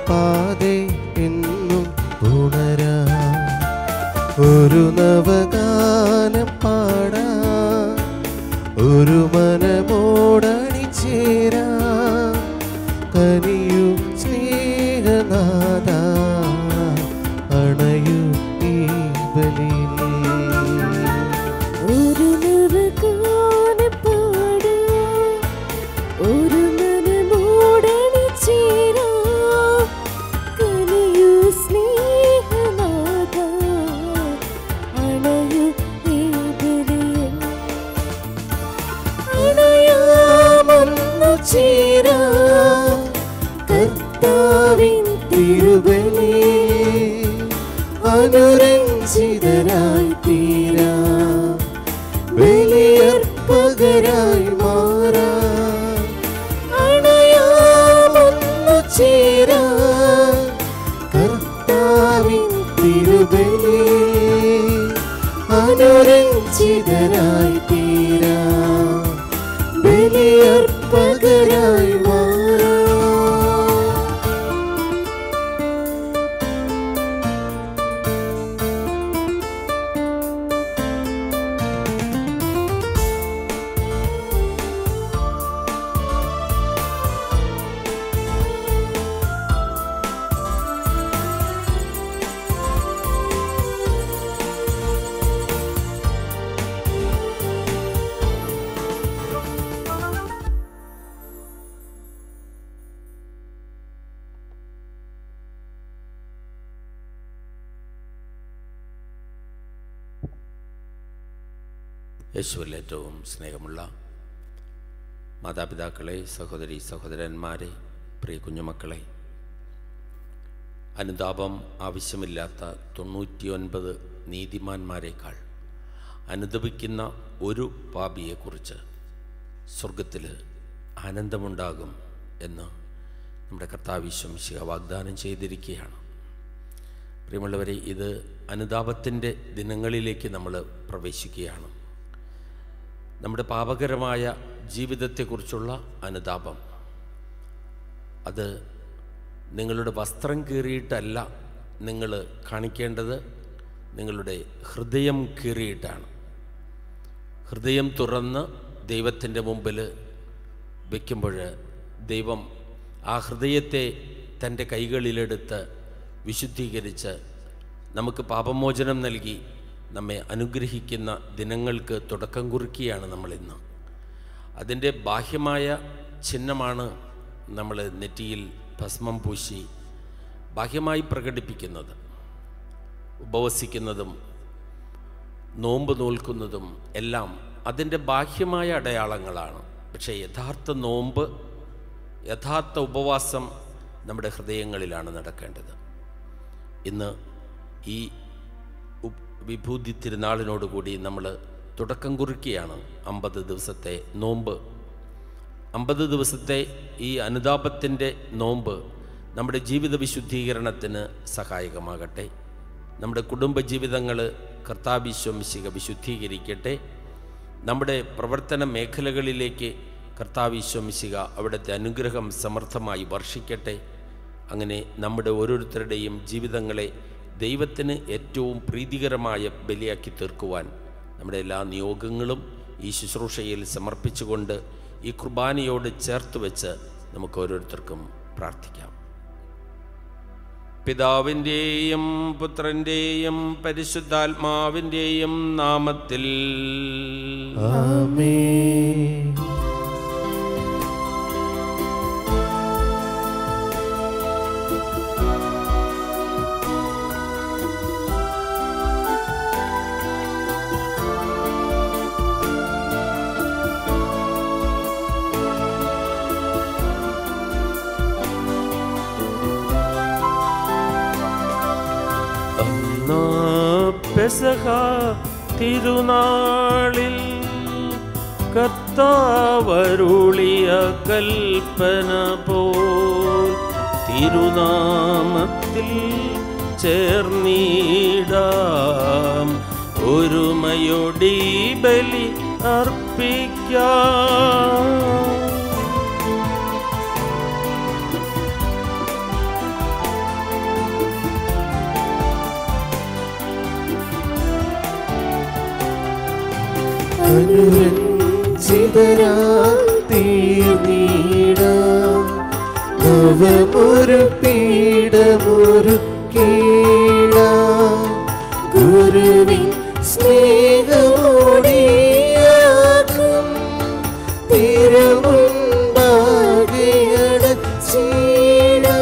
പാതെ എന്നും ഉണരാ ഒരു നവഗാനം പാടാ ഒരു മനമോടണി ചേരാ കനിയു സ്നേഹനാഥ അണയു ഈ ബലിയിൽ ഒരു നവഗാനം പാടാം, ഒരു മനമോടണി ചേരാം. കനിയൂ സ്നേഹനാഥാ, അണയൂ ഈ ബലിയിൽ. അണയാമൊന്നു ചേരാം, കർത്താവിൻ തിരുബലി അനുരഞ്ജിതരായി തീരാ ബലിയർപ്പകരായി മാറാ അണയാമൊന്നു ചേരാ കർത്താവിൻ തിരുബലി അനുരഞ്ജിതരായി തീരാ ബലിയർപ്പകരായി മാറാ യേശുവിൽ ഏറ്റവും സ്നേഹമുള്ള മാതാപിതാക്കളെ സഹോദരി സഹോദരന്മാരെ പ്രിയ കുഞ്ഞുമക്കളെ അനുതാപം ആവശ്യമില്ലാത്ത തൊണ്ണൂറ്റിയൊൻപത് നീതിമാന്മാരെക്കാൾ അനുദപിക്കുന്ന ഒരു പാപിയെക്കുറിച്ച് സ്വർഗത്തിൽ ആനന്ദമുണ്ടാകും എന്ന് നമ്മുടെ കർത്താവിശ്വംശിക വാഗ്ദാനം ചെയ്തിരിക്കുകയാണ് പ്രിയമുള്ളവരെ ഇത് അനുതാപത്തിൻ്റെ ദിനങ്ങളിലേക്ക് നമ്മൾ പ്രവേശിക്കുകയാണ് നമ്മുടെ പാപകരമായ ജീവിതത്തെക്കുറിച്ചുള്ള അനുതാപം അത് നിങ്ങളുടെ വസ്ത്രം കീറിയിട്ടല്ല നിങ്ങൾ കാണിക്കേണ്ടത് നിങ്ങളുടെ ഹൃദയം കീറിയിട്ടാണ് ഹൃദയം തുറന്ന് ദൈവത്തിൻ്റെ മുമ്പിൽ വയ്ക്കുമ്പോൾ ദൈവം ആ ഹൃദയത്തെ തൻ്റെ കൈകളിലെടുത്ത് വിശുദ്ധീകരിച്ച് നമുക്ക് പാപമോചനം നൽകി നമ്മെ അനുഗ്രഹിക്കുന്ന ദിനങ്ങൾക്ക് തുടക്കം കുറിക്കുകയാണ് നമ്മളിന്ന് അതിൻ്റെ ബാഹ്യമായ ചിഹ്നമാണ് നമ്മൾ നെറ്റിയിൽ ഭസ്മം പൂശി ബാഹ്യമായി പ്രകടിപ്പിക്കുന്നത് ഉപവസിക്കുന്നതും നോമ്പ് നോൽക്കുന്നതും എല്ലാം അതിൻ്റെ ബാഹ്യമായ അടയാളങ്ങളാണ് പക്ഷേ യഥാർത്ഥ നോമ്പ് യഥാർത്ഥ ഉപവാസം നമ്മുടെ ഹൃദയങ്ങളിലാണ് നടക്കേണ്ടത് ഇന്ന് ഈ ഉപ്- വിഭൂതി തിരുനാളിനോടുകൂടി നമ്മൾ തുടക്കം കുറിക്കുകയാണ് അമ്പത് ദിവസത്തെ നോമ്പ് അമ്പത് ദിവസത്തെ ഈ അനുതാപത്തിൻ്റെ നോമ്പ് നമ്മുടെ ജീവിത വിശുദ്ധീകരണത്തിന് സഹായകമാകട്ടെ നമ്മുടെ കുടുംബജീവിതങ്ങൾ കർത്താവിശ്വംശിക വിശുദ്ധീകരിക്കട്ടെ നമ്മുടെ പ്രവർത്തന മേഖലകളിലേക്ക് കർത്താവിശ്വംശിക അവിടുത്തെ അനുഗ്രഹം സമർത്ഥമായി വർഷിക്കട്ടെ അങ്ങനെ നമ്മുടെ ഓരോരുത്തരുടെയും ജീവിതങ്ങളെ ദൈവത്തിന് ഏറ്റവും പ്രീതികരമായ ബലിയാക്കി തീർക്കുവാൻ നമ്മുടെ എല്ലാ നിയോഗങ്ങളും ഈ ശുശ്രൂഷയിൽ സമർപ്പിച്ചുകൊണ്ട് ഈ കുർബാനയോട് ചേർത്ത് വെച്ച് നമുക്ക് ഓരോരുത്തർക്കും പ്രാർത്ഥിക്കാം പിതാവിൻ്റെയും പുത്രൻ്റെയും പരിശുദ്ധാത്മാവിൻ്റെയും നാമത്തിൽ ആമേൻ അന്നാ പെസഹ തിരുനാളിൽ കർത്താവരുളിയ കൽപ്പന പോൽ തിരുനാമത്തിൽ ചേർന്നിടാം ഒരുമയൊടി ബലി അർപ്പിക്കാം അനുരഞ്ജിതരാ തീർന്നീടാം നവമൊരു പീഠമൊരു കീടാം ഗുരുവിൻ സ്നേഹമോടിയാക്കും തിരുമുൻപാകെയട ചീടാം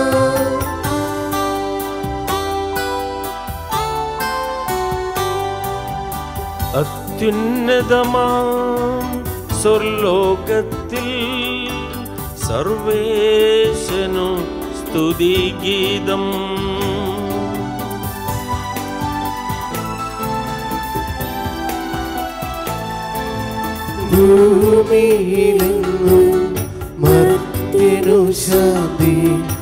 അത്യുന്നതമാം സ്വർലോകത്തിൽ സർവേശനു സ്തുതിഗീതം ഭൂമിയിലെങ്ങും മർത്യനു ശാന്തി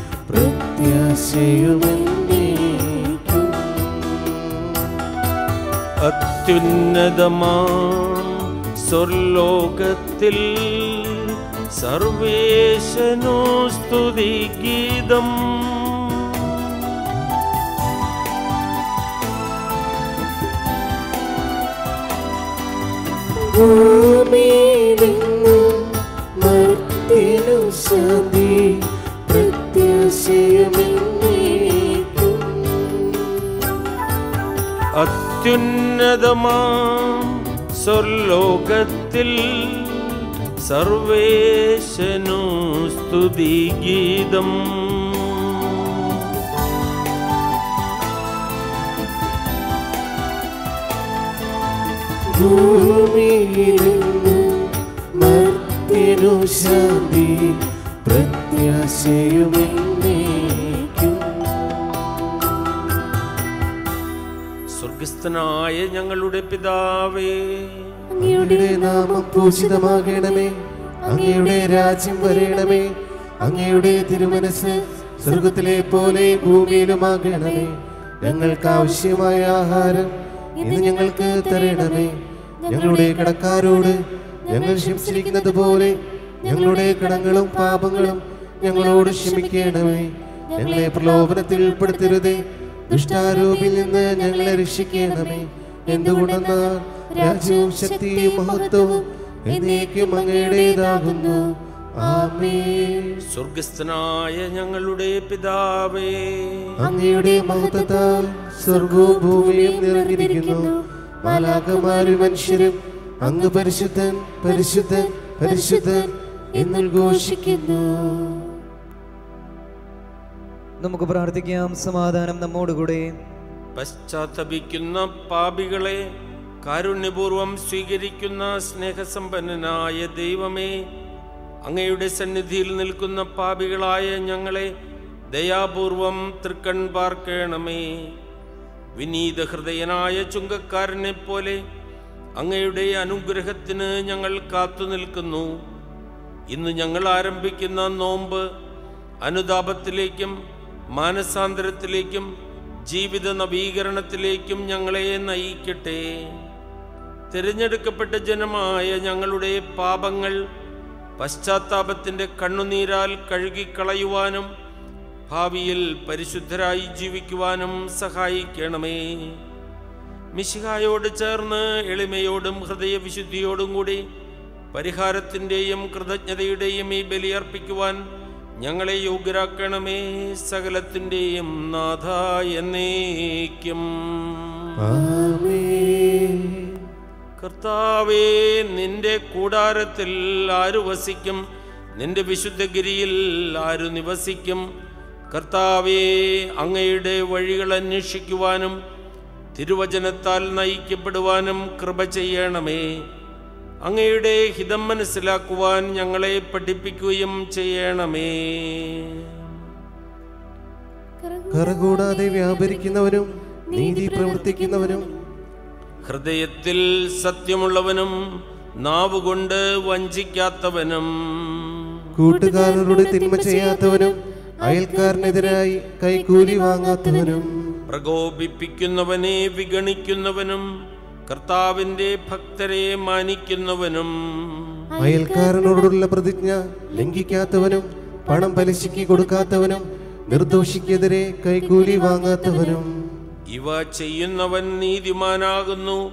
പ്രത്യാശയുമെന്നേക്കും അത്യുന്നതമാം സ്വർലോകത്തിൽ സർവേശനു സ്തുതിഗീതം ഭൂമിയിലെങ്ങും മർത്യനു ശാന്തി പ്രത്യാശയുമെന്നേക്കും അത്യുന്നതമാം സ്വർലോകത്തിൽ സർവേശനു സ്തുതിഗീതം ഭൂമിയിലെങ്ങും മർത്യനു ശാന്തി പ്രത്യാശയുമെന്നേക്കും സ്വർഗസ്ഥനായ ഞങ്ങളുടെ പിതാവേ അങ്ങയുടെ നാമം പൂജിതമാകണമേ അങ്ങയുടെ രാജ്യം വരയണമേ അങ്ങയുടെ തിരുമനസ് സ്വർഗത്തിലെ പോലെ ഭൂമിയിലുമാകണമേ ഞങ്ങൾക്ക് ആവശ്യമായ ആഹാരം ഇന്ന് ഞങ്ങൾക്ക് തരണമേ ഞങ്ങളുടെ കടക്കാരോട് ഞങ്ങൾ ക്ഷമിച്ചിരിക്കുന്നത് പോലെ ഞങ്ങളുടെ കടങ്ങളും പാപങ്ങളും ഞങ്ങളോട് ക്ഷമിക്കണമേ ഞങ്ങളെ പ്രലോഭനത്തിൽ ഉൾപ്പെടുത്തരുതേ ദുഷ്ടാരൂപിൽ നിന്ന് ഞങ്ങളെ രക്ഷിക്കണമേ എന്തുകൊണ്ടെന്നാൽ രാജ്യവും ശക്തിയും മഹത്വവും എന്നേക്കും അങ്ങയുടേതാകുന്നു ആമേൻ സ്വർഗസ്ഥനായ ഞങ്ങളുടെ പിതാവേ അങ്ങയുടെ മഹത്വത്താൽ സ്വർഗവും ഭൂമിയും നിറഞ്ഞിരിക്കുന്നു മാലാകമാരും മനുഷ്യരും അങ്ങ് പരിശുദ്ധൻ പരിശുദ്ധൻ പരിശുദ്ധൻ എന്നുദ്ഘോഷിക്കുന്നു നമുക്ക് പ്രാർത്ഥിക്കാം സമാധാനം നമ്മോടുകൂടെ പശ്ചാത്തപിക്കുന്ന പാപികളെ കാരുണ്യപൂർവം സ്വീകരിക്കുന്ന സ്നേഹസമ്പന്നനായ ദൈവമേ അങ്ങയുടെ സന്നിധിയിൽ നിൽക്കുന്ന പാപികളായ ഞങ്ങളെ ദയാപൂർവം തൃക്കൺ പാർക്കണമേ വിനീത ഹൃദയനായ ചുങ്കക്കാരനെ പോലെ അങ്ങയുടെ അനുഗ്രഹത്തിന് ഞങ്ങൾ കാത്തു നിൽക്കുന്നു ഇന്ന് ഞങ്ങൾ ആരംഭിക്കുന്ന നോമ്പ് അനുതാപത്തിലേക്കും മാനസാന്തരത്തിലേക്കും ജീവിത നവീകരണത്തിലേക്കും ഞങ്ങളെ നയിക്കട്ടെ തിരഞ്ഞെടുക്കപ്പെട്ട ജനമായ ഞങ്ങളുടെ പാപങ്ങൾ പശ്ചാത്താപത്തിൻ്റെ കണ്ണുനീരാൽ കഴുകിക്കളയുവാനും ഭാവിയിൽ പരിശുദ്ധരായി ജീവിക്കുവാനും സഹായിക്കണമേ മിശിഹായോട് ചേർന്ന് എളിമയോടും ഹൃദയവിശുദ്ധിയോടും കൂടി പരിഹാരത്തിൻ്റെയും കൃതജ്ഞതയുടെയും ഈ ബലിയർപ്പിക്കുവാൻ ഞങ്ങളെ യോഗ്യരാക്കണമേ സകലത്തിൻ്റെയും നാഥ എന്നേക്കും ആമേൻ കർത്താവേ നിന്റെ കൂടാരത്തിൽ ആരു വസിക്കും നിന്റെ വിശുദ്ധഗിരിയിൽ ആരു നിവസിക്കും കർത്താവേ അങ്ങയുടെ വഴികൾ അന്വേഷിക്കുവാനും തിരുവചനത്താൽ നയിക്കപ്പെടുവാനും കൃപ ചെയ്യണമേ അങ്ങയുടെ ഹിതം മനസ്സിലാക്കുവാൻ ഞങ്ങളെ പഠിപ്പിക്കുകയും ചെയ്യണമേ കറകൂടാതെ വ്യാപരിക്കുന്നവനും നീതി പ്രവർത്തിക്കുന്നവനും ഹൃദയത്തിൽ സത്യമുള്ളവനും നാവുകൊണ്ട് വഞ്ചിക്കാത്തവനും കൂട്ടുകാരനോട് തിന്മ ചെയ്യാത്തവനും അയൽക്കാരനെതിരായി കൈക്കൂലി വാങ്ങാത്തവനും പ്രകോപിപ്പിക്കുന്നവനെ വിഗണിക്കുന്നവനും കർത്താവിന്റെ ഭക്തരെ മാനിക്കുന്നവനും അയൽക്കാരനോടുള്ള പ്രതിജ്ഞ ലംഘിക്കാത്തവനും പണം പലിശയ്ക്ക് കൊടുക്കാത്തവനും നിർദോഷിക്കെതിരെ കൈക്കൂലി വാങ്ങാത്തവനും ഇവ ചെയ്യുന്നവൻ നീതിമാനാകുന്നു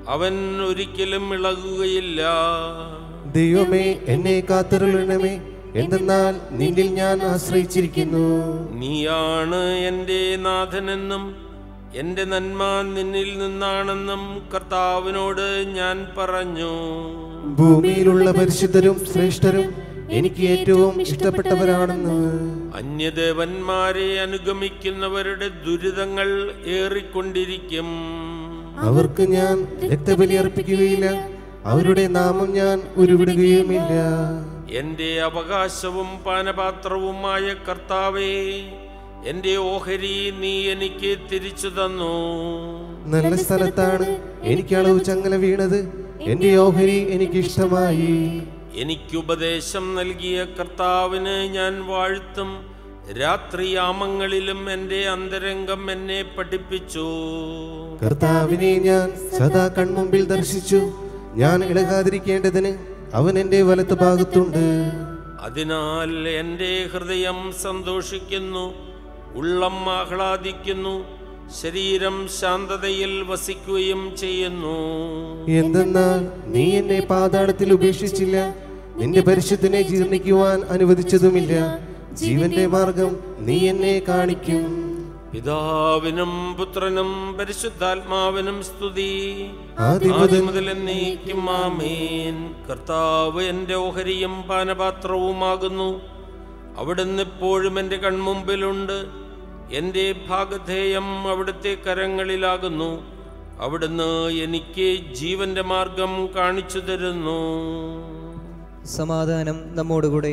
അവൻ ഒരിക്കലും ഇളകുകയില്ല ദൈവമേ എന്നെ കാത്തരുളണമേ എന്തെന്നാൽ നിന്നിൽ ഞാൻ ആശ്രയിച്ചിരിക്കുന്നു നീയാണ് എൻ്റെ നാഥനെന്നും എൻ്റെ നന്മ നിന്നിൽ നിന്നാണെന്നും കർത്താവിനോട് ഞാൻ പറഞ്ഞു ഭൂമിയിലുള്ള പരിശുദ്ധരും ശ്രേഷ്ഠരും എനിക്ക് ഏറ്റവും ഇഷ്ടപ്പെട്ടവരാണെന്ന് അന്യദേവന്മാരെ അനുഗമിക്കുന്നവരുടെ ദുരിതങ്ങൾ ഏറിക്കൊണ്ടിരിക്കും അവർക്ക് ഞാൻ രക്തബലി അർപ്പിക്കുകയില്ല അവരുടെ നാമം ഞാൻ ഉരുവിടുകയുമില്ല എൻ്റെ അവകാശവും പാനപാത്രവുമായ കർത്താവേ എൻ്റെ ഓഹരി നീ എനിക്ക് തിരിച്ചു തന്നു നല്ല സ്ഥലത്താണ് എനിക്ക് അളവ് ചങ്ങല വീണത് എന്റെ ഓഹരി എനിക്ക് ഇഷ്ടമായി എനിക്കുപദേശം നൽകിയ കർത്താവിന് ഞാൻ വാഴ്ത്തും രാത്രിയാമങ്ങളിലും എൻ്റെ അന്തരംഗം എന്നെ പഠിപ്പിച്ചു കർത്താവിനെ ഞാൻ സദാ കൺമുമ്പിൽ ദർശിച്ചു ഞാൻ ഇളകാതിരിക്കേണ്ടതിന് അവൻ എന്റെ വലത്ത് ഭാഗത്തുണ്ട് അതിനാൽ എൻ്റെ ഹൃദയം സന്തോഷിക്കുന്നു ഉള്ളം ആഹ്ലാദിക്കുന്നു ശരീരം ശാന്തതയിൽ വസിക്കുകയും ചെയ്യുന്നു എന്തെന്നാൽ നീ എന്നെ പാതാളത്തിൽ ഉപേക്ഷിച്ചില്ല നിന്റെ പരിശുദ്ധനെ ജീർണിക്കുവാൻ അനുവദിച്ചതുമില്ല ജീവന്റെ മാർഗം നീ എന്നെ കാണിക്കും പിതാവിനും പുത്രനും പരിശുദ്ധാത്മാവിനും സ്തുതി ആദ്യം ആദ്യം മുതൽ എന്നേക്കും ആമേൻ കർത്താവ് എൻ്റെ ഓഹരിയും പാനപാത്രവുമാകുന്നു അവിടുന്ന് എപ്പോഴും എൻ്റെ കൺമുമ്പിലുണ്ട് എൻ്റെ ഭാഗധേയം അവിടുത്തെ കരങ്ങളിലാകുന്നു അവിടുന്ന് എനിക്ക് ജീവന്റെ മാർഗം കാണിച്ചു തരുന്നു സമാധാനം നമ്മോടുകൂടെ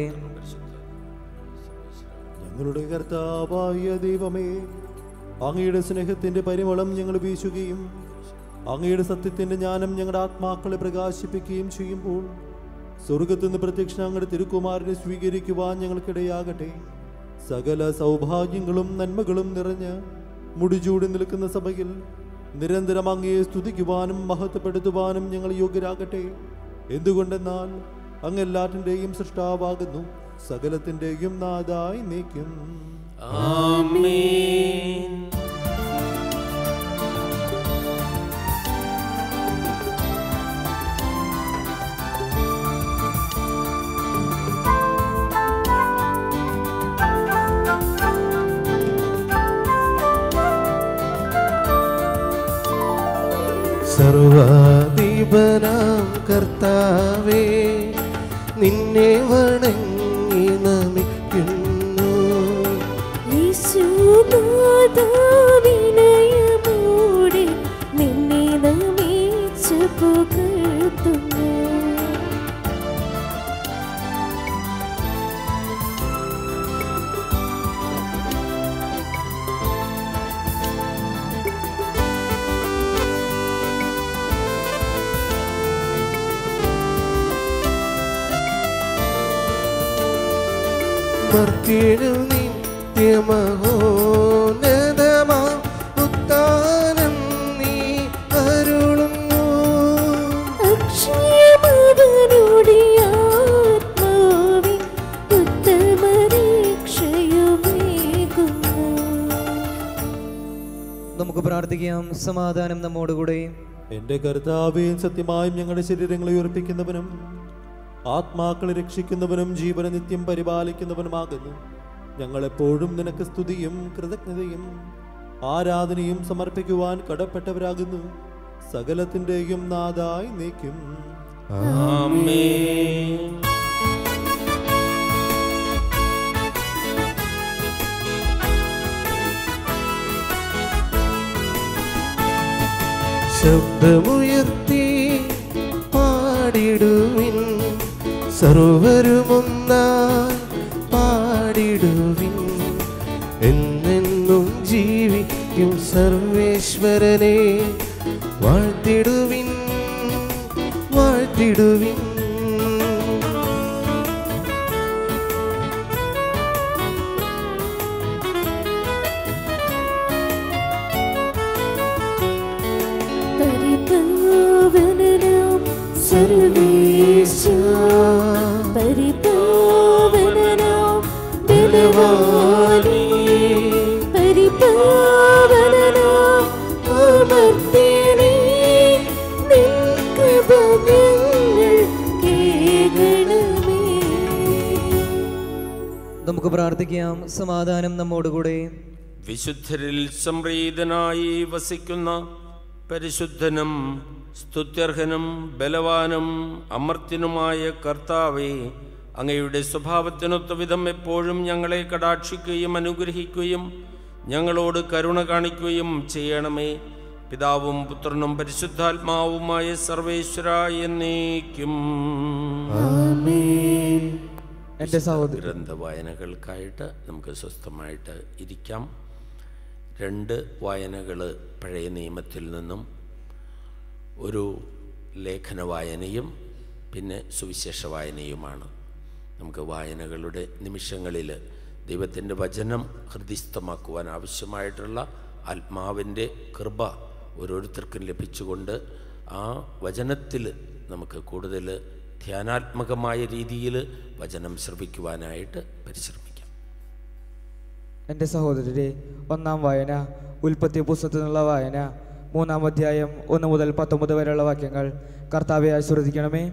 ഞങ്ങളുടെ കർത്താവായ ദൈവമേ അങ്ങയുടെ സ്നേഹത്തിന്റെ പരിമളം ഞങ്ങൾ വീശുകയും അങ്ങയുടെ സത്യത്തിന്റെ ജ്ഞാനം ഞങ്ങളുടെ ആത്മാക്കളെ പ്രകാശിപ്പിക്കുകയും ചെയ്യുമ്പോൾ സ്വർഗത്തു നിന്ന് പ്രത്യക്ഷ അങ്ങയുടെ തിരുക്കുമാരനെ സ്വീകരിക്കുവാൻ ഞങ്ങൾക്കിടയാകട്ടെ സകല സൗഭാഗ്യങ്ങളും നന്മകളും നിറഞ്ഞ് മുടിചൂടി നിൽക്കുന്ന സഭയിൽ നിരന്തരം അങ്ങയെ സ്തുതിക്കുവാനും മഹത്വപ്പെടുത്തുവാനും ഞങ്ങൾ യോഗ്യരാകട്ടെ എന്തുകൊണ്ടെന്നാൽ അങ്ങ് എല്ലാറ്റിൻ്റെയും സൃഷ്ടാവാകുന്നു സകലത്തിൻ്റെയും നാഥായി നീക്കും ആമേൻ സർവാധിപനാം കർത്താവേ നിന്നെ വണങ്ങി നമിക്കുന്നു യേശുനാഥാ വിനയമോടെ നിന്നെ നമിച്ചു പുകഴ്ത്തുന്നു മർത്തിടു നിത്യമഹോന്നതമാ ഉത്താനം നീ അരുളുന്നു അക്ഷയമവനുടെ ആത്മാവേ ഉത്തമരക്ഷയുമേകുന്നു നമുക്ക് പ്രാർത്ഥിക്കാം സമാധാനം നമ്മോടുകൂടെ എന്റെ കർത്താവേയും സത്യമായും ഞങ്ങളുടെ ശരീരങ്ങളെ ഉയർപ്പിക്കുന്നവനും ആത്മാക്കളെ രക്ഷിക്കുന്നവനും ജീവനെ നിത്യം പരിപാലിക്കുന്നവനുമാകുന്നു ഞങ്ങളെപ്പോഴും നിനക്ക് സ്തുതിയും കൃതജ്ഞതയും ആരാധനയും സമർപ്പിക്കുവാൻ കടപ്പെട്ടവരാകുന്നു സകലത്തിൻ്റെയും നാഥായി നീക്കും ആമേൻ ശബ്ദമുയർത്തി പാടിടുവിൻ സർവരുമൊന്നായി പാടിടുവിൻ എന്നെന്നും ജീവിക്കും സർവേശ്വരനെ വാഴ്ത്തിടുവിൻ വാഴ്ത്തിടുവിൻ പരിപാവനനാം സർവേശ പരിപാവനനാം ബലവാനേ പരിപാവനനാം അമർത്യനേ നിൻ നമുക്ക് പ്രാർത്ഥിക്കാം സമാധാനം നമ്മോടുകൂടെ വിശുദ്ധരിൽ സംപ്രീതനായി വസിക്കുന്ന പരിശുദ്ധനും സ്തുത്യർഹനും ബലവാനും അമർത്യനുമായ കർത്താവെ അങ്ങയുടെ സ്വഭാവത്തിനൊത്ത വിധം എപ്പോഴും ഞങ്ങളെ കടാക്ഷിക്കുകയും അനുഗ്രഹിക്കുകയും ഞങ്ങളോട് കരുണ കാണിക്കുകയും ചെയ്യണമേ പിതാവും പുത്രനും പരിശുദ്ധാത്മാവുമായ സർവേശ്വര എന്നേക്കും എൻ്റെ സഹോദരി ഗ്രന്ഥ വായനകൾക്കായിട്ട് നമുക്ക് സ്വസ്ഥമായിട്ട് ഇരിക്കാം രണ്ട് വായനകൾ പഴയ നിയമത്തിൽ നിന്നും ഒരു ലേഖന വായനയും പിന്നെ സുവിശേഷ വായനയുമാണ് നമുക്ക് വായനകളുടെ നിമിഷങ്ങളിൽ ദൈവത്തിൻ്റെ വചനം ഹൃദിസ്ഥമാക്കുവാൻ ആവശ്യമായിട്ടുള്ള ആത്മാവിൻ്റെ കൃപ ഓരോരുത്തർക്കും ലഭിച്ചുകൊണ്ട് ആ വചനത്തിൽ നമുക്ക് കൂടുതൽ ധ്യാനാത്മകമായ രീതിയിൽ വചനം ശ്രവിക്കുവാനായിട്ട് പരിശ്രമിക്കാം എൻ്റെ സഹോദരരെ ഒന്നാം വായന ഉൽപ്പത്തി പുസ്തകത്തിൽ നിന്നുള്ള വായന മൂന്നാം അധ്യായം ഒന്ന് മുതൽ പത്തൊമ്പത് വരെയുള്ള വാക്യങ്ങൾ കർത്താവെ ആശീർവദിക്കണമേ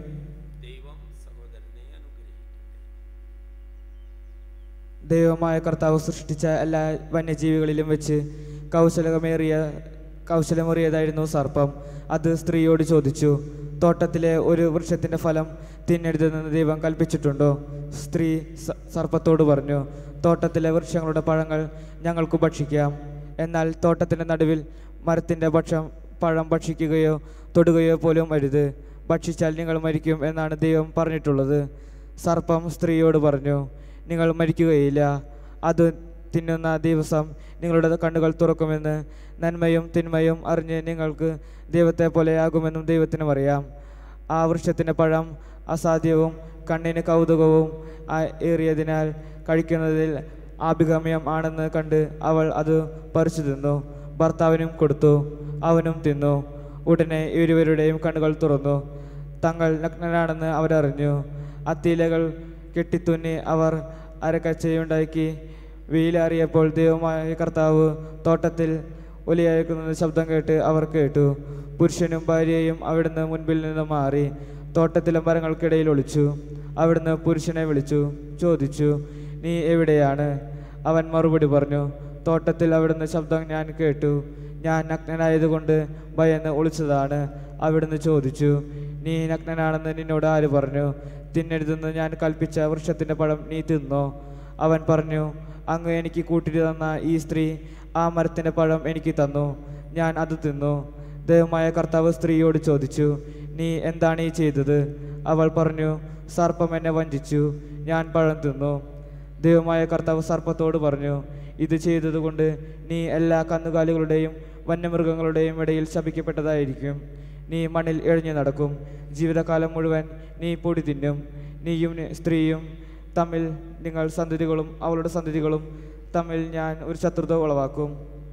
ദൈവമായ കർത്താവ് സൃഷ്ടിച്ച എല്ലാ വന്യജീവികളിലും വെച്ച് കൗശലമേറിയ കൗശലമേറിയതായിരുന്നു സർപ്പം അത് സ്ത്രീയോട് ചോദിച്ചു തോട്ടത്തിലെ ഒരു വൃക്ഷത്തിൻ്റെ ഫലം തിന്നരുതെന്ന് ദൈവം കൽപ്പിച്ചിട്ടുണ്ടോ സ്ത്രീ സ- സർപ്പത്തോട് പറഞ്ഞു തോട്ടത്തിലെ വൃക്ഷങ്ങളുടെ പഴങ്ങൾ ഞങ്ങൾക്ക് ഭക്ഷിക്കാം എന്നാൽ തോട്ടത്തിൻ്റെ നടുവിൽ മരത്തിൻ്റെ ഭക്ഷം പഴം ഭക്ഷിക്കുകയോ തൊടുകയോ പോലും അരുത് ഭക്ഷിച്ചാൽ നിങ്ങൾ മരിക്കും എന്നാണ് ദൈവം പറഞ്ഞിട്ടുള്ളത് സർപ്പം സ്ത്രീയോട് പറഞ്ഞു നിങ്ങൾ മരിക്കുകയില്ല അത് തിന്നുന്ന ദിവസം നിങ്ങളുടെ കണ്ണുകൾ തുറക്കുമെന്ന് നന്മയും തിന്മയും അറിഞ്ഞ് നിങ്ങൾക്ക് ദൈവത്തെ പോലെയാകുമെന്നും ദൈവത്തിനും അറിയാം ആ വൃക്ഷത്തിൻ്റെ പഴം അസാധ്യവും കണ്ണിന് കൗതുകവും ആ- ഏറിയതിനാൽ കഴിക്കുന്നതിൽ ആഭിഗമ്യം ആണെന്ന് കണ്ട് അവൾ അത് പറിച്ചു തിന്നു ഭർത്താവിനും കൊടുത്തു അവനും തിന്നു ഉടനെ ഇരുവരുടെയും കണ്ണുകൾ തുറന്നു തങ്ങൾ നഗ്നരാണെന്ന് അവരറിഞ്ഞു അത്തിയിലകൾ കെട്ടിത്തുന്നി അവർ അരക്കച്ചയുണ്ടാക്കി വെയിലാറിയപ്പോൾ ദൈവമായ കർത്താവ് തോട്ടത്തിൽ ഒലിയയക്കുന്ന ശബ്ദം കേട്ട് അവർ കേട്ടു പുരുഷനും ഭാര്യയും അവിടുന്ന് മുൻപിൽ നിന്ന് മാറി തോട്ടത്തിലെ മരങ്ങൾക്കിടയിൽ ഒളിച്ചു അവിടുന്ന് പുരുഷനെ വിളിച്ചു ചോദിച്ചു നീ എവിടെയാണ് അവൻ മറുപടി പറഞ്ഞു തോട്ടത്തിൽ അവിടുന്ന് ശബ്ദം ഞാൻ കേട്ടു ഞാൻ നഗ്നനായതുകൊണ്ട് ഭയന്ന് ഒളിച്ചതാണ് അവിടുന്ന് ചോദിച്ചു നീ നഗ്നനാണെന്ന് നിന്നോട് ആര് പറഞ്ഞു തിന്നരുതെന്ന് ഞാൻ കൽപ്പിച്ച വൃക്ഷത്തിൻ്റെ പഴം നീ തിന്നോ അവൻ പറഞ്ഞു അങ്ങ് എനിക്ക് കൂട്ടിട്ട് തന്ന ഈ സ്ത്രീ ആ മരത്തിൻ്റെ പഴം എനിക്ക് തന്നു ഞാൻ അത് തിന്നു ദൈവമായ കർത്താവ് സ്ത്രീയോട് ചോദിച്ചു നീ എന്താണ് ഈ ചെയ്തത് അവൾ പറഞ്ഞു സർപ്പം എന്നെ വഞ്ചിച്ചു ഞാൻ പഴം തിന്നു ദൈവമായ കർത്താവ് സർപ്പത്തോട് പറഞ്ഞു ഇത് ചെയ്തതുകൊണ്ട് നീ എല്ലാ കന്നുകാലികളുടെയും വന്യമൃഗങ്ങളുടെയും ഇടയിൽ ശപിക്കപ്പെട്ടതായിരിക്കും നീ മണ്ണിൽ എഴിഞ്ഞു നടക്കും ജീവിതകാലം മുഴുവൻ നീ പൊടി തിന്നും നീയും നി- സ്ത്രീയും തമ്മിൽ നിങ്ങൾ സന്തതികളും അവളുടെ സന്തതികളും തമ്മിൽ ഞാൻ ഒരു ശത്രുത ഉളവാക്കും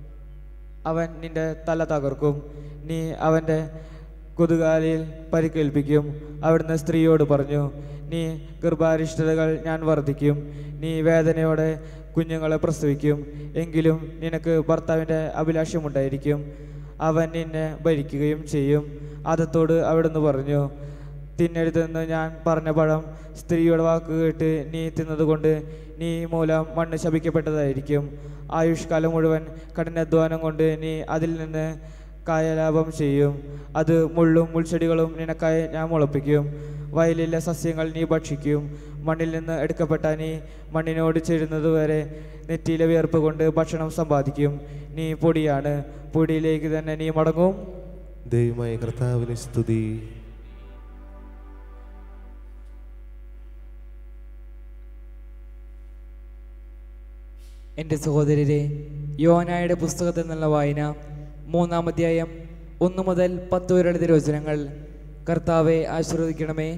അവൻ നിന്റെ തല തകർക്കും നീ അവൻ്റെ കൊതുകാലിൽ പരിക്കേൽപ്പിക്കും അവിടുന്ന് സ്ത്രീയോട് പറഞ്ഞു നീ ഗർഭാരിഷ്ടതകൾ ഞാൻ വർദ്ധിക്കും നീ വേദനയോടെ കുഞ്ഞുങ്ങളെ പ്രസവിക്കും എങ്കിലും നിനക്ക് ഭർത്താവിൻ്റെ അഭിലാഷമുണ്ടായിരിക്കും അവൻ നിന്നെ ഭരിക്കുകയും ചെയ്യും ആദത്തോട് അവിടുന്ന് പറഞ്ഞു തിന്നരുതെന്ന് ഞാൻ പറഞ്ഞ പഴം സ്ത്രീയുടെ വാക്ക് കേട്ട് നീ തിന്നതുകൊണ്ട് നീ മൂലം മണ്ണ് ശപിക്കപ്പെട്ടതായിരിക്കും ആയുഷ്കാലം മുഴുവൻ കഠിനാധ്വാനം കൊണ്ട് നീ അതിൽ നിന്ന് കായലാഭം ചെയ്യും അത് മുള്ളും മുൾച്ചെടികളും നിനക്കായി ഞാൻ മുളപ്പിക്കും വയലിലെ സസ്യങ്ങൾ നീ ഭക്ഷിക്കും മണ്ണിൽ നിന്ന് എടുക്കപ്പെട്ട നീ മണ്ണിനോട് ചേരുന്നതുവരെ നെറ്റിയിലെ വിയർപ്പ് കൊണ്ട് ഭക്ഷണം സമ്പാദിക്കും നീ പൊടിയാണ് പൊടിയിലേക്ക് തന്നെ നീ മടങ്ങും ദൈവമായ കർത്താവിന് സ്തുതി എൻ്റെ സഹോദരരെ യോനായുടെ പുസ്തകത്തിൽ നിന്നുള്ള വായന മൂന്നാം അധ്യായം ഒന്ന് മുതൽ പത്ത് വരെയുള്ള തിരുവചനങ്ങൾ കർത്താവെ ആശീർവദിക്കണമേ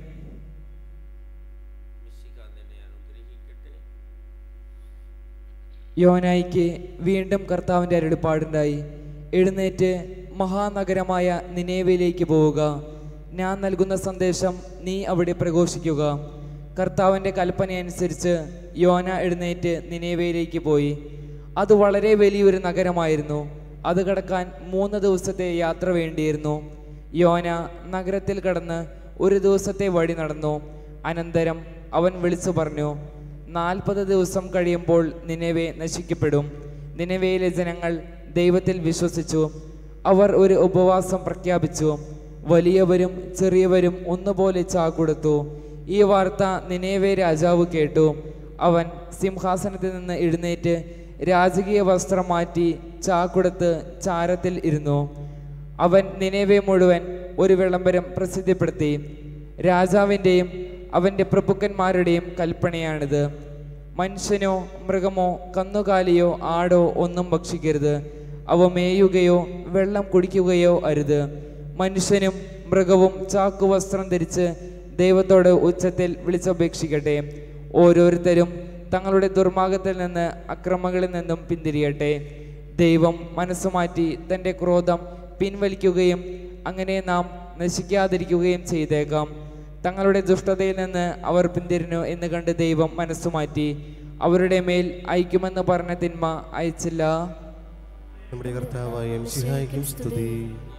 യോനായിക്ക് വീണ്ടും കർത്താവിൻ്റെ അരുളിപ്പാടുണ്ടായി എഴുന്നേറ്റ് മഹാനഗരമായ നിനേവയിലേക്ക് പോവുക ഞാൻ നൽകുന്ന സന്ദേശം നീ അവിടെ പ്രഘോഷിക്കുക കർത്താവിൻ്റെ കൽപ്പനയനുസരിച്ച് യോന എഴുന്നേറ്റ് നിനേവയിലേക്ക് പോയി അത് വളരെ വലിയൊരു നഗരമായിരുന്നു അത് കടക്കാൻ മൂന്ന് ദിവസത്തെ യാത്ര വേണ്ടിയിരുന്നു യോന നഗരത്തിൽ കടന്ന് ഒരു ദിവസത്തെ വഴി നടന്നു അനന്തരം അവൻ വിളിച്ചു പറഞ്ഞു നാൽപ്പത് ദിവസം കഴിയുമ്പോൾ നിലവെ നശിക്കപ്പെടും നിലവയിലെ ജനങ്ങൾ ദൈവത്തിൽ വിശ്വസിച്ചു അവർ ഒരു ഉപവാസം പ്രഖ്യാപിച്ചു വലിയവരും ചെറിയവരും ഒന്നുപോലെ ചാകൊടുത്തു ഈ വാർത്ത നിനേവെ രാജാവ് കേട്ടു അവൻ സിംഹാസനത്തിൽ നിന്ന് എഴുന്നേറ്റ് രാജകീയ വസ്ത്രം മാറ്റി ചാക്കൊടുത്ത് ചാരത്തിൽ ഇരുന്നു അവൻ നിനേവെ മുഴുവൻ ഒരു വിളംബരം പ്രസിദ്ധപ്പെടുത്തി രാജാവിൻ്റെയും അവൻ്റെ പ്രഭുക്കന്മാരുടെയും കൽപ്പനയാണിത് മനുഷ്യനോ മൃഗമോ കന്നുകാലിയോ ആടോ ഒന്നും ഭക്ഷിക്കരുത് അവ മേയുകയോ വെള്ളം കുടിക്കുകയോ അരുത് മനുഷ്യനും മൃഗവും ചാക്കുവസ്ത്രം ധരിച്ച് ദൈവത്തോട് ഉച്ചത്തിൽ വിളിച്ചപേക്ഷിക്കട്ടെ ഓരോരുത്തരും തങ്ങളുടെ ദുർമാർഗത്തിൽ നിന്ന് അക്രമങ്ങളിൽ നിന്നും പിന്തിരിയട്ടെ ദൈവം മനസ്സുമാറ്റി തൻ്റെ ക്രോധം പിൻവലിക്കുകയും അങ്ങനെ നാം നശിക്കാതിരിക്കുകയും ചെയ്തേക്കാം തങ്ങളുടെ ദുഷ്ടതയിൽ നിന്ന് അവർ പിന്തിരിഞ്ഞു എന്ന് കണ്ട് ദൈവം മനസ്സുമാറ്റി അവരുടെ മേൽ അയക്കുമെന്ന് പറഞ്ഞ തിന്മ അയച്ചില്ല നമ്മുടെ കർത്താവായ സിഹായിക്കും സ്തുതി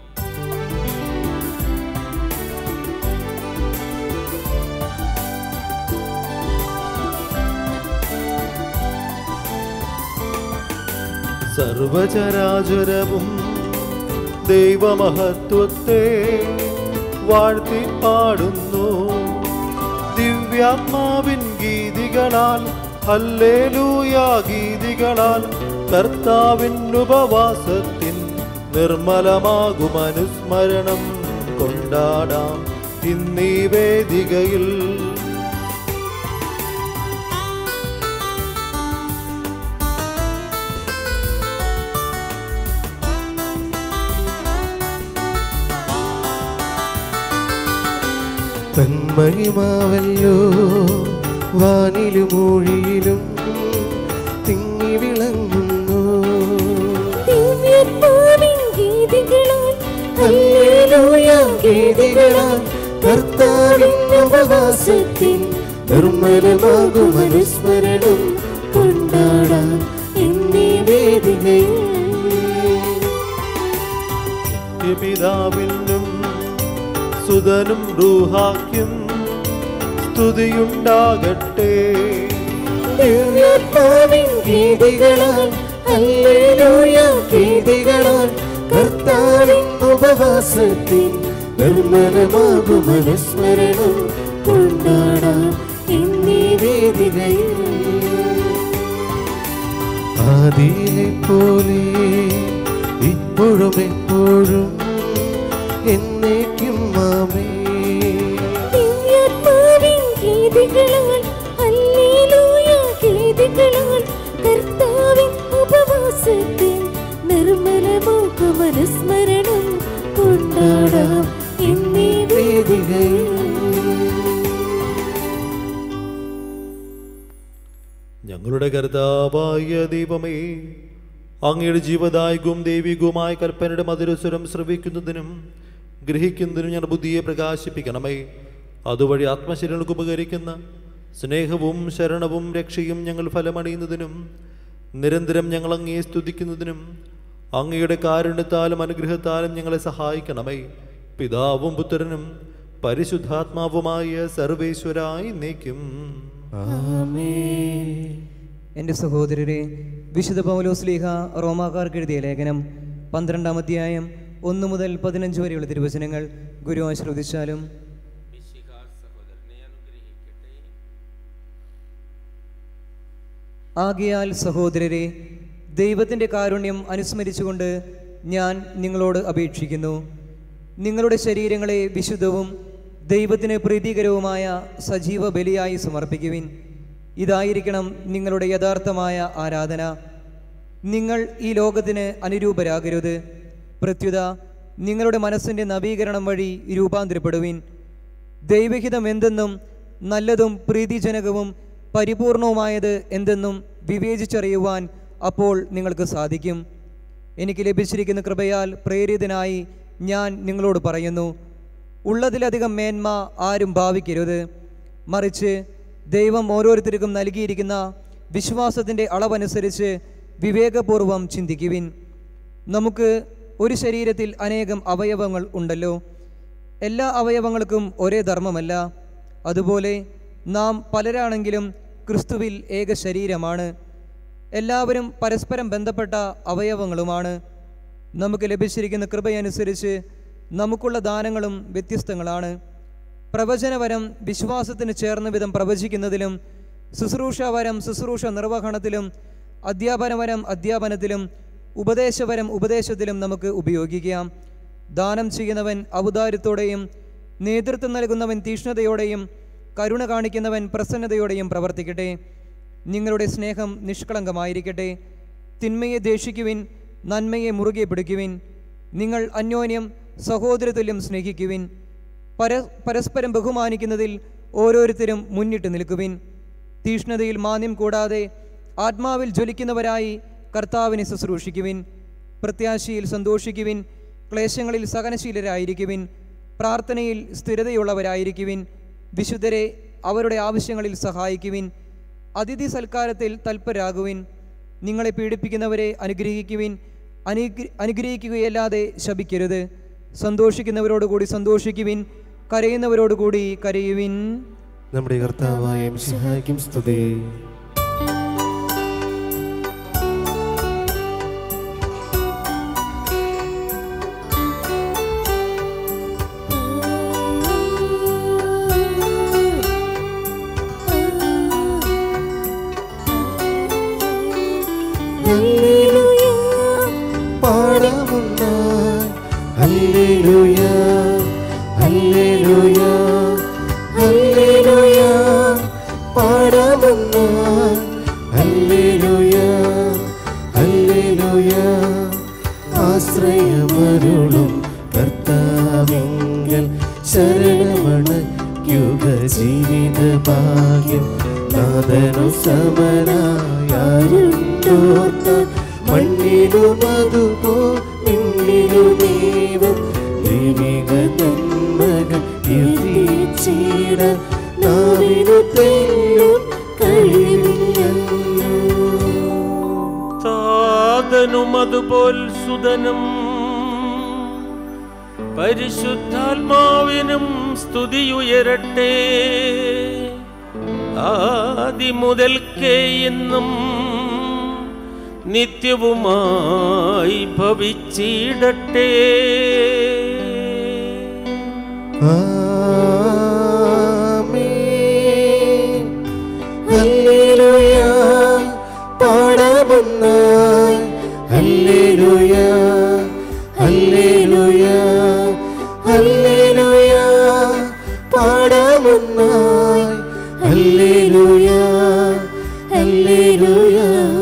സർവചരാചരവും ദൈവമഹത്വത്തെ വാഴ്ത്തി പാടുന്നു ദിവ്യാത്മാവിൻ ഗീതികളാൽ ഹല്ലേലൂയാ ഗീതികളാൽ കർത്താവിൻ ഉപവാസത്തിൻ നിർമ്മലമാകും അനുസ്മരണം കൊണ്ടാടാം ഇന്നീ വേദികയിൽ തന്മഹിമാവല്ലോ വാനിലും മൂഴിയിലും തിങ്ങി വിളങ്ങുന്നു ദിവ്യാത്മാവിൻ ഗീതികളാൽ ഹല്ലേലൂയ ഗീതികളാൽ കർത്താവിൻ ഉപവാസത്തിൻ നിർമ്മലമാകും അനുസ്മരണം കൊണ്ടാടാം എന്നീ വേദികയിൽ പിതാവിനും സുതനും റൂഹാക്കും സ്തുതിയുണ്ടാകട്ടെ ദിവ്യാത്മാവിൻ ഗീതികളാൽ ഹല്ലേലൂയ ഗീതികളാൽ കർത്താവിൻ ഉപവാസത്തിൻ നിർമ്മലമാകും അനുസ്മരണം കൊണ്ടാടാം എന്നീ വേദികയിൽ ആദിയിലെ പോലെ ഇപ്പോഴും എപ്പോഴും എന്നേക്കും മാമേ ദിവ്യാത്മാവിൻ ഗീതികളാൽ ഹല്ലേലൂയ ഗീതികളാൽ കർത്താവിൻ ഉപവാസത്തിൽ നിർമ്മലമാക്കും അനുസ്മരണം കൊണ്ടാടാം എന്നീ വേദികയിൽ ഞങ്ങളുടെ കർത്താവായ ദൈവമേ അങ്ങയുടെ ജീവദായകവും ദൈവികവുമായ കൽപ്പനയുടെ മധുരസ്വരം ശ്രവിക്കുന്നതിനും ഗ്രഹിക്കുന്നതിനും ഞങ്ങളുടെ ബുദ്ധിയെ പ്രകാശിപ്പിക്കണമേ അതുവഴി ആത്മശരീരങ്ങൾക്ക് ഉപകരിക്കുന്ന സ്നേഹവും ശരണവും രക്ഷയും ഞങ്ങൾ ഫലമണിയുന്നതിനും നിരന്തരം ഞങ്ങൾ അങ്ങയെ സ്തുതിക്കുന്നതിനും അങ്ങയുടെ കാരുണ്യത്താലും അനുഗ്രഹത്താലും ഞങ്ങളെ സഹായിക്കണമേ പിതാവും പുത്രനും പരിശുദ്ധാത്മാവുമായ സർവേശ്വരായി നീക്കും എൻ്റെ സഹോദരരെ വിശുദ്ധ പൗലോസ് ലീഹ റോമാക്കാർക്ക് എഴുതിയ ലേഖനം പന്ത്രണ്ടാം അധ്യായം ഒന്ന് മുതൽ പതിനഞ്ച് വരെയുള്ള തിരുവചനങ്ങൾ ഗുരു ആശ്രവദിച്ചാലും ആകയാൽ സഹോദരരെ ദൈവത്തിൻ്റെ കാരുണ്യം അനുസ്മരിച്ചുകൊണ്ട് ഞാൻ നിങ്ങളോട് അപേക്ഷിക്കുന്നു നിങ്ങളുടെ ശരീരങ്ങളെ വിശുദ്ധവും ദൈവത്തിന് പ്രീതികരവുമായ സജീവ ബലിയായി സമർപ്പിക്കുവിൻ ഇതായിരിക്കണം നിങ്ങളുടെ യഥാർത്ഥമായ ആരാധന നിങ്ങൾ ഈ ലോകത്തിന് അനുരൂപരാകരുത് പ്രത്യുത നിങ്ങളുടെ മനസ്സിൻ്റെ നവീകരണം വഴി രൂപാന്തരപ്പെടുവിൻ ദൈവഹിതം എന്തെന്നും നല്ലതും പ്രീതിജനകവും പരിപൂർണവുമായത് എന്തെന്നും വിവേചിച്ചറിയുവാൻ അപ്പോൾ നിങ്ങൾക്ക് സാധിക്കും എനിക്ക് ലഭിച്ചിരിക്കുന്ന കൃപയാൽ പ്രേരിതനായി ഞാൻ നിങ്ങളോട് പറയുന്നു ഉള്ളതിലധികം മേന്മ ആരും ഭാവിക്കരുത് മറിച്ച് ദൈവം ഓരോരുത്തർക്കും നൽകിയിരിക്കുന്ന വിശ്വാസത്തിൻ്റെ അളവനുസരിച്ച് വിവേകപൂർവം ചിന്തിക്കുവിൻ നമുക്ക് ഒരു ശരീരത്തിൽ അനേകം അവയവങ്ങൾ ഉണ്ടല്ലോ എല്ലാ അവയവങ്ങൾക്കും ഒരേ ധർമ്മമല്ല അതുപോലെ നാം പലരാണെങ്കിലും ക്രിസ്തുവിൽ ഏക ശരീരമാണ് എല്ലാവരും പരസ്പരം ബന്ധപ്പെട്ട അവയവങ്ങളുമാണ് നമുക്ക് ലഭിച്ചിരിക്കുന്ന കൃപയനുസരിച്ച് നമുക്കുള്ള ദാനങ്ങളും വ്യത്യസ്തങ്ങളാണ് പ്രവചനവരം വിശ്വാസത്തിന് ചേർന്ന വിധം പ്രവചിക്കുന്നതിലും ശുശ്രൂഷാവരം ശുശ്രൂഷ നിർവഹണത്തിലും അധ്യാപനവരം അധ്യാപനത്തിലും ഉപദേശവരം ഉപദേശത്തിലും നമുക്ക് ഉപയോഗിക്കാം ദാനം ചെയ്യുന്നവൻ ഔദാര്യത്തോടെയും നേതൃത്വം നൽകുന്നവൻ തീക്ഷ്ണതയോടെയും കരുണ കാണിക്കുന്നവൻ പ്രസന്നതയോടെയും പ്രവർത്തിക്കട്ടെ നിങ്ങളുടെ സ്നേഹം നിഷ്കളങ്കമായിരിക്കട്ടെ തിന്മയെ ദേഷിക്കുവിൻ നന്മയെ മുറുകെ പിടിക്കുവിൻ നിങ്ങൾ അന്യോന്യം സഹോദരതുല്യം സ്നേഹിക്കുവിൻ പര പരസ്പരം ബഹുമാനിക്കുന്നതിൽ ഓരോരുത്തരും മുന്നിട്ട് നിൽക്കുവിൻ തീഷ്ണതയിൽ മാന്യം കൂടാതെ ആത്മാവിൽ ജ്വലിക്കുന്നവരായി കർത്താവിനെ ശുശ്രൂഷിക്കുവിൻ പ്രത്യാശയിൽ സന്തോഷിക്കുവിൻ ക്ലേശങ്ങളിൽ സഹനശീലരായിരിക്കുവിൻ പ്രാർത്ഥനയിൽ സ്ഥിരതയുള്ളവരായിരിക്കുവിൻ വിശുദ്ധരെ അവരുടെ ആവശ്യങ്ങളിൽ സഹായിക്കുവിൻ അതിഥി സൽക്കാരത്തിൽ തൽപരാകുവിൻ നിങ്ങളെ പീഡിപ്പിക്കുന്നവരെ അനുഗ്രഹിക്കുവിൻ അനുഗ്ര അനുഗ്രഹിക്കുകയല്ലാതെ ശപിക്കരുത് സന്തോഷിക്കുന്നവരോടുകൂടി സന്തോഷിക്കുവിൻ കരയുന്നവരോടുകൂടി കരയുവിൻ നമ്മുടെ കർത്താവായ മിശിഹായ്ക്കും സ്തുതി ഹല്ലേലൂയ പാടാമുണ്ടായി ഹല്ലേലൂയ ഹല്ലേലൂയ ഹല്ലേലൂയ പാടാമുണ്ടായി ഹല്ലേലൂയ ഹല്ലേലൂയ ആശ്രയമരുളും കർത്താവിങ്കൽ ശരണമണയ്ക്കുക ജീവിത ഭാഗ്യം നാദനു സമനായാരുണ്ടോർത്ത മണ്ണിലും അതുപോ നിന്നിലു ദൈവം ദൈവിക നന്മകൾ എത്തിച്ചിട നാവിനു തെല്ലും കഴിവില്ലല്ലോ താതനും അതുപോൽ സുതനും പരിശുദ്ധാത്മാവിനും സ്തുതിയുയരട്ടെ ആദിമുതൽക്കേ ഇന്നും നിത്യവുമായി ഭവിച്ചിടട്ടെ ആമേൻ. ഹല്ലേലൂയ. പാടാമെന്നായി. ഹല്ലേലൂയ. ഹല്ലേലൂയ. ഹല്ലേലൂയ. പാടാമെന്നായി. ഹല്ലേലൂയ. ഹല്ലേലൂയ.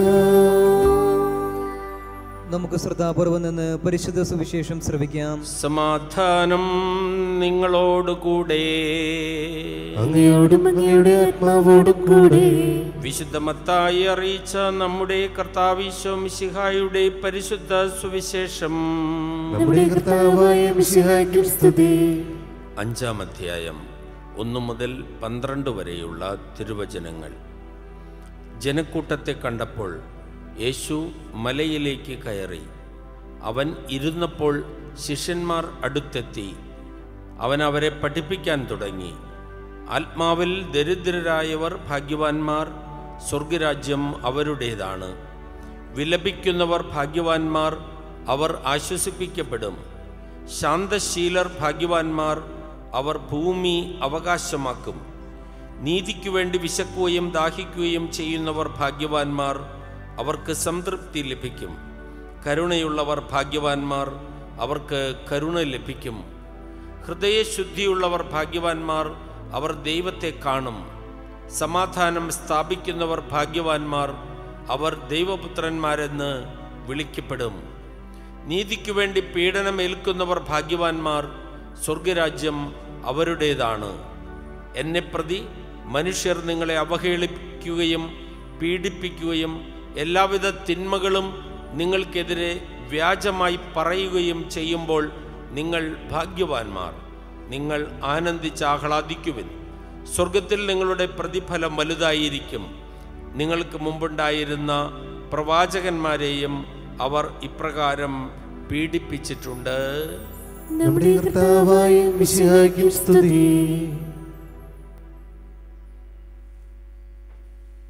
നമുക്ക് ശ്രദ്ധാപൂർവം നിന്ന് പരിശുദ്ധ സുവിശേഷം ശ്രവിക്കാം സമാധാനം നിങ്ങളോടുകൂടെ അങ്ങയോടും അങ്ങയുടെ ആത്മാവോടും കൂടെ വിശുദ്ധമത്തായി അറിയിച്ച നമ്മുടെ കർത്താവിശോ മിശിഹായുടെ പരിശുദ്ധ സുവിശേഷം നമ്മുടെ കർത്താവായ മിശിഹായ്ക്കും സ്തുതി അഞ്ചാം അധ്യായം ഒന്നു മുതൽ പന്ത്രണ്ട് വരെയുള്ള തിരുവചനങ്ങൾ ജനക്കൂട്ടത്തെ കണ്ടപ്പോൾ യേശു മലയിലേക്ക് കയറി അവൻ ഇരുന്നപ്പോൾ ശിഷ്യന്മാർ അടുത്തെത്തി അവൻ അവരെ പഠിപ്പിക്കാൻ തുടങ്ങി ആത്മാവിൽ ദരിദ്രരായവർ ഭാഗ്യവാന്മാർ സ്വർഗരാജ്യം അവരുടേതാണ് വിലപിക്കുന്നവർ ഭാഗ്യവാന്മാർ അവർ ആശ്വസിപ്പിക്കപ്പെടും ശാന്തശീലർ ഭാഗ്യവാന്മാർ അവർ ഭൂമി അവകാശമാക്കും നീതിക്കു വേണ്ടി വിശക്കുകയും ദാഹിക്കുകയും ചെയ്യുന്നവർ ഭാഗ്യവാന്മാർ അവർക്ക് സംതൃപ്തി ലഭിക്കും കരുണയുള്ളവർ ഭാഗ്യവാന്മാർ അവർക്ക് കരുണ ലഭിക്കും ഹൃദയശുദ്ധിയുള്ളവർ ഭാഗ്യവാന്മാർ അവർ ദൈവത്തെ കാണും സമാധാനം സ്ഥാപിക്കുന്നവർ ഭാഗ്യവാന്മാർ അവർ ദൈവപുത്രന്മാരെന്ന് വിളിക്കപ്പെടും നീതിക്കു വേണ്ടി പീഡനമേൽക്കുന്നവർ ഭാഗ്യവാന്മാർ സ്വർഗരാജ്യം അവരുടേതാണ് എന്നെ പ്രതി മനുഷ്യർ നിങ്ങളെ അവഹേളിക്കുകയും പീഡിപ്പിക്കുകയും എല്ലാവിധ തിന്മകളും നിങ്ങൾക്കെതിരെ വ്യാജമായി പറയുകയും ചെയ്യുമ്പോൾ നിങ്ങൾ ഭാഗ്യവാന്മാർ നിങ്ങൾ ആനന്ദിച്ച് ആഹ്ലാദിക്കുവിൻ സ്വർഗത്തിൽ നിങ്ങളുടെ പ്രതിഫലം വലുതായിരിക്കും നിങ്ങൾക്ക് മുമ്പുണ്ടായിരുന്ന പ്രവാചകന്മാരെയും അവർ ഇപ്രകാരം പീഡിപ്പിച്ചിട്ടുണ്ട് നമ്മുടെ കർത്താവായ മിശിഹായ്ക്കും സ്തുതി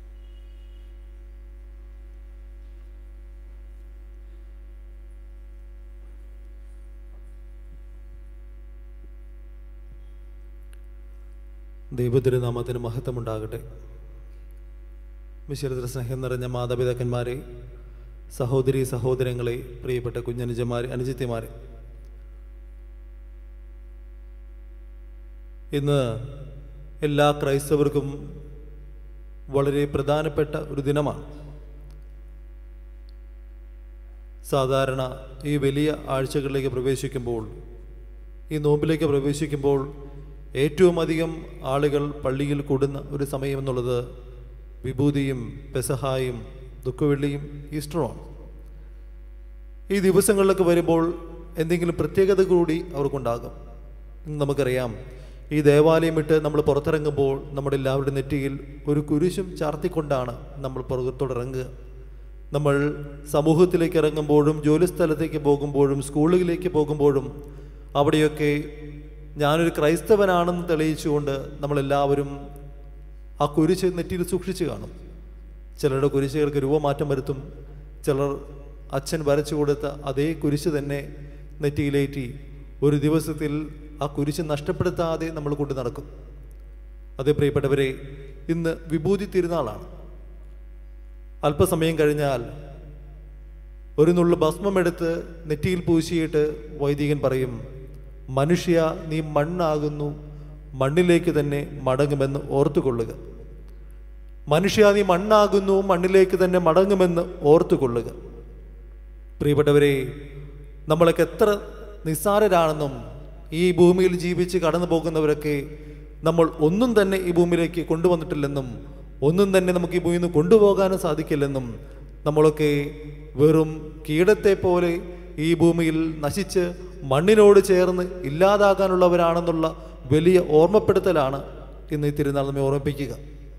ദൈവത്തിരുനാമത്തിന് മഹത്വമുണ്ടാകട്ടെ വിശുദ്ധ സ്നേഹം നിറഞ്ഞ മാതാപിതാക്കന്മാരെ സഹോദരി സഹോദരങ്ങളെ പ്രിയപ്പെട്ട കുഞ്ഞനുജന്മാരെ അനുജിത്യമാരെ ഇന്ന് എല്ലാ ക്രൈസ്തവർക്കും വളരെ പ്രധാനപ്പെട്ട ഒരു ദിനമാണ് സാധാരണ ഈ വലിയ ആഴ്ചകളിലേക്ക് പ്രവേശിക്കുമ്പോൾ ഈ നോമ്പിലേക്ക് പ്രവേശിക്കുമ്പോൾ ഏറ്റവും അധികം ആളുകൾ പള്ളിയിൽ കൂടുന്ന ഒരു സമയം എന്നുള്ളത് വിഭൂതിയും പെസഹായും ദുഃഖവെള്ളിയും ഈസ്റ്ററുമാണ് ഈ ദിവസങ്ങളിലൊക്കെ വരുമ്പോൾ എന്തെങ്കിലും പ്രത്യേകത കൂടി അവർക്കുണ്ടാകും ഇന്ന് നമുക്കറിയാം ഈ ദേവാലയം വിട്ട് നമ്മൾ പുറത്തിറങ്ങുമ്പോൾ നമ്മുടെ എല്ലാവരുടെ നെറ്റിയിൽ ഒരു കുരിശും ചാർത്തിക്കൊണ്ടാണ് നമ്മൾ പുറത്തോട്ടിറങ്ങുക നമ്മൾ സമൂഹത്തിലേക്ക് ഇറങ്ങുമ്പോഴും ജോലിസ്ഥലത്തേക്ക് പോകുമ്പോഴും സ്കൂളുകളിലേക്ക് പോകുമ്പോഴും അവിടെയൊക്കെ ഞാനൊരു ക്രൈസ്തവനാണെന്ന് തെളിയിച്ചുകൊണ്ട് നമ്മളെല്ലാവരും ആ കുരിശ് നെറ്റിയിൽ സൂക്ഷിച്ച് കാണും ചിലരുടെ കുരിശുകൾക്ക് രൂപമാറ്റം വരുത്തും ചിലർ അച്ഛൻ വരച്ചു കൊടുത്ത അതേ കുരിശ് തന്നെ നെറ്റിയിലേറ്റി ഒരു ദിവസത്തിൽ ആ കുരിശ് നഷ്ടപ്പെടുത്താതെ നമ്മൾ കൊണ്ടു നടക്കും അതേ പ്രിയപ്പെട്ടവരെ ഇന്ന് വിഭൂതി തിരുനാളാണ് അല്പസമയം കഴിഞ്ഞാൽ ഒരു നുള്ളു ഭസ്മമെടുത്ത് നെറ്റിയിൽ പൂശിയിട്ട് വൈദികൻ പറയും മനുഷ്യ നീ മണ്ണാകുന്നു മണ്ണിലേക്ക് തന്നെ മടങ്ങുമെന്ന് ഓർത്തുകൊള്ളുക മനുഷ്യ നീ മണ്ണാകുന്നു മണ്ണിലേക്ക് തന്നെ മടങ്ങുമെന്ന് ഓർത്തുകൊള്ളുക പ്രിയപ്പെട്ടവരെ നമ്മളൊക്കെ എത്ര നിസ്സാരരാണെന്നും ഈ ഭൂമിയിൽ ജീവിച്ച് കടന്നു പോകുന്നവരൊക്കെ നമ്മൾ ഒന്നും തന്നെ ഈ ഭൂമിയിലേക്ക് കൊണ്ടുവന്നിട്ടില്ലെന്നും ഒന്നും തന്നെ നമുക്ക് ഈ ഭൂമിയിൽ നിന്ന് കൊണ്ടുപോകാനും സാധിക്കില്ലെന്നും നമ്മളൊക്കെ വെറും കീടത്തെ പോലെ ഈ ഭൂമിയിൽ നശിച്ച് മണ്ണിനോട് ചേർന്ന് ഇല്ലാതാകാനുള്ളവരാണെന്നുള്ള വലിയ ഓർമ്മപ്പെടുത്തലാണ് ഇന്ന് ഈ തിരുനാൾ നമ്മെ ഓർമ്മിപ്പിക്കുക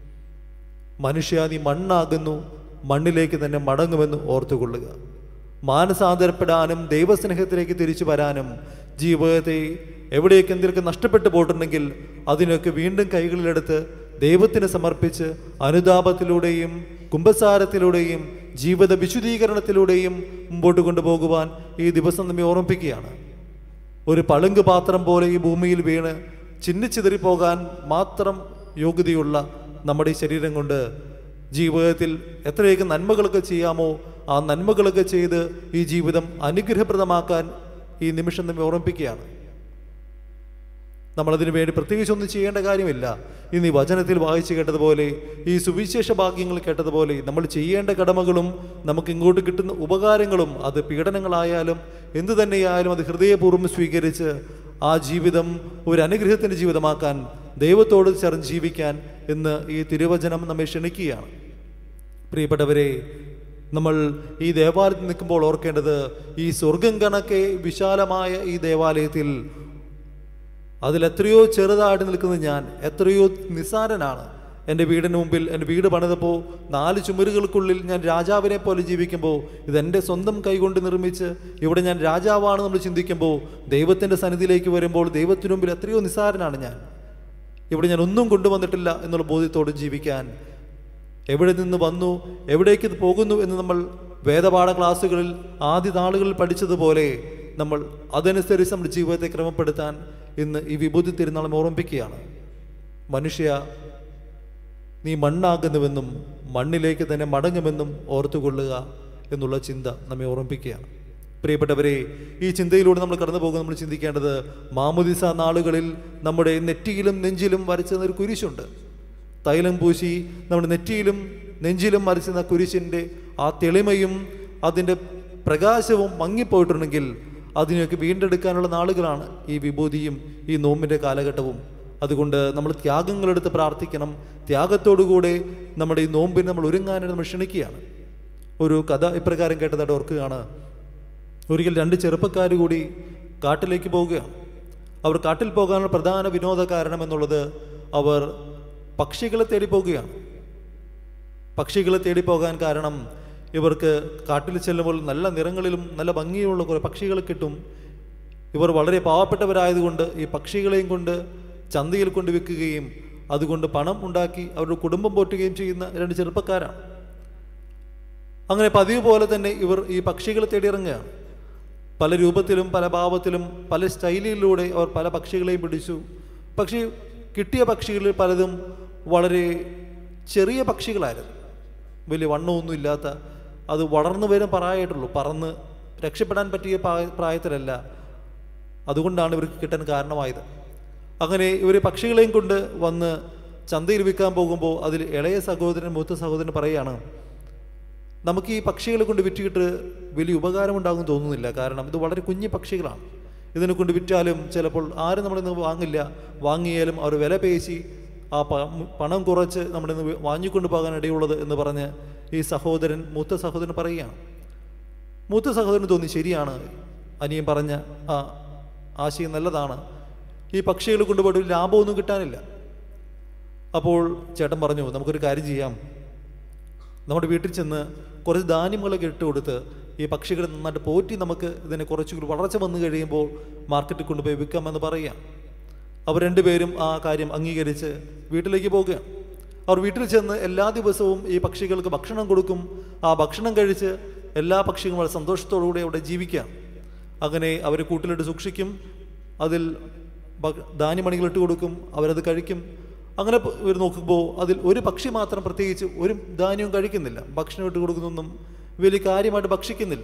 മനുഷ്യ നീ മണ്ണാകുന്നു മണ്ണിലേക്ക് തന്നെ മടങ്ങുമെന്ന് ഓർത്തുകൊള്ളുക മാനസാന്തരപ്പെടാനും ദൈവസ്നേഹത്തിലേക്ക് തിരിച്ചു വരാനും ജീവിതത്തെ എവിടെയൊക്കെ എന്തെങ്കിലും നഷ്ടപ്പെട്ടു പോയിട്ടുണ്ടെങ്കിൽ അതിനൊക്കെ വീണ്ടും കൈകളിലെടുത്ത് ദൈവത്തിന് സമർപ്പിച്ച് അനുതാപത്തിലൂടെയും കുംഭസാരത്തിലൂടെയും ജീവിത വിശുദ്ധീകരണത്തിലൂടെയും മുമ്പോട്ട് കൊണ്ടുപോകുവാൻ ഈ ദിവസം നമ്മെ ഓർമ്മിപ്പിക്കുകയാണ് ഒരു പളുങ്ക് പാത്രം പോലെ ഈ ഭൂമിയിൽ വീണ് ചിന്നിച്ചിതറിപ്പോകാൻ മാത്രം യോഗ്യതയുള്ള നമ്മുടെ ഈ ശരീരം കൊണ്ട് ജീവിതത്തിൽ എത്രയൊക്കെ നന്മകളൊക്കെ ചെയ്യാമോ ആ നന്മകളൊക്കെ ചെയ്ത് ഈ ജീവിതം അനുഗ്രഹപ്രദമാക്കാൻ ഈ നിമിഷം നമ്മെ ഓർമ്മിപ്പിക്കുകയാണ് നമ്മളതിനു വേണ്ടി പ്രത്യേകിച്ച് ഒന്നും ചെയ്യേണ്ട കാര്യമില്ല ഇന്ന് ഈ വചനത്തിൽ വായിച്ചു കേട്ടതുപോലെ ഈ സുവിശേഷ ഭാഗ്യങ്ങൾ കേട്ടതുപോലെ നമ്മൾ ചെയ്യേണ്ട കടമകളും നമുക്ക് ഇങ്ങോട്ട് കിട്ടുന്ന ഉപകാരങ്ങളും അത് പീഡനങ്ങളായാലും എന്തു തന്നെയായാലും അത് ഹൃദയപൂർവ്വം സ്വീകരിച്ച് ആ ജീവിതം ഒരു അനുഗ്രഹത്തിൻ്റെ ജീവിതമാക്കാൻ ദൈവത്തോട് ചേർന്ന് ജീവിക്കാൻ എന്ന് ഈ തിരുവചനം നമ്മെ ക്ഷണിക്കുകയാണ് പ്രിയപ്പെട്ടവരെ നമ്മൾ ഈ ദേവാലയത്തിൽ നിൽക്കുമ്പോൾ ഓർക്കേണ്ടത് ഈ സ്വർഗം കണക്കെ വിശാലമായ ഈ ദേവാലയത്തിൽ അതിൽ എത്രയോ ചെറുതായിട്ട് നിൽക്കുന്ന ഞാൻ എത്രയോ നിസ്സാരനാണ് എൻ്റെ വീടിന് മുമ്പിൽ എൻ്റെ വീട് പണിതപ്പോൾ നാല് ചുമരുകൾക്കുള്ളിൽ ഞാൻ രാജാവിനെ പോലെ ജീവിക്കുമ്പോൾ ഇതെൻ്റെ സ്വന്തം കൈകൊണ്ട് നിർമ്മിച്ച് ഇവിടെ ഞാൻ രാജാവാണ് നമ്മൾ ചിന്തിക്കുമ്പോൾ ദൈവത്തിൻ്റെ സന്നിധിയിലേക്ക് വരുമ്പോൾ ദൈവത്തിനു മുമ്പിൽ എത്രയോ നിസ്സാരനാണ് ഞാൻ ഇവിടെ ഞാൻ ഒന്നും കൊണ്ടുവന്നിട്ടില്ല എന്നുള്ള ബോധ്യത്തോടെ ജീവിക്കാൻ എവിടെ നിന്ന് വന്നു എവിടേക്ക് ഇത് പോകുന്നു എന്ന് നമ്മൾ വേദപാഠ ക്ലാസ്സുകളിൽ ആദ്യ നാളുകളിൽ പഠിച്ചതുപോലെ നമ്മൾ അതനുസരിച്ച് നമ്മുടെ ജീവിതത്തെ ക്രമപ്പെടുത്താൻ ഇന്ന് ഈ വിഭൂതി തിരുനാളം ഓർമ്മിപ്പിക്കുകയാണ് മനുഷ്യ നീ മണ്ണാകുന്നുവെന്നും മണ്ണിലേക്ക് തന്നെ മടങ്ങുമെന്നും ഓർത്തുകൊള്ളുക എന്നുള്ള ചിന്ത നമ്മെ ഓർമ്മിപ്പിക്കുകയാണ് പ്രിയപ്പെട്ടവരെ ഈ ചിന്തയിലൂടെ നമ്മൾ കടന്നു പോകുമ്പോൾ നമ്മൾ ചിന്തിക്കേണ്ടത് മാമുദിസ നാളുകളിൽ നമ്മുടെ നെറ്റിയിലും നെഞ്ചിലും വരച്ചുന്ന ഒരു കുരിശുണ്ട് തൈലം പൂശി നമ്മുടെ നെറ്റിയിലും നെഞ്ചിലും വരച്ചുന്ന കുരിശിൻ്റെ ആ തെളിമയും അതിൻ്റെ പ്രകാശവും മങ്ങിപ്പോയിട്ടുണ്ടെങ്കിൽ അതിനെയൊക്കെ വീണ്ടെടുക്കാനുള്ള നാളുകളാണ് ഈ വിഭൂതിയും ഈ നോമ്പിൻ്റെ കാലഘട്ടവും അതുകൊണ്ട് നമ്മൾ ത്യാഗങ്ങളെടുത്ത് പ്രാർത്ഥിക്കണം ത്യാഗത്തോടുകൂടെ നമ്മുടെ ഈ നോമ്പിന് നമ്മൾ ഒരുങ്ങാനായിട്ട് നമ്മൾ ക്ഷണിക്കുകയാണ് ഒരു കഥ ഇപ്രകാരം കേട്ടതായിട്ട് ഓർക്കുകയാണ് ഒരിക്കൽ രണ്ട് ചെറുപ്പക്കാർ കൂടി കാട്ടിലേക്ക് പോവുകയാണ് അവർ കാട്ടിൽ പോകാനുള്ള പ്രധാന വിനോദ കാരണം എന്നുള്ളത് അവർ പക്ഷികളെ തേടി പോകുകയാണ് പക്ഷികളെ തേടി പോകാൻ കാരണം ഇവർക്ക് കാട്ടിൽ ചെല്ലുമ്പോൾ നല്ല നിറങ്ങളിലും നല്ല ഭംഗിയുള്ള കുറേ പക്ഷികളെ കിട്ടും ഇവർ വളരെ പാവപ്പെട്ടവരായതുകൊണ്ട് ഈ പക്ഷികളെയും കൊണ്ട് ചന്തയിൽ കൊണ്ട് വിൽക്കുകയും അതുകൊണ്ട് പണം ഉണ്ടാക്കി അവരുടെ കുടുംബം പോറ്റുകയും ചെയ്യുന്ന രണ്ട് ചെറുപ്പക്കാരാണ് അങ്ങനെ പതിവ് പോലെ തന്നെ ഇവർ ഈ പക്ഷികളെ തേടി ഇറങ്ങുകയാണ് പല രൂപത്തിലും പല ഭാവത്തിലും പല സ്റ്റൈലിലൂടെ അവർ പല പക്ഷികളെയും പിടിച്ചു പക്ഷേ കിട്ടിയ പക്ഷികളിൽ പലതും വളരെ ചെറിയ പക്ഷികളായിരുന്നു വലിയ വണ്ണമൊന്നും ഇല്ലാത്ത അത് വളർന്നു വരും പ്രായമായിട്ടുള്ളൂ പറന്ന് രക്ഷപ്പെടാൻ പറ്റിയ പ്രായ- പ്രായത്തിലല്ല അതുകൊണ്ടാണ് ഇവർക്ക് കിട്ടാൻ കാരണമായത് അങ്ങനെ ഇവർ പക്ഷികളെയും കൊണ്ട് വന്ന് ചന്തയിൽ വിൽക്കാൻ പോകുമ്പോൾ അതിൽ ഇളയ സഹോദരൻ മൂത്ത സഹോദരൻ പറയുകയാണ് നമുക്ക് ഈ പക്ഷികളെ കൊണ്ട് വിറ്റിട്ട് വലിയ ഉപകാരമുണ്ടാകും തോന്നുന്നില്ല കാരണം ഇത് വളരെ കുഞ്ഞു പക്ഷികളാണ് ഇതിനെ കൊണ്ട് വിറ്റാലും ചിലപ്പോൾ ആരും നമ്മളിൽ നിന്ന് വാങ്ങില്ല വാങ്ങിയാലും അവർ വില പേശി ആ പ- പണം കുറച്ച് നമ്മളിൽ നിന്ന് വാങ്ങിക്കൊണ്ട് പോകാൻ ഇടയുള്ളത് എന്ന് പറഞ്ഞ് ഈ സഹോദരൻ മൂത്ത സഹോദരൻ പറയുകയാണ് മൂത്ത സഹോദരന് തോന്നി ശരിയാണ് അനിയൻ പറഞ്ഞ ആ ആശയം നല്ലതാണ് ഈ പക്ഷികൾ കൊണ്ടുപോയിട്ട് ലാഭമൊന്നും കിട്ടാനില്ല അപ്പോൾ ചേട്ടൻ പറഞ്ഞു നമുക്കൊരു കാര്യം ചെയ്യാം നമ്മുടെ വീട്ടിൽ ചെന്ന് കുറച്ച് ധാന്യങ്ങളൊക്കെ ഇട്ട് കൊടുത്ത് ഈ പക്ഷികളെ നന്നായിട്ട് പോറ്റി നമുക്ക് ഇതിനെ കുറച്ചുകൂടി വളർച്ച വന്നു കഴിയുമ്പോൾ മാർക്കറ്റിൽ കൊണ്ടുപോയി വിൽക്കാമെന്ന് പറയാം അവർ രണ്ടുപേരും ആ കാര്യം അംഗീകരിച്ച് വീട്ടിലേക്ക് പോകുകയാണ് അവർ വീട്ടിൽ ചെന്ന് എല്ലാ ദിവസവും ഈ പക്ഷികൾക്ക് ഭക്ഷണം കൊടുക്കും ആ ഭക്ഷണം കഴിച്ച് എല്ലാ പക്ഷികളും വളരെ സന്തോഷത്തോടുകൂടി അവിടെ ജീവിക്കാം അങ്ങനെ അവരെ കൂട്ടിലിട്ട് സൂക്ഷിക്കും അതിൽ ഭ- ധാന്യമണികൾ ഇട്ട് കൊടുക്കും അവരത് കഴിക്കും അങ്ങനെ പ- ഇവർ നോക്കുമ്പോൾ അതിൽ ഒരു പക്ഷി മാത്രം പ്രത്യേകിച്ച് ഒരു ധാന്യവും കഴിക്കുന്നില്ല ഭക്ഷണം ഇട്ട് കൊടുക്കുന്നൊന്നും വലിയ കാര്യമായിട്ട് ഭക്ഷിക്കുന്നില്ല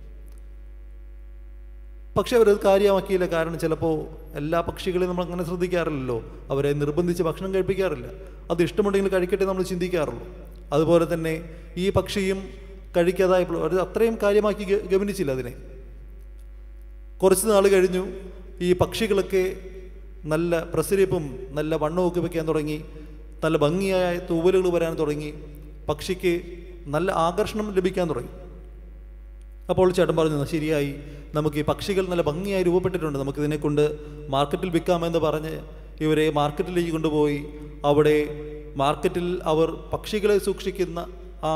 പക്ഷെ അവരത് കാര്യമാക്കിയില്ല കാരണം ചിലപ്പോൾ എല്ലാ പക്ഷികളെയും നമ്മൾ അങ്ങനെ ശ്രദ്ധിക്കാറില്ലല്ലോ അവരെ നിർബന്ധിച്ച് ഭക്ഷണം കഴിപ്പിക്കാറില്ല അത് ഇഷ്ടമുണ്ടെങ്കിൽ കഴിക്കട്ടെ നമ്മൾ ചിന്തിക്കാറുള്ളൂ അതുപോലെ തന്നെ ഈ പക്ഷിയും കഴിക്കാതായപ്പോൾ അവർ അത്രയും കാര്യമാക്കി ഗ- ഗമനിച്ചില്ല അതിനെ കുറച്ച് നാൾ കഴിഞ്ഞു ഈ പക്ഷികളൊക്കെ നല്ല പ്രസരിപ്പും നല്ല വണ്ണമൊക്കെ വെക്കാൻ തുടങ്ങി നല്ല ഭംഗിയായ തൂവലുകൾ വരാൻ തുടങ്ങി പക്ഷിക്ക് നല്ല ആകർഷണം ലഭിക്കാൻ തുടങ്ങി അപ്പോൾ ചേട്ടൻ പറഞ്ഞു "എന്നാ ശരിയായി നമുക്ക് ഈ പക്ഷികൾ നല്ല ഭംഗിയായി രൂപപ്പെട്ടിട്ടുണ്ട് നമുക്ക് ഇതിനെ കൊണ്ട് മാർക്കറ്റിൽ വിൽക്കാമെന്ന് പറഞ്ഞ് ഇവരെ മാർക്കറ്റിലേക്ക് കൊണ്ടുപോയി അവിടെ മാർക്കറ്റിൽ അവർ പക്ഷികളെ സൂക്ഷിക്കുന്ന ആ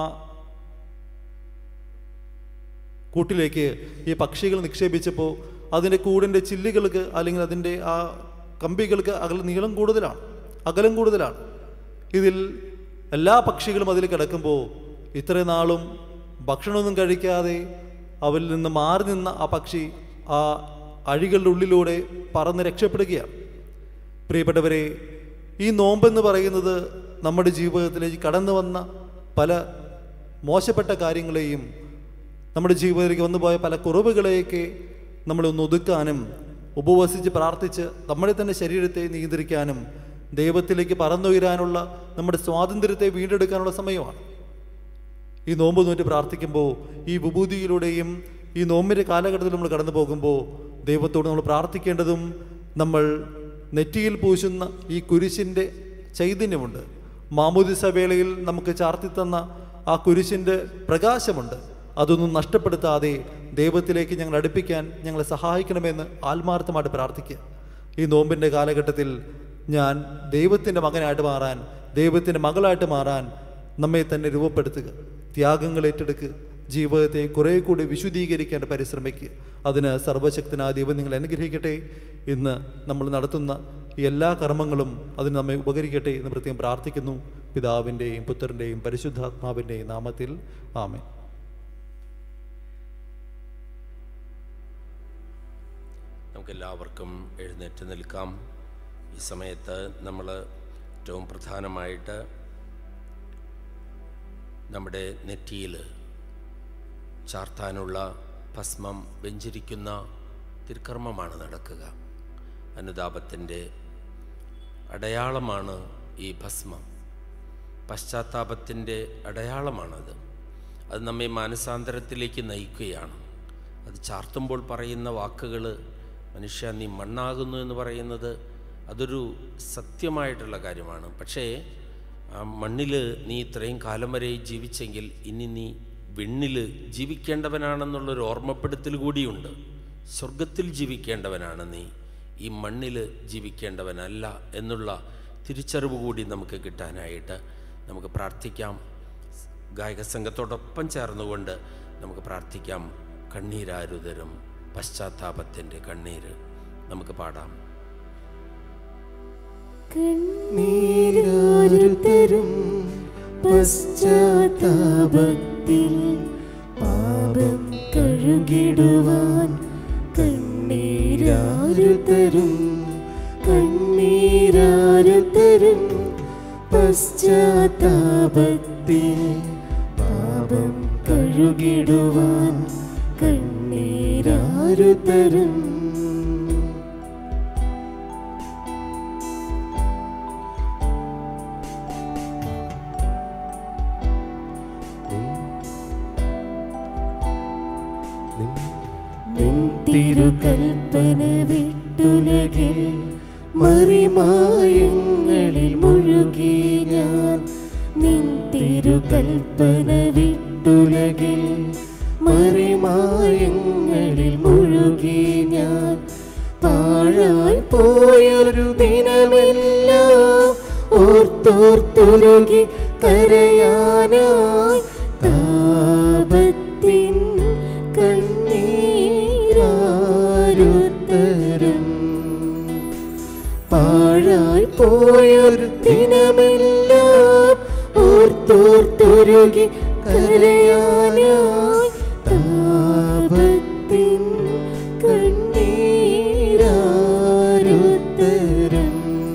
കൂട്ടിലേക്ക് ഈ പക്ഷികൾ നിക്ഷേപിച്ചപ്പോൾ അതിൻ്റെ കൂടിൻ്റെ ചില്ലുകൾക്ക് അല്ലെങ്കിൽ അതിൻ്റെ ആ കമ്പികൾക്ക് അകൽ നീളം കൂടുതലാണ് അകലം കൂടുതലാണ് ഇതിൽ എല്ലാ പക്ഷികളും അതിൽ കിടക്കുമ്പോൾ ഇത്രയും നാളും ഭക്ഷണമൊന്നും കഴിക്കാതെ അവരിൽ നിന്ന് മാറി നിന്ന ആ പക്ഷി ആ അഴികളുടെ ഉള്ളിലൂടെ പറന്ന് രക്ഷപ്പെടുകയാണ് പ്രിയപ്പെട്ടവരെ ഈ നോമ്പെന്ന് പറയുന്നത് നമ്മുടെ ജീവിതത്തിലേക്ക് കടന്നു വന്ന പല മോശപ്പെട്ട കാര്യങ്ങളെയും നമ്മുടെ ജീവിതത്തിലേക്ക് വന്നുപോയ പല കുറവുകളെയൊക്കെ നമ്മളൊന്ന് ഒതുക്കാനും ഉപവസിച്ച് പ്രാർത്ഥിച്ച് നമ്മുടെ തന്നെ ശരീരത്തെ നിയന്ത്രിക്കാനും ദൈവത്തിലേക്ക് പറന്നുയരാനുള്ള നമ്മുടെ സ്വാതന്ത്ര്യത്തെ വീണ്ടെടുക്കാനുള്ള സമയമാണ് ഈ നോമ്പ് നോറ്റ് പ്രാർത്ഥിക്കുമ്പോൾ ഈ വിഭൂതിയിലൂടെയും ഈ നോമ്പിൻ്റെ കാലഘട്ടത്തിൽ നമ്മൾ കടന്നു പോകുമ്പോൾ ദൈവത്തോട് നമ്മൾ പ്രാർത്ഥിക്കേണ്ടതും നമ്മൾ നെറ്റിയിൽ പൂശുന്ന ഈ കുരിശിൻ്റെ ചൈതന്യമുണ്ട് മാമോദിസ വേളയിൽ നമുക്ക് ചാർത്തി തന്ന ആ കുരിശിൻ്റെ പ്രകാശമുണ്ട് അതൊന്നും നഷ്ടപ്പെടുത്താതെ ദൈവത്തിലേക്ക് ഞങ്ങൾ അടുപ്പിക്കാൻ ഞങ്ങളെ സഹായിക്കണമെന്ന് ആത്മാർത്ഥമായിട്ട് പ്രാർത്ഥിക്കുക ഈ നോമ്പിൻ്റെ കാലഘട്ടത്തിൽ ഞാൻ ദൈവത്തിൻ്റെ മകനായിട്ട് മാറാൻ ദൈവത്തിൻ്റെ മകളായിട്ട് മാറാൻ നമ്മെ തന്നെ രൂപപ്പെടുത്തുക ത്യാഗങ്ങൾ ഏറ്റെടുക്കുക ജീവിതത്തെ കുറേ കൂടി വിശുദ്ധീകരിക്കാൻ പരിശ്രമിക്കുക അതിന് സർവശക്തനായ ദൈവം നിങ്ങൾ അനുഗ്രഹിക്കട്ടെ ഇന്ന് നമ്മൾ നടത്തുന്ന ഈ എല്ലാ കർമ്മങ്ങളും അതിന് നമ്മെ ഉപകരിക്കട്ടെ എന്ന് പ്രത്യേകം പ്രാർത്ഥിക്കുന്നു പിതാവിൻ്റെയും പുത്രൻ്റെയും പരിശുദ്ധാത്മാവിൻ്റെയും നാമത്തിൽ ആമേ നമുക്കെല്ലാവർക്കും എഴുന്നേറ്റ് നിൽക്കാം ഈ സമയത്ത് നമ്മൾ ഏറ്റവും പ്രധാനമായിട്ട് നമ്മുടെ നെറ്റിയിൽ ചാർത്താനുള്ള ഭസ്മം വെഞ്ചരിക്കുന്ന തിരുക്കർമ്മമാണ് നടക്കുക അനുതാപത്തിൻ്റെ അടയാളമാണ് ഈ ഭസ്മം പശ്ചാത്താപത്തിൻ്റെ അടയാളമാണത് അത് നമ്മെ മാനസാന്തരത്തിലേക്ക് നയിക്കുകയാണ് അത് ചാർത്തുമ്പോൾ പറയുന്ന വാക്കുകൾ മനുഷ്യ നീ മണ്ണാകുന്നു എന്ന് പറയുന്നത് അതൊരു സത്യമായിട്ടുള്ള കാര്യമാണ് പക്ഷേ ആ മണ്ണിൽ നീ ഇത്രയും കാലം വരെ ജീവിച്ചെങ്കിൽ ഇനി നീ വിണ്ണിൽ ജീവിക്കേണ്ടവനാണെന്നുള്ളൊരു ഓർമ്മപ്പെടുത്തൽ കൂടിയുണ്ട് സ്വർഗത്തിൽ ജീവിക്കേണ്ടവനാണ് നീ ഈ മണ്ണിൽ ജീവിക്കേണ്ടവനല്ല എന്നുള്ള തിരിച്ചറിവ് കൂടി നമുക്ക് കിട്ടാനായിട്ട് നമുക്ക് പ്രാർത്ഥിക്കാം ഗായക സംഘത്തോടൊപ്പം ചേർന്നുകൊണ്ട് നമുക്ക് പ്രാർത്ഥിക്കാം കണ്ണീരാരുതരും പശ്ചാത്താപത്തിൻ്റെ കണ്ണീര് നമുക്ക് പാടാം കണ്ണീരാരുത്തരും പശ്ചാത്താപത്തിൽ പാപം കഴുകിടുവാൻ കണ്ണീരാരുത്തരും കണ്ണീരാരുത്തരും കണ്ണീരാരും തരും പശ്ചാത്താപത്തിൽ പാപം കഴുകിടുവാൻ കണ്ണീരാരു തരും നിൻ തിരുകൽപ്പന വിട്ടുലകിൽ മറിമായങ്ങളിൽ മുഴുകി ഞാൻ നിൻ തിരുകൽപ്പന വിട്ടുലകിൽ മറിമായങ്ങളിൽ മുഴുകി ഞാൻ പാഴായി പോയൊരു ദിനമെല്ലാം ഓർത്തോർത്തുരുകി കരയാനായി താപത്തിൻ കണ്ണീരാരുത്തരും പാഴായി പോയൊരു ദിനമെല്ലാം ഓർത്തോർത്തുരുകി കരയാനായി താപത്തിൻ കണ്ണീരാരുത്തരും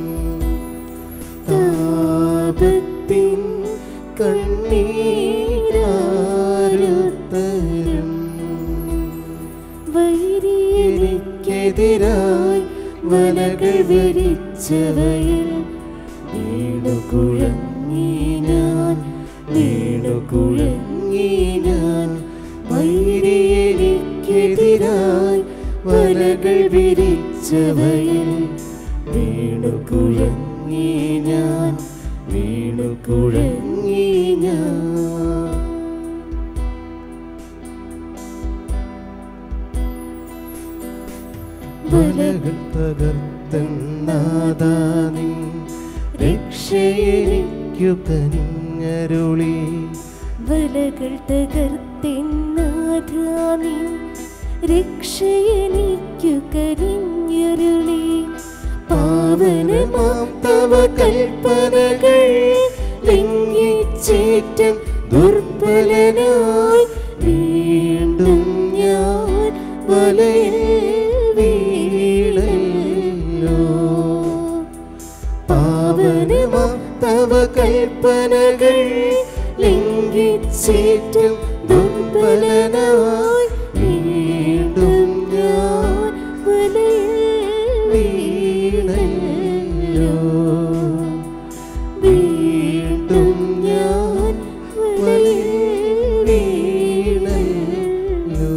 താപത്തിൻ കണ്ണീരാരുത്തരും വൈരിയെനിക്കെതിരായി വലകൾ വരിച്ചവയിൽ വീണു കുഴങ്ങി ഞാൻ വീണു കുഴങ്ങി ഞാൻ വൈരിയെനിക്കെതിരായി വലകൾ വിരിച്ചവയിൽ വീണു കുഴങ്ങി ഞാൻ വീണു കുഴങ്ങി ഞാൻ വലകൾ തകർത്തന്നാദാനി രക്ഷയെനിക്കു കനിഞ്ഞരുളി വലകൾ തകർത്തിന്നാഥാനി രക്ഷയെനിക്കു കരിഞ്ഞരുളി പാവനമാം തവ കൽപ്പനകൾ ലംഘിച്ചേറ്റം ദുർബലനായി വീണ്ടും ഞാൻ വലയിൽ വീണല്ലോ പാവനമാം തവ കൽപ്പനകൾ ലംഘിച്ചേറ്റം ദുർബലനായി വീണ്ടും ഞാൻ വലയിൽ വീണല്ലോ വീണ്ടും ഞാൻ വലയിൽ വീണല്ലോ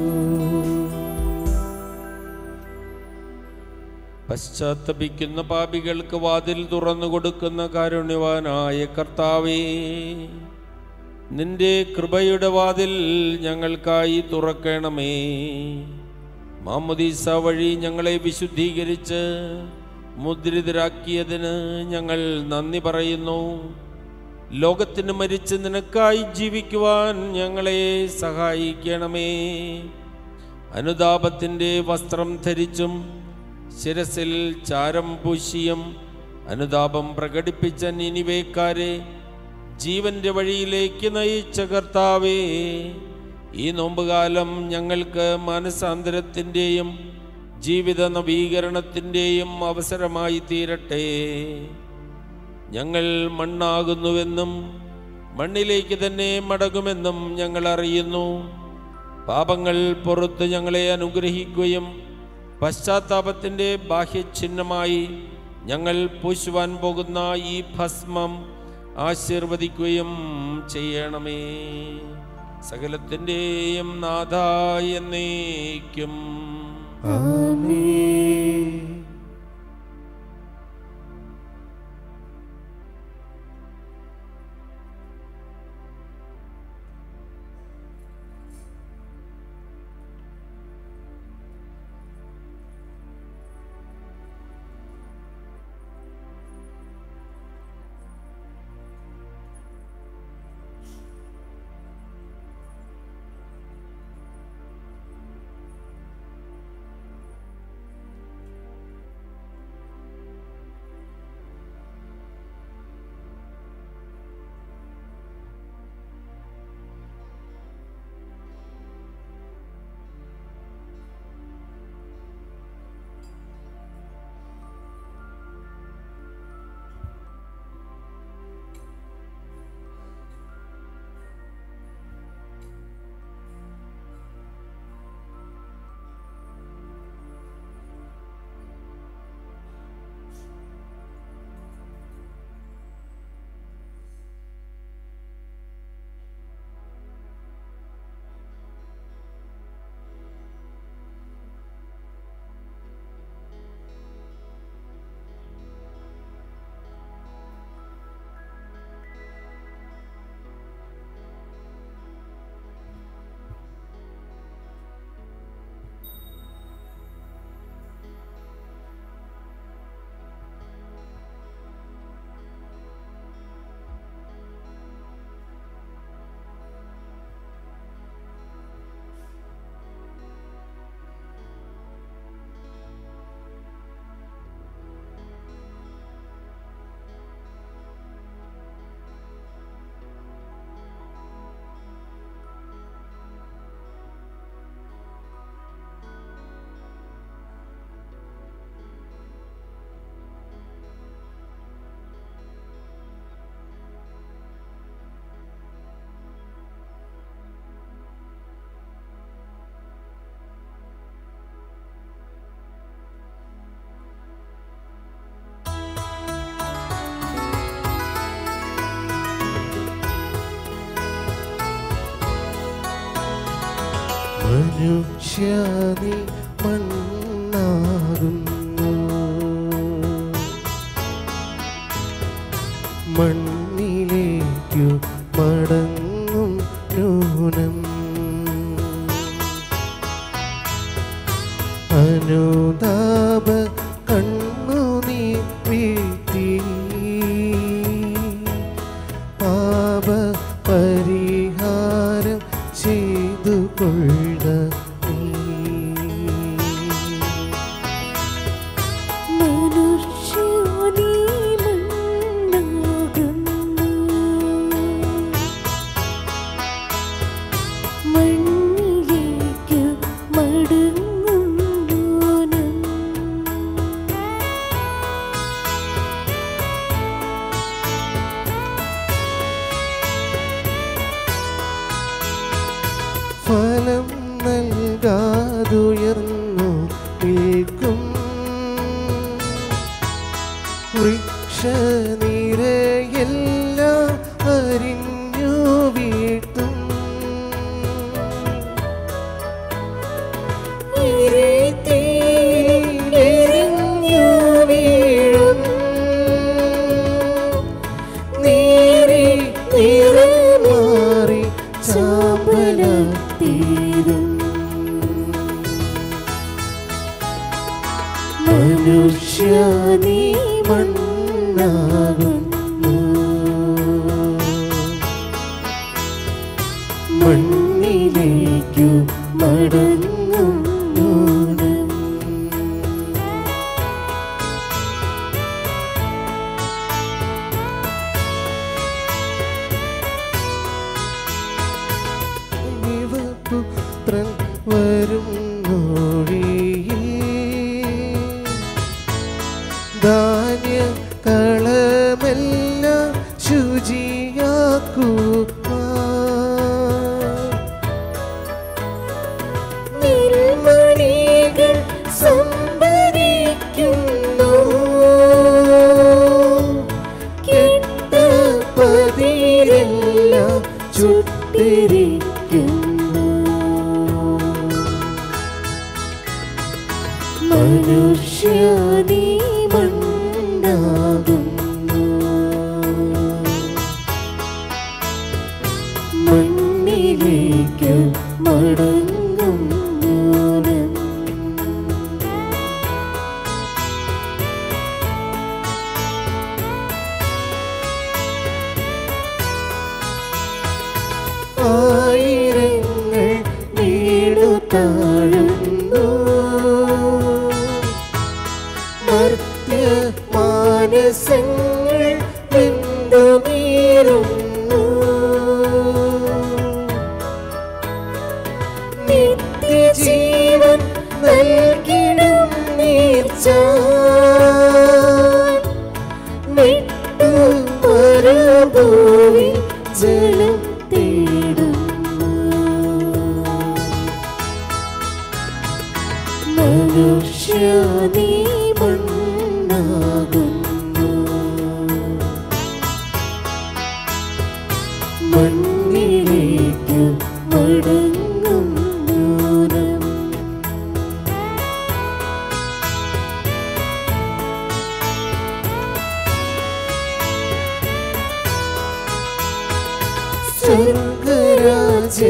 പശ്ചാത്തപിക്കുന്ന പാപികൾക്ക് വാതിൽ തുറന്നു കൊടുക്കുന്ന കാരുണ്യവാനായ കർത്താവേ നിന്റെ കൃപയുടെ വാതിൽ ഞങ്ങൾക്കായി തുറക്കണമേ മാമുദീസ വഴി ഞങ്ങളെ വിശുദ്ധീകരിച്ച് മുദ്രിതരാക്കിയതിന് ഞങ്ങൾ നന്ദി പറയുന്നു ലോകത്തിന് മരിച്ച് നിനക്കായി ജീവിക്കുവാൻ ഞങ്ങളെ സഹായിക്കണമേ അനുതാപത്തിൻ്റെ വസ്ത്രം ധരിച്ചും ശിരസിൽ ചാരം പൂശിയും അനുതാപം പ്രകടിപ്പിച്ച നിനിവേക്കാരെ ജീവന്റെ വഴിയിലേക്ക് നയിച്ച കർത്താവേ ഈ നോമ്പുകാലം ഞങ്ങൾക്ക് മാനസാന്തരത്തിൻ്റെയും ജീവിത നവീകരണത്തിൻ്റെയും അവസരമായി തീരട്ടെ ഞങ്ങൾ മണ്ണാകുന്നുവെന്നും മണ്ണിലേക്ക് തന്നെ മടങ്ങുമെന്നും ഞങ്ങൾ അറിയുന്നു പാപങ്ങൾ പുറത്ത് ഞങ്ങളെ അനുഗ്രഹിക്കുകയും പശ്ചാത്താപത്തിൻ്റെ ബാഹ്യചിഹ്നമായി ഞങ്ങൾ പൂശുവാൻ പോകുന്ന ഈ ഭസ്മം ആശീർവദിക്കുകയും ചെയ്യണമേ സകലത്തിൻ്റെയും നാഥ എന്നേക്കും മനുഷ്യ നീ മണ്ണാകുന്നു മണ്ണിലേക്കു മടങ്ങും നൂനം അനുതാപ കണ്ണു നീ വീഴ്ത്തി പാപ പരിഹാരം ചെയ്തു കൊള്ളുക നീ മനുഷ്യനീ മണ്ണാകുന്നു മണ്ണിലേക്കു മടങ്ങും നൂനം ഫലം നൽകാതുയർന്നു നിൽക്കും വൃക്ഷനിരയെല്ലാം അരിഞ്ഞു വീഴ്ത്തും എരിഞ്ഞു വീഴും നേരെ നിറം മാറി ചാമ്പല തീരും മനുഷ്യ നീ മണ്ണാകുന്നു മണ്ണിലേക്കു മടങ്ങും നൂനം പുത്രൻ വരും നൊഴിയിൽ ധാന്യ കളമെല്ലാം ശുചിയാക്കൂ നിർമ്മണികൾ സംഭരിക്കുന്നു കെട്ട പതിരെല്ലാം ചുട്ടിരിക്കുന്നു മനുഷ്യ നീ മണ്ണാകുന്നു മണ്ണിലേക്ക് മടങ്ങും നൂനം ആയിരങ്ങൾ വീണു താഴുന്നു മർത്യ മാനസങ്ങൾ വെന്തുമീറുന്നു നിത്യജീവൻ നൽകിടും നീർച്ച വിട്ടു മരുഭൂമി ജലം തേടുന്നു മനുഷ്യ നീ മണ്ണാകുന്നു മണ്ണിലേക്ക് മടങ്ങും നൂനം സ്വർഗരാജ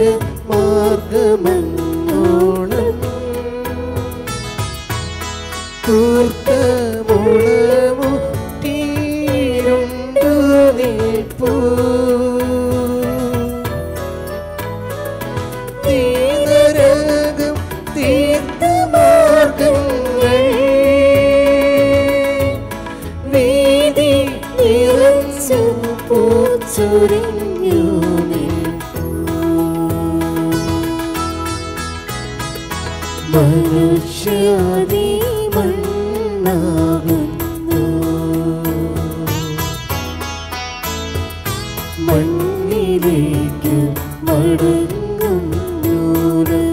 മാർഗമന്നോണം കൂർക്കമുളമുട്ടീരുണ്ടു നിൽപ്പൂ തീനരകം തീർത്ത മാർഗങ്ങൾ വീതി നിറച്ചു പൂച്ചൊരിഞ്ഞു മനുഷ്യാദി മണ്ണാകുന്നു മണ്ണിലേക്ക് മടങ്ങും നൂനം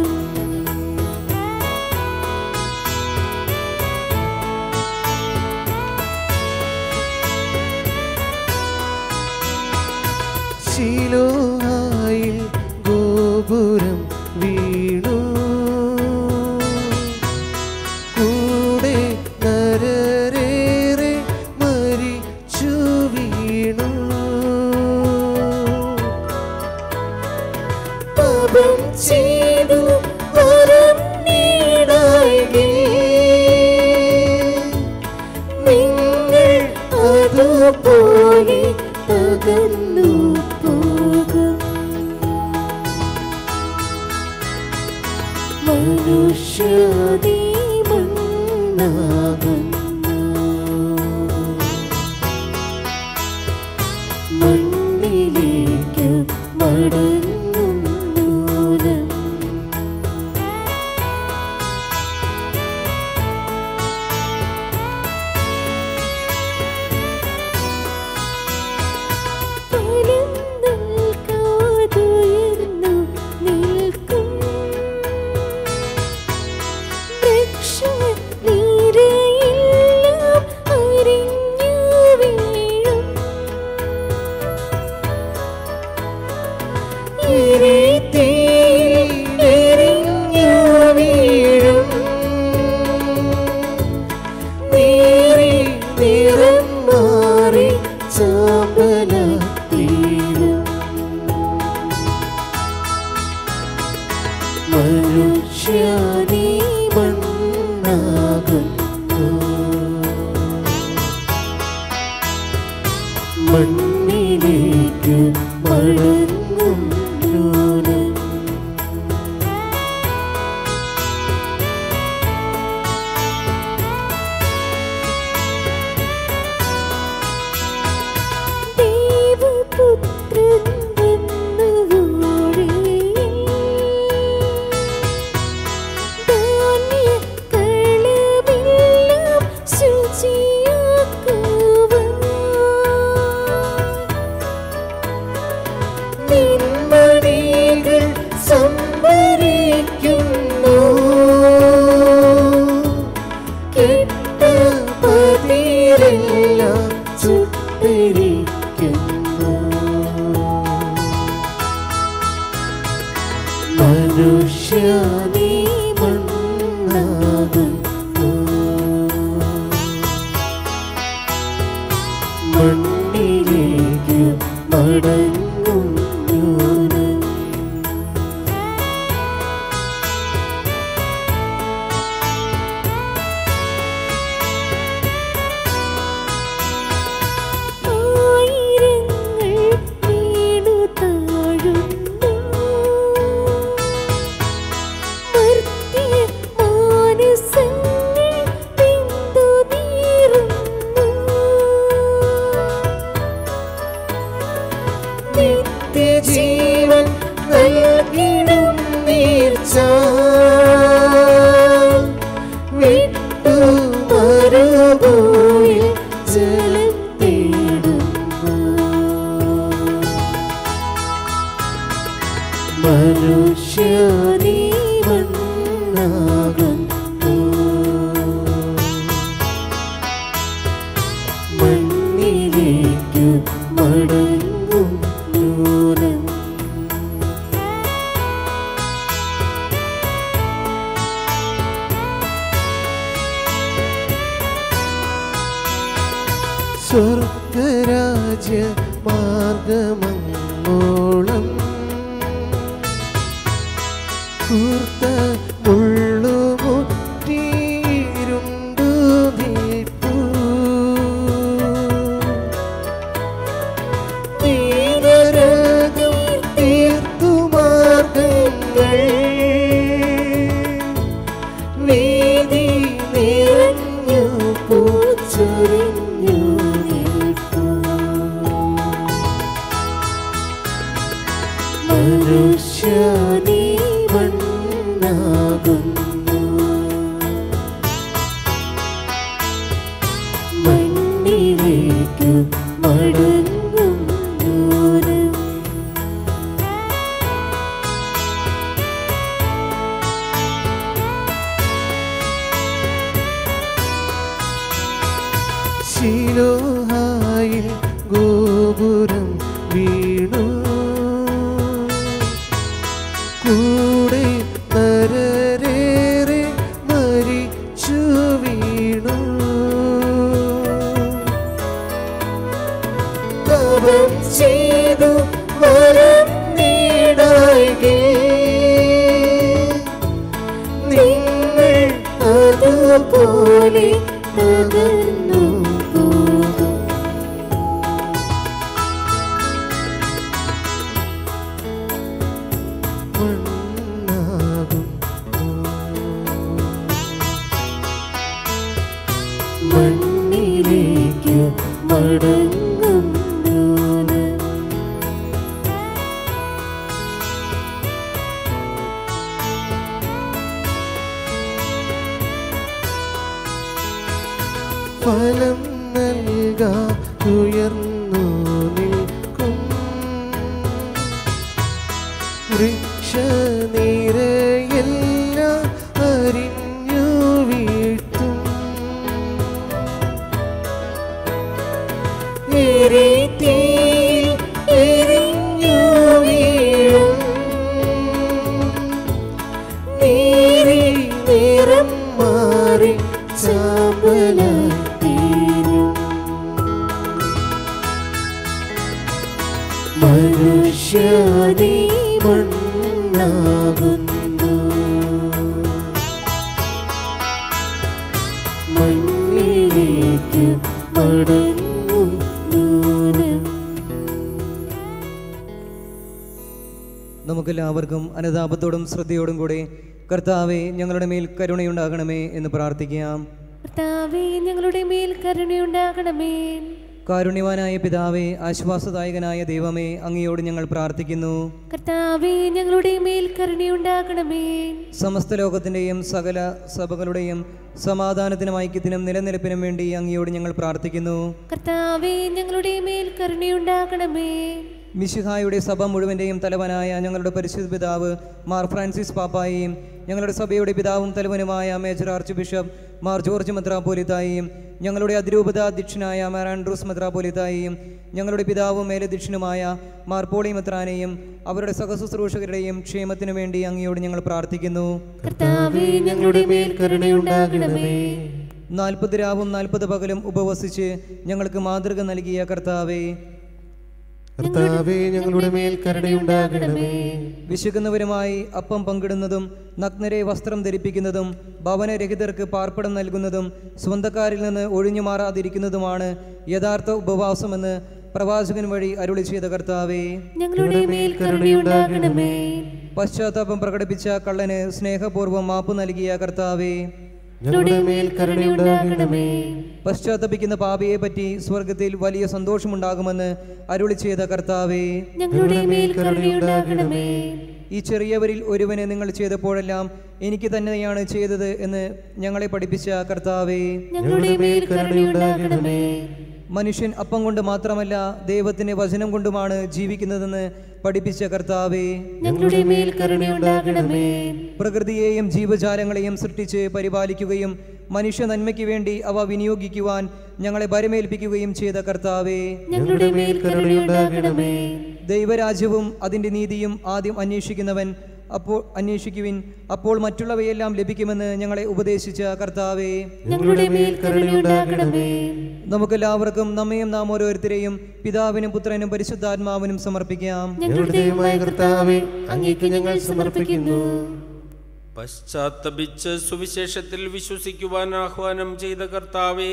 ശിലോഹായിൽ ഗോപുരം വീണു ചെയ്തു വരം നീടായി നിങ്ങൾ അതുപോലെ തകർന്നു പോകും മനുഷ്യതീ മണ്ണാകുന്നു മണ്ണിലേക്ക് മടങ്ങുന്നു ഫലം നൽകാതുയർന്നു നിൽക്കും വൃക്ഷനിരയെല്ലാം അരിഞ്ഞു വീഴും. ഇരത്തീയിൽ എരിഞ്ഞു വീഴും. നീറി നിറം മാറി ചാമ്പലായിടും. മനുഷ്യനീ മണ്ണാകുന്നു മണ്ണിലേക്ക് മടങ്ങും ന്യൂനം ദേവപുത്രൻ വന്നു വഴിയിൽ ധാന്യക്കളമെല്ലാം ശുചിയാക്കുവാൻ നിന്മണികൾ സംഭരിക്കുന്നു കെട്ട പതിരെല്ലാം ചുട്ടിരിക്കുന്നു മനുഷ്യനീ മണ്ണാകുന്നു മണ്ണിലേക്ക് മടങ്ങും ന്യൂനം ആയിരങ്ങൾ വീണു താഴുന്നു മർത്യ മാനസങ്ങൾ പിന്തു നീറുന്നു നിത്യജീവൻ നൽകിടും നീർച്ച വിട്ടു മരുഭൂയിൽ ജലം തേടുന്നു മനുഷ്യനീ മണ്ണാകുന്നു മണ്ണിലേക്കു മടങ്ങും ന്യൂനം സ്വർഗരാജ്യ മാർഗമങ്ങോളം കൂർത്ത മുള്ളുമുറ്റിയിരുണ്ടു നിൽപ്പൂ തീരരകം തീർത്തു മാർഗങ്ങൾ വീതി നിറഞ്ഞു പൂച്ചൊരിഞ്ഞു നിൽപ്പൂ മനുഷ്യനീ മണ്ണാകുന്നു മണ്ണിലേക്ക് മടങ്ങും ദൂരം ശിലോഹായിൽ ഗോപുരം വീണു കൂടെ നരരെ പോലെ തകർന്നു പോകും മണ്ണാകും മണ്ണിലേക്ക് മടങ്ങും നൂന് ഫലം നൽകാ ഉയർന്നു നിൽക്കും വൃക്ഷനിരയെല്ലാം അരിഞ്ഞു വീഴ്ത്തും എരിതീയിൽ എരിഞ്ഞു വീഴും നീരി നിറം മാറി ചാമ്പലായി തീരും മനുഷ്യനീ മണ്ണാകുന്നു മണ്ണിലേക്ക് മടങ്ങും നൂനം നമുക്കെല്ലാവർക്കും അനുതാപത്തോടും ശ്രദ്ധയോടും കൂടി കർത്താവെ ഞങ്ങളുടെ മേൽ കരുണയുണ്ടാകണമേ എന്ന് പ്രാർത്ഥിക്കാം കർത്താവേ ഞങ്ങളുടെ മേൽ കരുണയുണ്ടാകണമേ കാരുണ്യവാനായ പിതാവേ ആശ്വാസദായകനായ ദൈവമേ അങ്ങയോട് ഞങ്ങൾ പ്രാർത്ഥിക്കുന്നു കർത്താവേ ഞങ്ങളുടെ മേൽ കരുണയുണ്ടാകണമേ സമസ്ത ലോകത്തിൻ്റെയും സകല സഭകളുടെയും സമാധാനത്തിനും ഐക്യത്തിനും നിലനിൽപ്പിനും വേണ്ടി അങ്ങയോട് ഞങ്ങൾ പ്രാർത്ഥിക്കുന്നു കർത്താവേ ഞങ്ങളുടെ മേൽ കരുണയുണ്ടാകണമേ മിശിഹായുടെ സഭ മുഴുവൻ്റെയും തലവനായ ഞങ്ങളുടെ പരിശുദ്ധ പിതാവ് മാർ ഫ്രാൻസിസ് പാപ്പായെയും ഞങ്ങളുടെ സഭയുടെ പിതാവും തലവനുമായ major archbishop Mar George മെത്രാപോലിത്തായെയും ഞങ്ങളുടെ അതിരൂപത അധ്യക്ഷനായ മാർ ആൻഡ്രൂസ് മെത്രാപോലിത്തായെയും ഞങ്ങളുടെ പിതാവും മേലധ്യക്ഷനുമായ മാർ പോളി മെത്രാനെയും അവരുടെ സഹശുശ്രൂഷകരുടെയും ക്ഷേമത്തിനു വേണ്ടി അങ്ങയോട് ഞങ്ങൾ പ്രാർത്ഥിക്കുന്നു കർത്താവേ ഞങ്ങളുടെ മേൽ കരുണയുണ്ടാകണമേ നാൽപ്പത് രാവും നാൽപ്പത് പകലും ഉപവസിച്ച് ഞങ്ങൾക്ക് മാതൃക നൽകിയ കർത്താവേ കർത്താവേ ഞങ്ങളുടെ മേൽ കരുണയുണ്ടാകണമേ വിശക്കുന്നവരുമായി അപ്പം പങ്കിടുന്നതും നഗ്നരെ വസ്ത്രം ധരിപ്പിക്കുന്നതും ഭവനരഹിതർക്ക് പാർപ്പിടം നൽകുന്നതും സ്വന്തക്കാരിൽ നിന്ന് ഒഴിഞ്ഞു മാറാതിരിക്കുന്നതുമാണ് യഥാർത്ഥ ഉപവാസമെന്ന് പ്രവാചകൻ വഴി അരുളി ചെയ്ത കർത്താവേ ഞങ്ങളുടെ മേൽ കരുണയുണ്ടാകണമേ പശ്ചാത്താപം പ്രകടിപ്പിച്ച കള്ളന് സ്നേഹപൂർവ്വം മാപ്പ് നൽകിയ കർത്താവേ ഞങ്ങളുടെ മേൽ കരുണയുണ്ടാകണമേ പശ്ചാത്തപിക്കുന്ന പാപിയെ പറ്റി സ്വർഗത്തിൽ വലിയ സന്തോഷമുണ്ടാകുമെന്ന് അരുളി ചെയ്ത കർത്താവേ ഞങ്ങളുടെ മേൽ കരുണയുണ്ടാകണമേ ഈ ചെറിയവരിൽ ഒരുവന് നിങ്ങൾ ചെയ്തപ്പോഴെല്ലാം എനിക്ക് തന്നെയാണ് ചെയ്തത് എന്ന് ഞങ്ങളെ പഠിപ്പിച്ച കർത്താവേ ഞങ്ങളുടെ മേൽ കരുണയുണ്ടാകണമേ മനുഷ്യൻ അപ്പം കൊണ്ട് മാത്രമല്ല ദൈവത്തിന്റെ വചനം കൊണ്ടുമാണ് ജീവിക്കുന്നതെന്ന് പഠിപ്പിച്ച കർത്താവേ ഞങ്ങളുടെ മേൽ കരുണയുണ്ടാകണമേ പ്രകൃതിയെയും ജീവജാലങ്ങളെയും സൃഷ്ടിച്ച് പരിപാലിക്കുകയും മനുഷ്യ നന്മയ്ക്ക് വേണ്ടി അവ വിനിയോഗിക്കുവാൻ ഞങ്ങളെ ഭരമേൽപ്പിക്കുകയും ചെയ്ത കർത്താവേ ഞങ്ങളുടെ മേൽ കരുണയുണ്ടാകണമേ ദൈവരാജ്യവും അതിൻ്റെ നീതിയും ആദ്യം അന്വേഷിക്കുന്നവൻ അപ്പോൾ അന്വേഷിക്കുവിൻ അപ്പോൾ മറ്റുള്ളവയെല്ലാം ലഭിക്കുമെന്ന് ഞങ്ങളെ ഉപദേശിച്ച കർത്താവേ ഞങ്ങളുടെ മേൽ കരുണയുണ്ടാകണമേ നമുക്കെല്ലാവർക്കും നമ്മയും നാം ഓരോരുത്തരെയും പിതാവിനും പുത്രനും പരിശുദ്ധാത്മാവിനും സമർപ്പിക്കാം ഞങ്ങളുടെ ദൈവമായ കർത്താവേ അങ്ങേക്ക് ഞങ്ങൾ സമർപ്പിക്കുന്നു പശ്ചാത്തപിച്ച് സുവിശേഷത്തിൽ വിശ്വസിക്കുവാൻ ആഹ്വാനം ചെയ്ത കർത്താവേ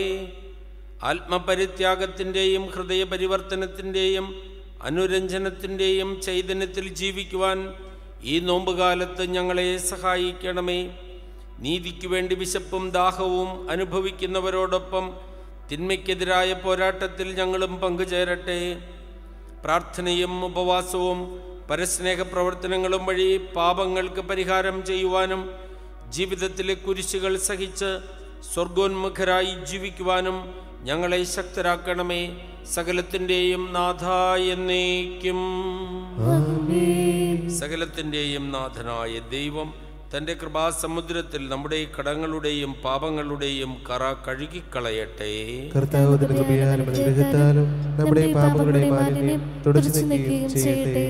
ആത്മപരിത്യാഗത്തിൻ്റെയും ഹൃദയപരിവർത്തനത്തിൻ്റെയും അനുരഞ്ജനത്തിൻ്റെയും ചൈതന്യത്തിൽ ജീവിക്കുവാൻ ഈ നോമ്പുകാലത്ത് ഞങ്ങളെ സഹായിക്കണമേ നീതിക്ക് വേണ്ടി വിശപ്പും ദാഹവും അനുഭവിക്കുന്നവരോടൊപ്പം തിന്മയ്ക്കെതിരായ പോരാട്ടത്തിൽ ഞങ്ങളും പങ്കുചേരട്ടെ പ്രാർത്ഥനയും ഉപവാസവും പരസ്നേഹ പ്രവർത്തനങ്ങളും വഴി പാപങ്ങൾക്ക് പരിഹാരം ചെയ്യുവാനും ജീവിതത്തിലെ കുരിശുകൾ സഹിച്ച് സ്വർഗോന്മുഖരായി ജീവിക്കുവാനും ഞങ്ങളെ ശക്തരാക്കണമേ സകലത്തിൻ്റെയും നാഥ എന്നേക്കും സകലത്തിൻ്റെയും നാഥനായ ദൈവം തൻ്റെ കൃപാസമുദ്രത്തിൽ നമ്മുടെ കടങ്ങളുടെയും പാപങ്ങളുടെയും കറ കഴുകിക്കളയട്ടെ കർത്താവ് തന്റെ കൃപയാലും അനുഗ്രഹത്താലും നമ്മുടെ പാപങ്ങളുടെ മാലിന്യം തുടച്ചു നീക്കുകയും ചെയ്യട്ടെ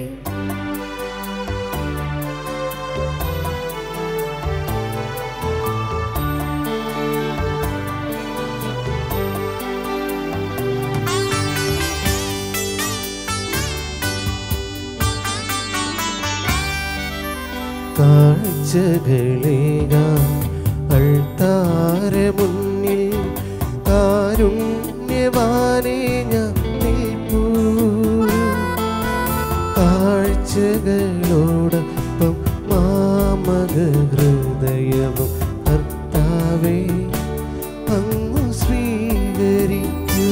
കാഴ്ചകളേക അൾത്താരയിൽ കരമുന്നിൽ കാരുണ്യവാനേ ഞാൻ നിൽപ്പൂ കാഴ്ചകളോടൊപ്പം മാമക ഹൃദയവും കർത്താവേ അങ്ങു സ്വീകരിക്കൂ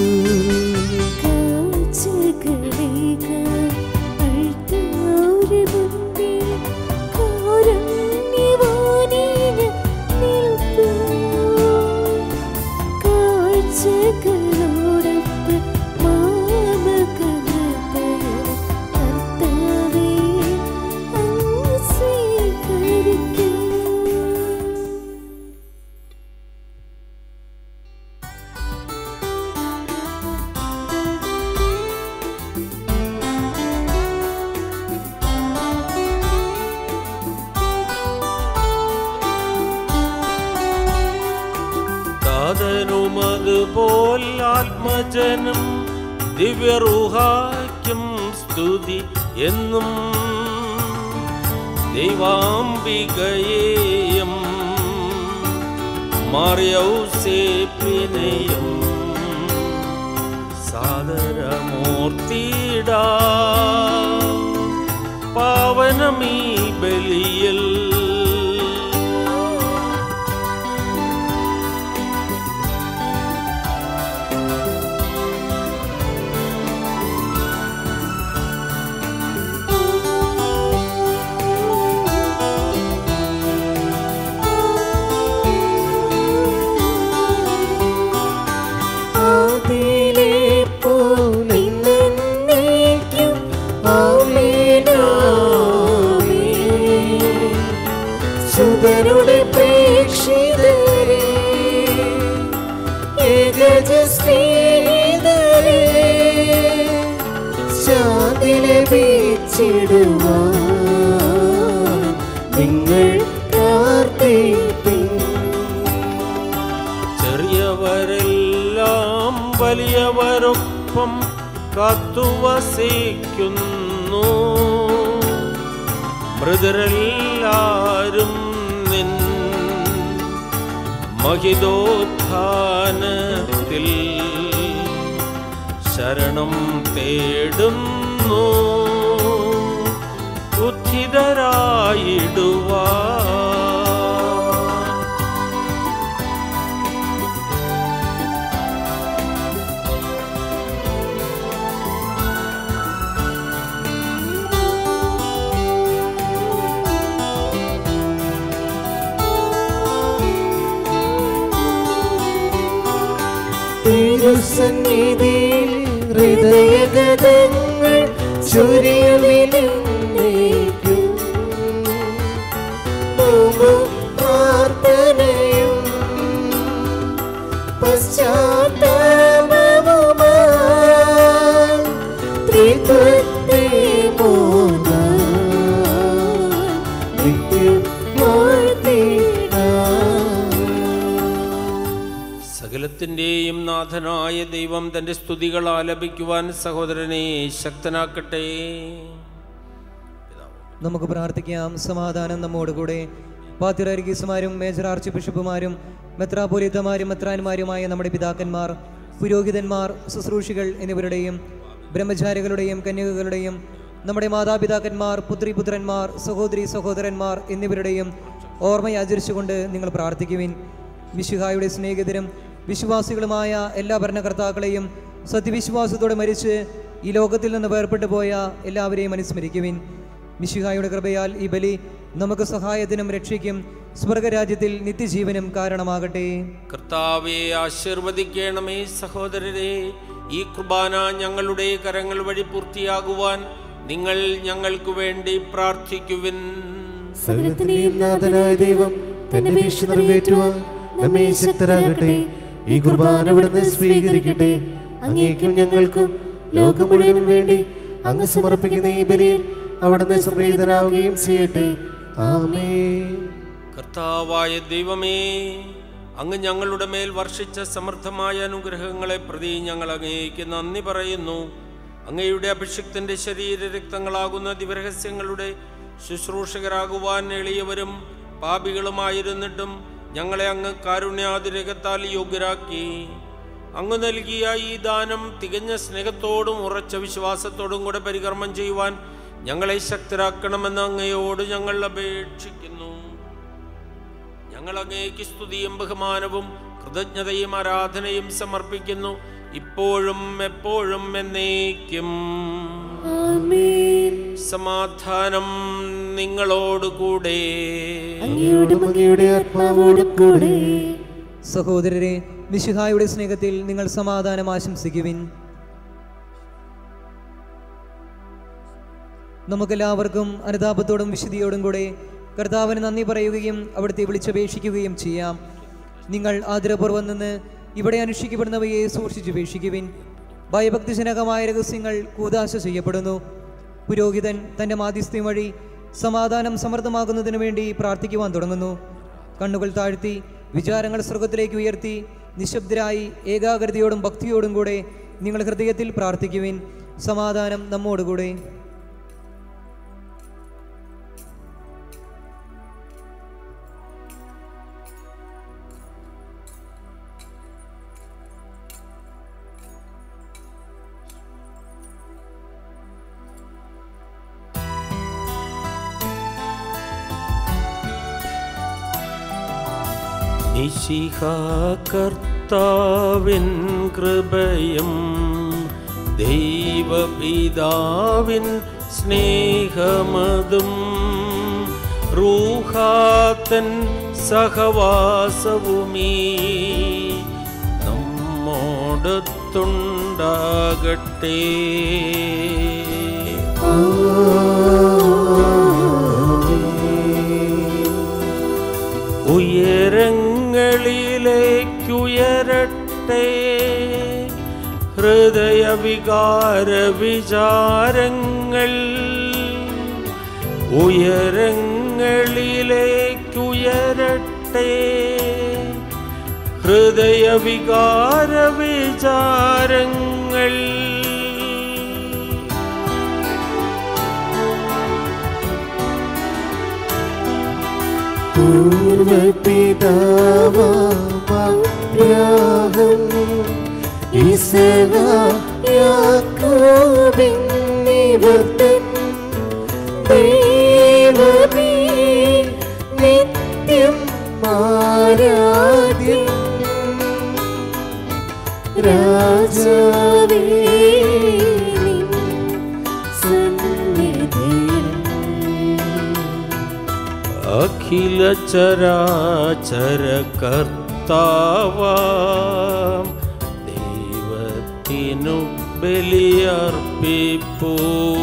താതനുമതുപോൽ ആത്മജനം ദിവ്യറുഹായ്ക്കും സ്തുതി എന്നും ദൈവാംബികയേയും മറിയൗസേപ്പിനെയും സാദരമൂർത്തിടാ പാവനമീ ബലിയിൽ ആദിയിലെ പോലെ എന്നേക്കും ആമേനാമേ. സുതരുടെ പ്രേക്ഷിതരെ ഏകജ സ്നേഹിതരെ ശാന്തി ലഭിച്ചിടുവാൻ നിങ്ങൾ പ്രാർത്ഥിപ്പിൻ ചെറിയവരെല്ലാം വലിയവരൊപ്പം കാത്തുവസിക്കുന്നു മൃതരെല്ലാരും നിൻ മഹിതോത്ഥാനത്തിൽ ശരണം തേടുന്നു ഉദ്ധിതരായിടുവാ തിരുസന്നിധിയിൽ ഹൃദയഗതങ്ങൾ ചൊരിയുവിലും പ്രാർത്ഥനയും പശ്ചാത്താപവുമായി ത്രിത്വത്തെ മോദാൻ നിത്യം വാഴ്ത്തിടാം സകലത്തിൻ്റെയും നാഥനായ ദൈവം തൻ്റെ സ്തുതികൾ ആലപിക്കുവാൻ സഹോദരനെ ശക്തനാക്കട്ടെ നമുക്ക് പ്രാർത്ഥിക്കാം സമാധാനം നമ്മോടുകൂടെ പാത്തിരർഗീസുമാരും മേജർ ആർച്ച് ബിഷപ്പുമാരും മെത്രാപൊലിത്തമാരും മെത്രാന്മാരുമായ നമ്മുടെ പിതാക്കന്മാർ പുരോഹിതന്മാർ ശുശ്രൂഷികൾ എന്നിവരുടെയും ബ്രഹ്മചാരികളുടെയും കന്യകകളുടെയും നമ്മുടെ മാതാപിതാക്കന്മാർ പുത്രിപുത്രന്മാർ സഹോദരി സഹോദരന്മാർ എന്നിവരുടെയും ഓർമ്മയാചരിച്ചുകൊണ്ട് നിങ്ങൾ പ്രാർത്ഥിക്കുവിൻ മിശിഹായുടെ സ്നേഹിതരും വിശ്വാസികളുമായ എല്ലാ ഭരണകർത്താക്കളെയും സത്യവിശ്വാസത്തോടെ മരിച്ച് ഈ ലോകത്തിൽ നിന്ന് വേർപെട്ടു പോയ എല്ലാവരെയും അനുസ്മരിക്കുവിൻ മിശിഹായുടെ കൃപയാൽ ഈ ബലി നമുക്ക് സഹായത്തിനും രക്ഷയ്ക്കും സ്വർഗരാജ്യത്തിൽ നിത്യജീവനും കാരണമാകട്ടെ കർത്താവെ ആശീർവദിക്കണമേ സഹോദരരെ ഈ കുർബാന ഞങ്ങളുടെ കരങ്ങൾ വഴി പൂർത്തിയാകുവാൻ നിങ്ങൾ ഞങ്ങൾക്ക് വേണ്ടി പ്രാർത്ഥിക്കുവിൻ സകലത്തിന്റെയും നാഥനായ ദൈവം തന്റെ വീഴ്ച നിറവേറ്റുവാൻ നമ്മെ ശക്തരാകട്ടെ ഈ കുർബാന ഇവിടുന്ന് സ്വീകരിക്കട്ടെ അങ്ങേക്കും ഞങ്ങൾക്കും ലോകം മുഴുവനും വേണ്ടി അങ്ങ് സമർപ്പിക്കുന്ന ഈ ബലിയിൽ അവിടുന്ന് സംപ്രീതനാവുകയും ചെയ്യട്ടെ ആമേ കർത്താവായ ദൈവമേ അങ്ങ് ഞങ്ങളുടെ മേൽ വർഷിച്ച സമൃദ്ധമായ അനുഗ്രഹങ്ങളെ പ്രതി ഞങ്ങൾ അങ്ങേക്ക് നന്ദി പറയുന്നു അങ്ങയുടെ അഭിഷിക്തന്റെ ശരീര രക്തങ്ങളാകുന്ന ദിവരഹസ്യങ്ങളുടെ ശുശ്രൂഷകരാകുവാൻ എളിയവരും പാപികളുമായിരുന്നിട്ടും ഞങ്ങളെ അങ്ങ് കാരുണ്യാതിരകത്താൽ യോഗ്യരാക്കി അങ്ങ് നൽകിയ ഈ ദാനം തികഞ്ഞ സ്നേഹത്തോടും ഉറച്ച വിശ്വാസത്തോടും കൂടെ പരികർമ്മം ചെയ്യുവാൻ ഞങ്ങളെ ശക്തരാക്കണമെന്ന് അങ്ങയോട് ഞങ്ങൾ അപേക്ഷിക്കുന്നു ഞങ്ങൾ അങ്ങേക്ക് സ്തുതിയും ബഹുമാനവും കൃതജ്ഞതയും ആരാധനയും സമർപ്പിക്കുന്നു ഇപ്പോഴും എപ്പോഴും എന്നേക്കും ആമേൻ സമാധാനം നിങ്ങളോടുകൂടെ അങ്ങയോടും അങ്ങയുടെ ആത്മാവോടും കൂടെ സഹോദരരെ മിശിഹായുടെ സ്നേഹത്തിൽ നിങ്ങൾ സമാധാനം ആശംസിക്കുവിൻ നമുക്കെല്ലാവർക്കും അനുതാപത്തോടും വിശുദ്ധിയോടും കൂടെ കർത്താവിന് നന്ദി പറയുകയും അവിടുത്തെ വിളിച്ചപേക്ഷിക്കുകയും ചെയ്യാം നിങ്ങൾ ആദരപൂർവ്വം നിന്ന് ഇവിടെ അനുഷ്ഠിക്കപ്പെടുന്നവയെ സൂക്ഷിച്ചുപേക്ഷിക്കുവിൻ ഭയഭക്തിജനകമായ രഹസ്യങ്ങൾ കൂതാശ ചെയ്യപ്പെടുന്നു പുരോഹിതൻ തൻ്റെ മാധ്യസ്ഥ്യം വഴി സമാധാനം സമൃദ്ധമാകുന്നതിനു വേണ്ടി പ്രാർത്ഥിക്കുവാൻ തുടങ്ങുന്നു കണ്ണുകൾ താഴ്ത്തി വിചാരങ്ങൾ സ്വർഗത്തിലേക്ക് ഉയർത്തി നിശബ്ദരായി ഏകാഗ്രതയോടും ഭക്തിയോടും കൂടെ നിങ്ങൾ ഹൃദയത്തിൽ പ്രാർത്ഥിക്കുവിൻ സമാധാനം നമ്മോടുകൂടെ കർത്താവിൻ കൃപയും ദൈവപിതാവിൻ സ്നേഹമതും റൂഹാത്തൻ സഹവാസവുമീ നമ്മോടൊത്തുണ്ടാകട്ടെ ഉയരങ്ങളിലേക്കുയരട്ടെ ഹൃദയവികാര വിചാരങ്ങൾ ഉയരങ്ങളിലേക്കുയരട്ടെ ഹൃദയവികാര വിചാരങ്ങൾ പൂർവപിതാവാം ഇസഹായാക്കോബിന്നിവർത്തൻ ദൈവമേ നിത്യം ആരാധ്യം രാജാവേ നിൻ സന്നിധിയിൽ അഖില ചരാചര കർത്താവാം ദൈവത്തിനു ബലിയർപ്പിപ്പൂ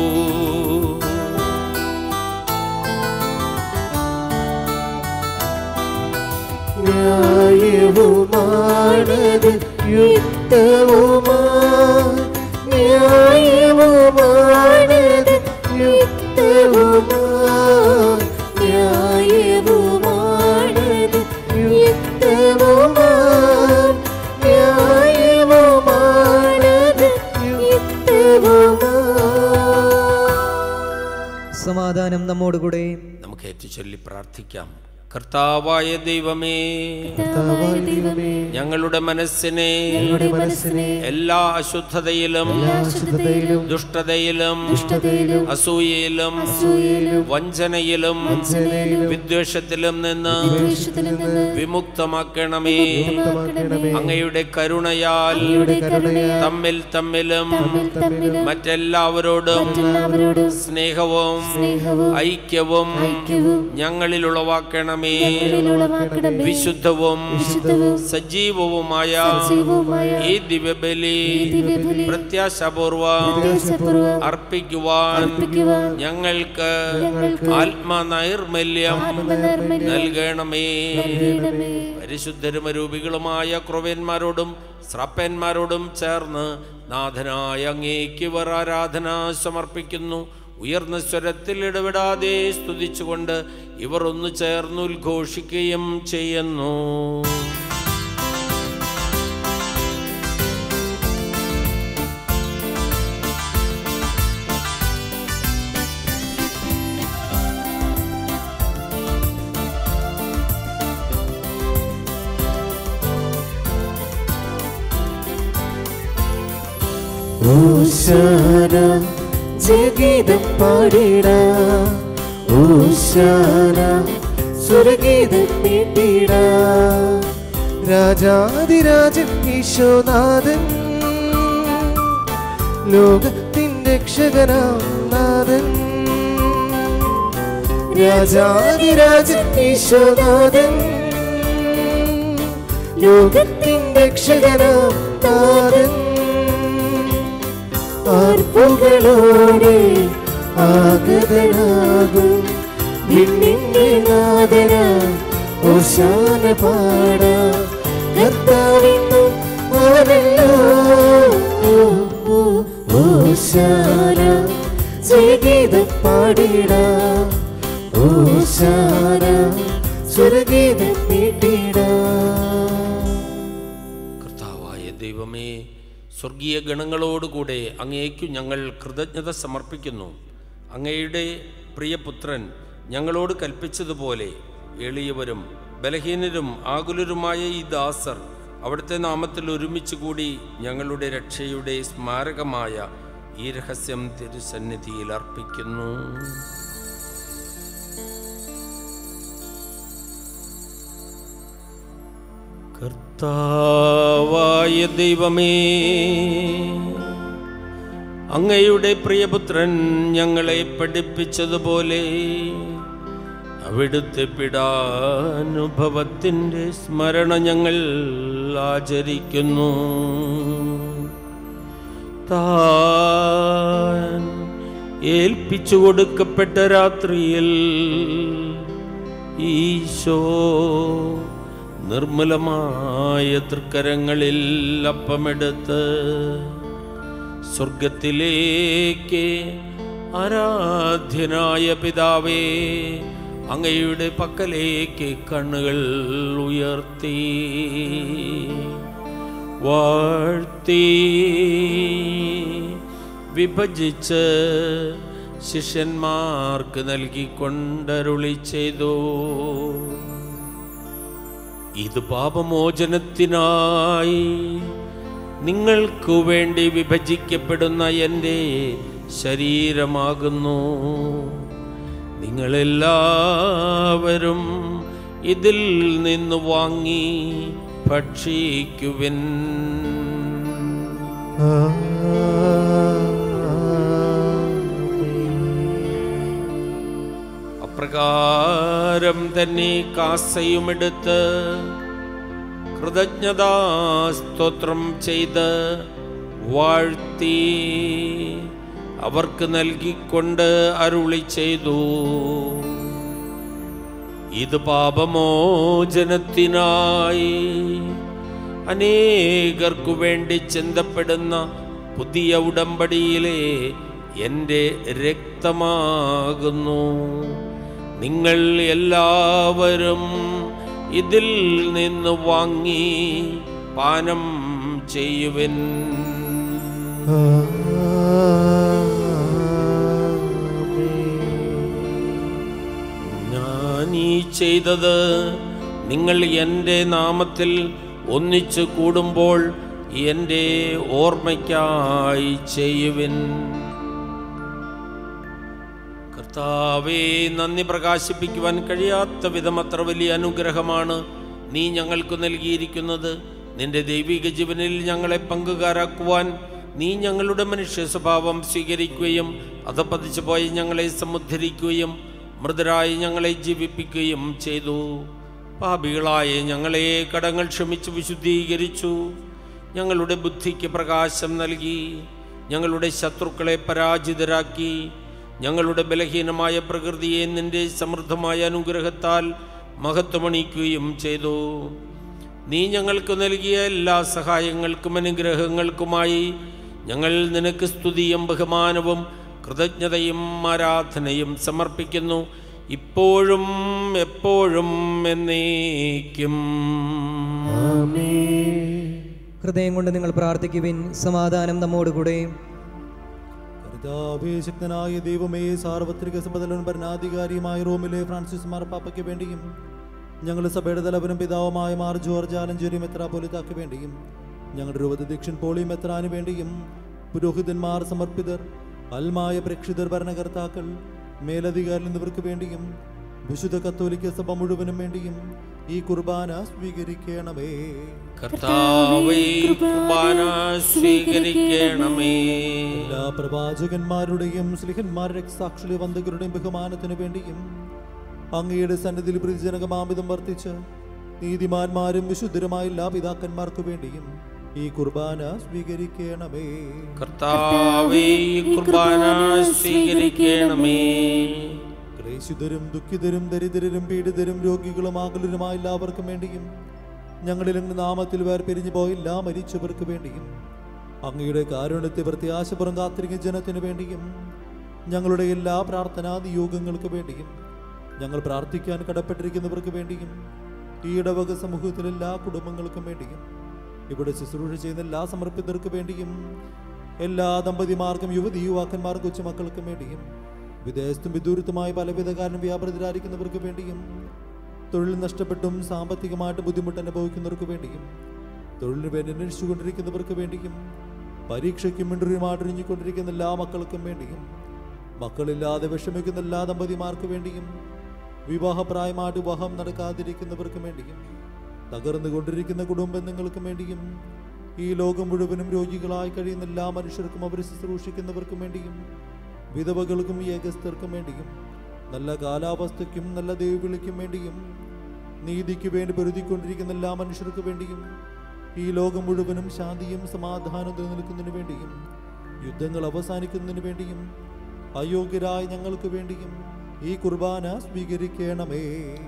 ന്യായവുമാണത് യുക്തവുമാ ന്യായവുമാണത് യുക്തവുമാ ന്യായവുമാണത് യുക്തവുമാ ന്യായവുമാണത് യുക്തവുമാ സമാധാനം നമ്മോടുകൂടെ നമുക്ക് ഏറ്റുചൊല്ലി പ്രാർത്ഥിക്കാം കർത്താവായ ദൈവമേ കർത്താവായ ദൈവമേ ഞങ്ങളുടെ മനസ്സിനെ ഞങ്ങളുടെ മനസ്സിനെ എല്ലാ അശുദ്ധതയിലും അശുദ്ധതയിലും ദുഷ്ടതയിലും ദുഷ്ടതയിലും അസൂയയിലും അസൂയയിലും വഞ്ചനയിലും വഞ്ചനയിലും വിദ്വേഷത്തിലും നിന്ന് ദ്വേഷത്തിൽ നിന്ന് വിമുക്തമാക്കണമേ വിമുക്തമാക്കണമേ. അങ്ങയുടെ കരുണയാൽ അങ്ങയുടെ കരുണയാൽ തമ്മിൽ തമ്മിലും തമ്മിൽ തമ്മിലും മറ്റെല്ലാവരോടും മറ്റെല്ലാവരോടും സ്നേഹവും സ്നേഹവും ഐക്യവും ഐക്യവും ഞങ്ങളിൽ ഉളവാക്കണമേ ഞങ്ങളിൽ ഉളവാക്കണമേ. വിശുദ്ധവും വിശുദ്ധവും സജീവവുമായ സജീവവുമായ ഈ ദിവ്യബലി ഈ ദിവ്യബലി പ്രത്യാശപൂർവം പ്രത്യാശപൂർവ്വം അർപ്പിക്കുവാൻ അർപ്പിക്കുവാൻ ഞങ്ങൾക്ക് ഞങ്ങൾക്ക് ആത്മനൈർമല്യം ആത്മനൈർമല്യം നൽകണമേ നൽകണമേ. പരിശുദ്ധരുമരൂപികളുമായ ക്രൊവ്യന്മാരോടും സ്രാപ്പന്മാരോടും ചേർന്ന് നാഥനായ അങ്ങേക്ക് ഇവർ ആരാധന സമർപ്പിക്കുന്നു ഉയർന്ന സ്വരത്തിൽ ഇടപെടാതെ സ്തുതിച്ചുകൊണ്ട് ഇവർ ഒന്ന് ചേർന്ന് ഉദ്ഘോഷിക്കുകയും ചെയ്യുന്നു ഓശാന ജഗീതം പാടിട ഓശാന സ്വരഗീതം നീട്ടിട രാജാതിരാജൻ ഈശോനാഥൻ ലോകത്തിൻ്റെ രക്ഷകനാം നാഥൻ രാജാതിരാജൻ ഈശോനാഥൻ ലോകത്തിൻ്റെ രക്ഷകനാം നാഥൻ ആർപ്പുകളോടെ ആഗതനാകും വിണ്ണിന്റെ നാദന ഓശാന പാട കർത്താവിന്നും അവനല്ലോ ഓ, ഓ, ഓശാന ജയഗീതം പാടിട ഓശാന സ്വരഗീതം നീട്ടിട കർത്താവായ ദൈവമേ സ്വർഗീയ ഗണങ്ങളോടുകൂടെ അങ്ങേക്കു ഞങ്ങൾ കൃതജ്ഞത സമർപ്പിക്കുന്നു അങ്ങയുടെ പ്രിയപുത്രൻ ഞങ്ങളോട് കൽപ്പിച്ചതുപോലെ എളിയവരും ബലഹീനരും ആകുലരുമായ ഈ ദാസർ അവിടുത്തെ നാമത്തിൽ ഒരുമിച്ച് കൂടി ഞങ്ങളുടെ രക്ഷയുടെ സ്മാരകമായ ഈ രഹസ്യം തിരുസന്നിധിയിൽ അർപ്പിക്കുന്നു കർത്താവായ ദൈവമേ അങ്ങയുടെ പ്രിയപുത്രൻ ഞങ്ങളെ പഠിപ്പിച്ചതുപോലെ അവിടുത്തെ പിടാനുഭവത്തിൻ്റെ സ്മരണ ഞങ്ങൾ ആചരിക്കുന്നു താൻ ഏൽപ്പിച്ചു കൊടുക്കപ്പെട്ട രാത്രിയിൽ ഈശോ നിർമ്മലമായ തൃക്കരങ്ങളിൽ അപ്പമെടുത്ത് സ്വർഗത്തിലേക്ക് ആരാധ്യനായ പിതാവേ അങ്ങയുടെ പക്കലേക്ക് കണ്ണുകൾ ഉയർത്തി വാഴ്ത്തി വിഭജിച്ച് ശിഷ്യന്മാർക്ക് നൽകിക്കൊണ്ടരുളി ചെയ്തു ഇത് പാപമോചനത്തിനായി നിങ്ങൾക്കു വേണ്ടി വിഭജിക്കപ്പെടുന്ന എൻ്റെ ശരീരമാകുന്നു നിങ്ങളെല്ലാവരും ഇതിൽ നിന്ന് വാങ്ങി ഭക്ഷിക്കുവിൻ അപ്രകാരം തന്നെ കാസയുമെടുത്ത് കൃതജ്ഞതാ സ്തോത്രം ചെയ്ത് വാഴ്ത്തി അവർക്ക് നൽകിക്കൊണ്ട് അരുളി ചെയ്തു ഇത് പാപമോചനത്തിനായി അനേകർക്കു വേണ്ടി ചിന്തപ്പെടുന്ന പുതിയ ഉടമ്പടിയിലെ എൻ്റെ രക്തമാകുന്നു നിങ്ങൾ എല്ലാവരും ഇതിൽ നിന്ന് വാങ്ങി പാനം ചെയ്യുവിൻ ഞാൻ ഈ ചെയ്തത് നിങ്ങൾ എൻ്റെ നാമത്തിൽ ഒന്നിച്ചു കൂടുമ്പോൾ എൻ്റെ ഓർമ്മയ്ക്കായി ചെയ്യുവിൻ കർത്താവേ നന്ദി പ്രകാശിപ്പിക്കുവാൻ കഴിയാത്ത വിധം അത്ര വലിയ അനുഗ്രഹമാണ് നീ ഞങ്ങൾക്ക് നൽകിയിരിക്കുന്നത് നിന്റെ ദൈവിക ജീവനിൽ ഞങ്ങളെ പങ്കുകാരാക്കുവാൻ നീ ഞങ്ങളുടെ മനുഷ്യ സ്വഭാവം സ്വീകരിക്കുകയും അതപ്പതിച്ചു പോയി ഞങ്ങളെ സമുദ്ധരിക്കുകയും മൃതരായി ഞങ്ങളെ ജീവിപ്പിക്കുകയും ചെയ്തു പാപികളായ ഞങ്ങളെ കടങ്ങൾ ക്ഷമിച്ചു വിശുദ്ധീകരിച്ചു ഞങ്ങളുടെ ബുദ്ധിക്ക് പ്രകാശം നൽകി ഞങ്ങളുടെ ശത്രുക്കളെ പരാജിതരാക്കി ഞങ്ങളുടെ ബലഹീനമായ പ്രകൃതിയെ നിന്റെ സമൃദ്ധമായ അനുഗ്രഹത്താൽ മഹത്വമണിക്കുകയും ചെയ്തു നീ ഞങ്ങൾക്ക് നൽകിയ എല്ലാ സഹായങ്ങൾക്കും അനുഗ്രഹങ്ങൾക്കുമായി ഞങ്ങൾ നിനക്ക് സ്തുതിയും ബഹുമാനവും കൃതജ്ഞതയും ആരാധനയും സമർപ്പിക്കുന്നു ഇപ്പോഴും എപ്പോഴും എന്നേക്കും ഹൃദയം കൊണ്ട് നിങ്ങൾ പ്രാർത്ഥിക്കുവിൻ സമാധാനം നമ്മോടുകൂടെ കർത്താവേ ശക്തനായ ദൈവമേ സാർവത്രിക സഭതലൻ ഭരണാധികാരിയുമായ റോമിലെ ഫ്രാൻസിസ് മാർപ്പാപ്പയ്ക്ക് വേണ്ടിയും ഞങ്ങളുടെ സഭയുടെ തലവനും പിതാവുമായ മാർ ജോർജ് ആലഞ്ചേരി മെത്രാപോലിത്താക്ക് വേണ്ടിയും ഞങ്ങളുടെ രൂപത ദക്ഷൻ പോളി മെത്രാന് വേണ്ടിയും പുരോഹിതന്മാർ സമർപ്പിതർ അൽമായ പ്രേക്ഷിതർ ഭരണകർത്താക്കൾ മേലധികാരിൽ എന്നിവർക്ക് വേണ്ടിയും വിശുദ്ധ കത്തോലിക്ക സഭ മുഴുവനും വേണ്ടിയും ഈ കുർബാന സ്വീകരിക്കണമേ കർത്താവേ കുർബാന സ്വീകരിക്കണമേ എല്ലാ പ്രവാചകന്മാരുടെയും സ്ലിഹന്മാരുടെ സാക്ഷി വന്ധകരുടെയും ബഹുമാനത്തിനു വേണ്ടിയും അങ്ങയുടെ സന്നിധിയിൽ പ്രതിജനകമാമിതം വർദ്ധിച്ച് നീതിമാന്മാരും വിശുദ്ധരുമായ എല്ലാ പിതാക്കന്മാർക്കു വേണ്ടിയും ഈ കുർബാന സ്വീകരിക്കണമേ കർത്താവേ കുർബാന സ്വീകരിക്കണമേ ക്ലേശിതരും ദുഃഖിതരും ദരിദ്രരും പീഡിതരും രോഗികളും ആകുലരുമായ എല്ലാവർക്കും വേണ്ടിയും ഞങ്ങളിൽ അങ്ങ് നാമത്തിൽ വേർ പിരിഞ്ഞു പോയ എല്ലാ മരിച്ചവർക്ക് വേണ്ടിയും അങ്ങയുടെ കാരുണ്യത്തെ പ്രത്യാശപുറം കാത്തിരിക്കുന്ന ജനത്തിനു വേണ്ടിയും ഞങ്ങളുടെ എല്ലാ പ്രാർത്ഥനാ നിയോഗങ്ങൾക്ക് വേണ്ടിയും ഞങ്ങൾ പ്രാർത്ഥിക്കാൻ കടപ്പെട്ടിരിക്കുന്നവർക്ക് വേണ്ടിയും ഈ ഇടവക സമൂഹത്തിലെ എല്ലാ കുടുംബങ്ങൾക്കും വേണ്ടിയും ഇവിടെ ശുശ്രൂഷ ചെയ്യുന്ന എല്ലാ സമർപ്പിതർക്ക് വേണ്ടിയും എല്ലാ ദമ്പതിമാർക്കും യുവതി യുവാക്കന്മാർക്കും കൊച്ചുമക്കൾക്കും വേണ്ടിയും വിദേശത്തും വിദൂരത്തുമായ പലവിധ കാരണം വ്യാപൃതരായിരിക്കുന്നവർക്ക് വേണ്ടിയും തൊഴിൽ നഷ്ടപ്പെട്ടും സാമ്പത്തികമായിട്ട് ബുദ്ധിമുട്ട് അനുഭവിക്കുന്നവർക്ക് വേണ്ടിയും തൊഴിലിന് വേണ്ടി അന്വേഷിച്ചുകൊണ്ടിരിക്കുന്നവർക്ക് വേണ്ടിയും പരീക്ഷയ്ക്കും ഇൻ്റർവ്യൂമായിട്ടിരിഞ്ഞുകൊണ്ടിരിക്കുന്ന എല്ലാ മക്കൾക്കും വേണ്ടിയും മക്കളില്ലാതെ വിഷമിക്കുന്ന എല്ലാ ദമ്പതിമാർക്ക് വേണ്ടിയും വിവാഹപ്രായമായിട്ട് വിവാഹം നടക്കാതിരിക്കുന്നവർക്ക് വേണ്ടിയും തകർന്നുകൊണ്ടിരിക്കുന്ന കുടുംബങ്ങൾക്കും വേണ്ടിയും ഈ ലോകം മുഴുവനും രോഗികളായി കഴിയുന്ന എല്ലാ മനുഷ്യർക്കും അവരെ ശുശ്രൂഷിക്കുന്നവർക്കും വേണ്ടിയും വിധവകൾക്കും ഏകസ്ഥർക്കും വേണ്ടിയും നല്ല കാലാവസ്ഥയ്ക്കും നല്ല ദൈവവിളിക്കും വേണ്ടിയും നീതിക്ക് വേണ്ടി പൊരുതിക്കൊണ്ടിരിക്കുന്ന എല്ലാ മനുഷ്യർക്ക് വേണ്ടിയും ഈ ലോകം മുഴുവനും ശാന്തിയും സമാധാനവും നിലനിൽക്കുന്നതിന് വേണ്ടിയും യുദ്ധങ്ങൾ അവസാനിക്കുന്നതിന് വേണ്ടിയും അയോഗ്യരായ ഞങ്ങൾക്ക് വേണ്ടിയും ഈ കുർബാന സ്വീകരിക്കണമേ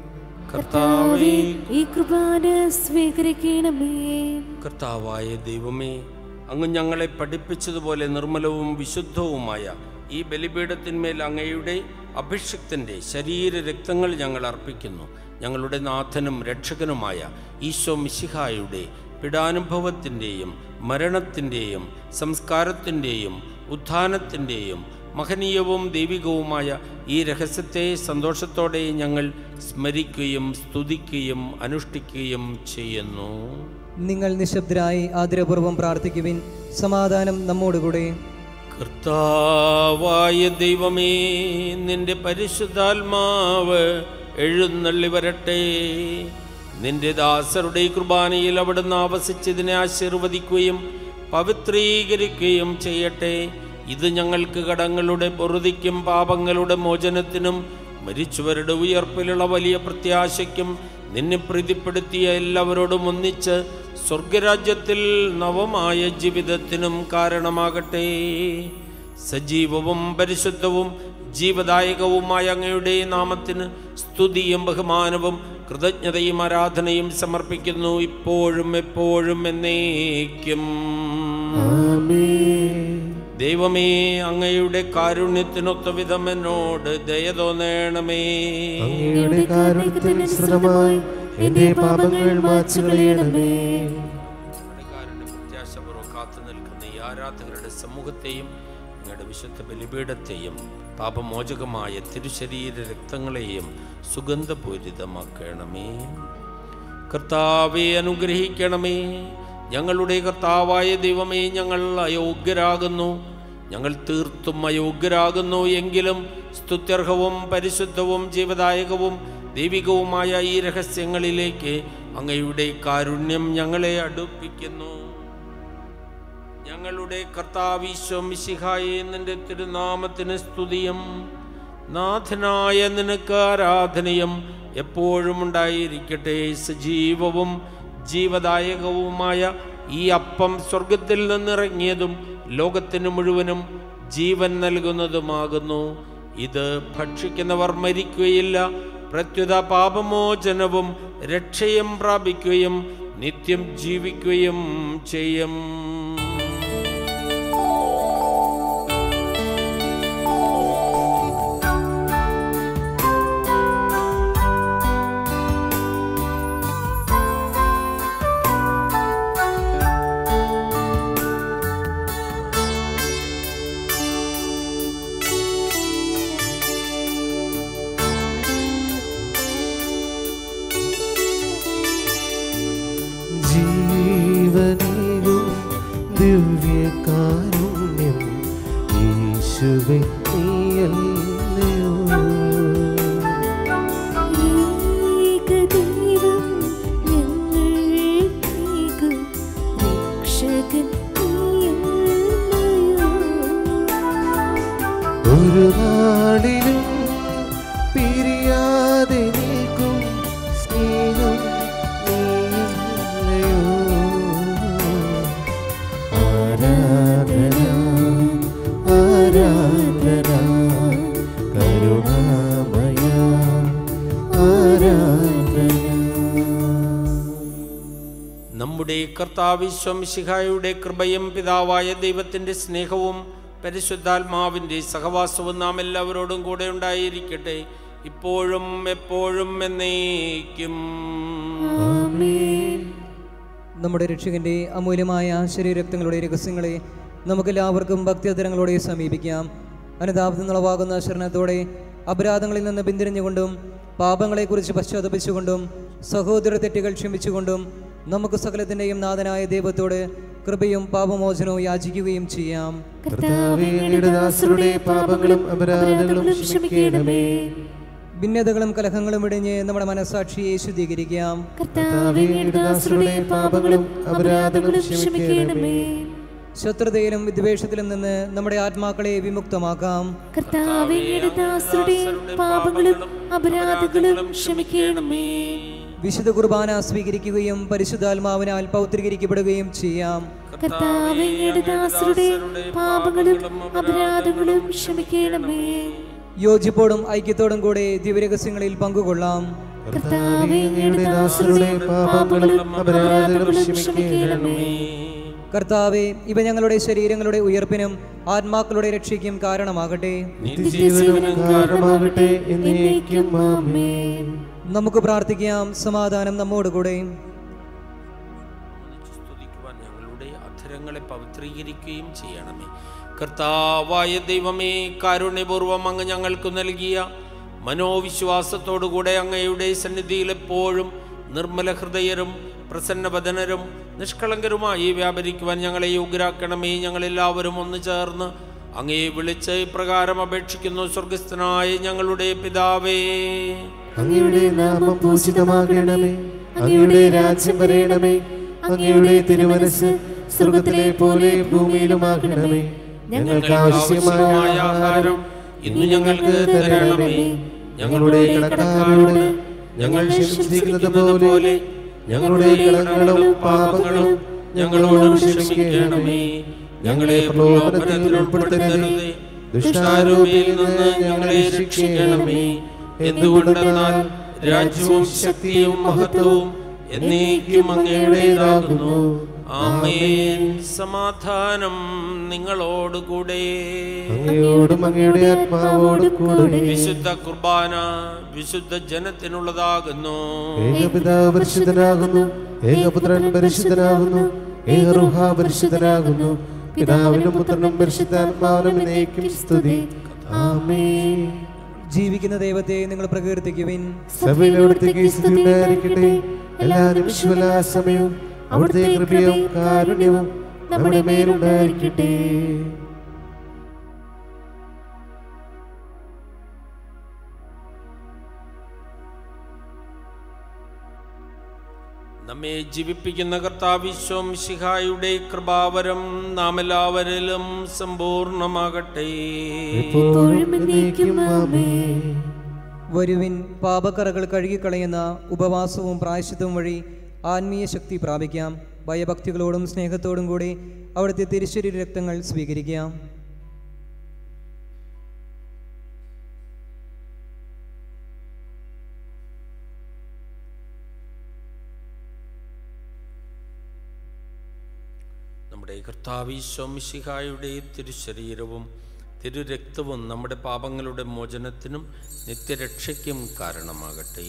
കർത്താവേ ഈ കുർബാന സ്വീകരിക്കണമേ കർത്താവായ ദൈവമേ അങ്ങ് ഞങ്ങളെ പഠിപ്പിച്ചതുപോലെ നിർമ്മലവും വിശുദ്ധവുമായ ഈ ബലിപീഠത്തിന്മേൽ അങ്ങയുടെ അഭിഷിക്തൻ്റെ ശരീര രക്തങ്ങൾ ഞങ്ങൾ അർപ്പിക്കുന്നു ഞങ്ങളുടെ നാഥനും രക്ഷകനുമായ ഈശോ മിശിഹായുടെ പിടാനുഭവത്തിൻ്റെയും മരണത്തിൻ്റെയും സംസ്കാരത്തിൻ്റെയും ഉത്ഥാനത്തിൻ്റെയും മഹനീയവും ദൈവികവുമായ ഈ രഹസ്യത്തെ സന്തോഷത്തോടെ ഞങ്ങൾ സ്മരിക്കുകയും സ്തുതിക്കുകയും അനുഷ്ഠിക്കുകയും ചെയ്യുന്നു നിങ്ങൾ നിശബ്ദരായി ആദരപൂർവ്വം പ്രാർത്ഥിക്കുവിൻ സമാധാനം നമ്മോടുകൂടെ കർത്താവായ ദൈവമേ നിന്റെ പരിശുദ്ധാത്മാവ് എഴുന്നള്ളി വരട്ടെ നിന്റെ ദാസരുടെ ഈ കുർബാനയിൽ അവിടുന്ന് ആവസിച്ചതിനെ ആശീർവദിക്കുകയും പവിത്രീകരിക്കുകയും ചെയ്യട്ടെ ഇത് ഞങ്ങൾക്ക് കടങ്ങളുടെ പൊറുതിക്കും പാപങ്ങളുടെ മോചനത്തിനും മരിച്ചവരുടെ ഉയർപ്പിലുള്ള വലിയ പ്രത്യാശയ്ക്കും നിന്നെ പ്രീതിപ്പെടുത്തിയ എല്ലാവരോടും ഒന്നിച്ച് സ്വർഗരാജ്യത്തിൽ നവമായ ജീവിതത്തിനും കാരണമാകട്ടെ സജീവവും പരിശുദ്ധവും ജീവദായകവുമായ അങ്ങയുടെ നാമത്തിന് സ്തുതിയും ബഹുമാനവും കൃതജ്ഞതയും ആരാധനയും സമർപ്പിക്കുന്നു ഇപ്പോഴും എപ്പോഴും എന്നേക്കും ദൈവമേ അങ്ങയുടെ കാരുണ്യത്തിനൊത്ത വിധം എന്നോട് ദയ തോന്നണമേ അങ്ങയുടെ കാരുണ്യത്തിനനുസൃതമായി എന്റെ പാപങ്ങൾ മാച്ചു കളയണമേ കാരുണ്യ പ്രത്യാശപൂർവ്വം കാത്തു നിൽക്കുന്ന ഈ ആരാധകരുടെ സമൂഹത്തെയും അങ്ങയുടെ വിശുദ്ധ ബലിപീഠത്തെയും പാപമോചകമായ തിരുശരീര രക്തങ്ങളെയും സുഗന്ധപൂരിതമാക്കണമേ കർത്താവെ അനുഗ്രഹിക്കണമേ ഞങ്ങളുടെ കർത്താവായ ദൈവമേ ഞങ്ങൾ അയോഗ്യരാകുന്നു ഞങ്ങൾ തീർത്തും അയോഗ്യരാകുന്നു എങ്കിലും സ്തുത്യർഹവും പരിശുദ്ധവും ജീവദായകവും ദൈവികവുമായ ഈ രഹസ്യങ്ങളിലേക്ക് അങ്ങയുടെ കാരുണ്യം ഞങ്ങളെ അടുപ്പിക്കുന്നു ഞങ്ങളുടെ കർത്താവീശ്വം മിശിഹായെ നിന്റെ തിരുനാമത്തിന് സ്തുതിയും നാഥനായ നിനക്ക് ആരാധനയും എപ്പോഴും ഉണ്ടായിരിക്കട്ടെ സജീവവും ജീവദായകവുമായ ഈ അപ്പം സ്വർഗത്തിൽ നിന്നിറങ്ങിയതും ലോകത്തിന് മുഴുവനും ജീവൻ നൽകുന്നതുമാകുന്നു ഇത് ഭക്ഷിക്കുന്നവർ മരിക്കുകയില്ല പ്രത്യുത പാപമോചനവും രക്ഷയും പ്രാപിക്കുകയും നിത്യം ജീവിക്കുകയും ചെയ്യും ജീവനേകും നമ്മുടെ കർത്താവിശ്വംശിഹായുടെ കൃപയും പിതാവായ ദൈവത്തിൻ്റെ സ്നേഹവും പരിശുദ്ധാത്മാവിൻ്റെ സഹവാസവും നാം എല്ലാവരോടും കൂടെ ഉണ്ടായിരിക്കട്ടെ ഇപ്പോഴും എപ്പോഴും എന്നേക്കും നമ്മുടെ രക്ഷകന്റെ അമൂല്യമായ ശരീരരക്തങ്ങളുടെ രഹസ്യങ്ങളെ നമുക്കെല്ലാവർക്കും ഭക്തിയതരങ്ങളോടെ സമീപിക്കാം അനുതാപത്തിൽ നിളവാകുന്ന ശരണത്തോടെ അപരാധങ്ങളിൽ നിന്ന് പിന്തിരിഞ്ഞുകൊണ്ടും പാപങ്ങളെക്കുറിച്ച് പശ്ചാത്തപിച്ചുകൊണ്ടും സഹോദര തെറ്റുകൾ ക്ഷമിച്ചുകൊണ്ടും നമുക്ക് സകലത്തിൻ്റെയും നാഥനായ ദൈവത്തോട് കൃപയും പാപമോചനവും യാചിക്കുകയും ചെയ്യാം കർത്താവേ അങ്ങയുടെ ദാസരുടെ പാപങ്ങളും അപരാധങ്ങളും ക്ഷമിക്കണമേ ഭിന്നതകളും കലഹങ്ങളും ഇടിഞ്ഞ് നമ്മുടെ മനസാക്ഷിയെ ശുദ്ധീകരിക്കാം കർത്താവേ അങ്ങയുടെ ദാസരുടെ പാപങ്ങളും അപരാധങ്ങളും ക്ഷമിക്കണമേ ശത്രുതയിലും വിദ്വേഷത്തിലും നിന്ന് നമ്മുടെ ആത്മാക്കളെ വിമുക്തമാക്കാം കർത്താവേ അങ്ങയുടെ ദാസരുടെ പാപങ്ങളും അപരാധങ്ങളും ക്ഷമിക്കണമേ വിശുദ്ധ കുർബാന സ്വീകരിക്കുകയും പരിശുദ്ധാത്മാവിനാൽ പൗത്രീകരിക്കപ്പെടുകയും ചെയ്യാം കർത്താവേ അങ്ങയുടെ ദാസരുടെ പാപങ്ങളും അപരാധങ്ങളും ക്ഷമിക്കണമേ യോജിപ്പോടും ഐക്യത്തോടും കൂടെ ദിവ്യരഹസ്യങ്ങളിൽ പങ്കുകൊള്ളാം കർത്താവേ അങ്ങയുടെ ദാസരുടെ പാപങ്ങളും അപരാധങ്ങളും ക്ഷമിക്കണമേ കർത്താവെ ഇവ ഞങ്ങളുടെ ശരീരങ്ങളുടെ ഉയർപ്പിനും ആത്മാക്കളുടെ രക്ഷയ്ക്കും കാരണമാകട്ടെ നിത്യജീവനം കാരണമാകട്ടെ എന്നേക്കും ആമേൻ നമുക്ക് പ്രാർത്ഥിക്കാം സമാധാനം നമ്മോടുകൂടെ സ്തുതിക്കുവാൻ ഞങ്ങളുടെ അധരങ്ങളെ പവിത്രീകരിക്കുകയും ചെയ്യണമേ കർത്താവായ ദൈവമേ കാരുണ്യപൂർവം അങ്ങ് ഞങ്ങൾക്ക് നൽകിയ മനോവിശ്വാസത്തോടുകൂടെ അങ്ങയുടെ സന്നിധിയിൽ എപ്പോഴും നിർമ്മല ഹൃദയരും പ്രസന്നവദനരും നിഷ്കളങ്കരുമായി വ്യാപരിക്കുവാൻ ഞങ്ങളെ യോഗ്യരാക്കണമേ ഞങ്ങളെല്ലാവരും ഒന്ന് ചേർന്ന് അങ്ങയെ വിളിച്ച് ഇപ്രകാരം അപേക്ഷിക്കുന്നു സ്വർഗസ്ഥനായ ഞങ്ങളുടെ പിതാവേ അങ്ങയുടെ നാമം പൂജിതമാകണമേ അങ്ങയുടെ രാജ്യം വരയണമേ അങ്ങയുടെ തിരുമനസ് സ്വർഗത്തിലെ പോലെ ഭൂമിയിലുമാകണമേ ഞങ്ങൾക്ക് ആവശ്യമായ ആഹാരം ഇന്ന് ഞങ്ങൾക്ക് തരണമേ ഞങ്ങളുടെ കടക്കാരോട് ഞങ്ങൾ ക്ഷമിച്ചിരിക്കുന്നത് പോലെ ഞങ്ങളുടെ കടങ്ങളും പാപങ്ങളും ഞങ്ങളോട് ക്ഷമിക്കണമേ ഞങ്ങളെ പ്രലോഭനത്തിൽ ഉൾപ്പെടുത്തരുതേ ദുഷ്ടാരൂപിയിൽ നിന്ന് ഞങ്ങളെ രക്ഷിക്കണമേ എന്തുകൊണ്ടെന്നാൽ രാജ്യവും ശക്തിയും മഹത്വവും എന്നേക്കും അങ്ങയുടേതാകുന്നു ആമേൻ സമാധാനം നിങ്ങളോടുകൂടെ അങ്ങയോടും അങ്ങയുടെ ആത്മാവോടും കൂടെ വിശുദ്ധ കുർബാന വിശുദ്ധ ജനത്തിനുള്ളതാകുന്നു ഏകപിതാവ് പരിശുദ്ധനാകുന്നു ഏകപുത്രൻ പരിശുദ്ധനാകുന്നു ഏകറുഹ പരിശുദ്ധനാകുന്നു പിതാവിനും പുത്രനും പരിശുദ്ധാത്മാവിനും എന്നേക്കും സ്തുതി ആമേൻ ജീവിക്കുന്ന ദൈവത്തെ നിങ്ങൾ പ്രകീർത്തിക്കുവിൻ സഭയിലവിടുത്തേക്ക് സ്തുതി ഉണ്ടായിരിക്കട്ടെ എല്ലാ നിമിഷവും എല്ലാ സമയവും അവിടുത്തെ കൃപയും കാരുണ്യവും നമ്മുടെ മേലുണ്ടായിരിക്കട്ടെ നമ്മെ ജീവിപ്പിക്കുന്ന കർത്താവിശ്വം ശിഹായുടെ കൃപാവരം നാം എല്ലാവരിലും സമ്പൂർണമാകട്ടെ ഇപ്പോഴും എന്നേക്കും ആമേൻ വരുവിൻ പാപക്കറകൾ കഴുകിക്കളയുന്ന ഉപവാസവും പ്രായശ്ചിത്തവും വഴി ആത്മീയ ശക്തി പ്രാപിക്കാം ഭയഭക്തികളോടും സ്നേഹത്തോടും കൂടി അവിടുത്തെ തിരുശരീര രക്തങ്ങൾ സ്വീകരിക്കാം നമ്മുടെ കർത്താവിശ്വം ശിഹായുടെ തിരുശരീരവും തിരുരക്തവും നമ്മുടെ പാപങ്ങളുടെ മോചനത്തിനും നിത്യരക്ഷയ്ക്കും കാരണമാകട്ടെ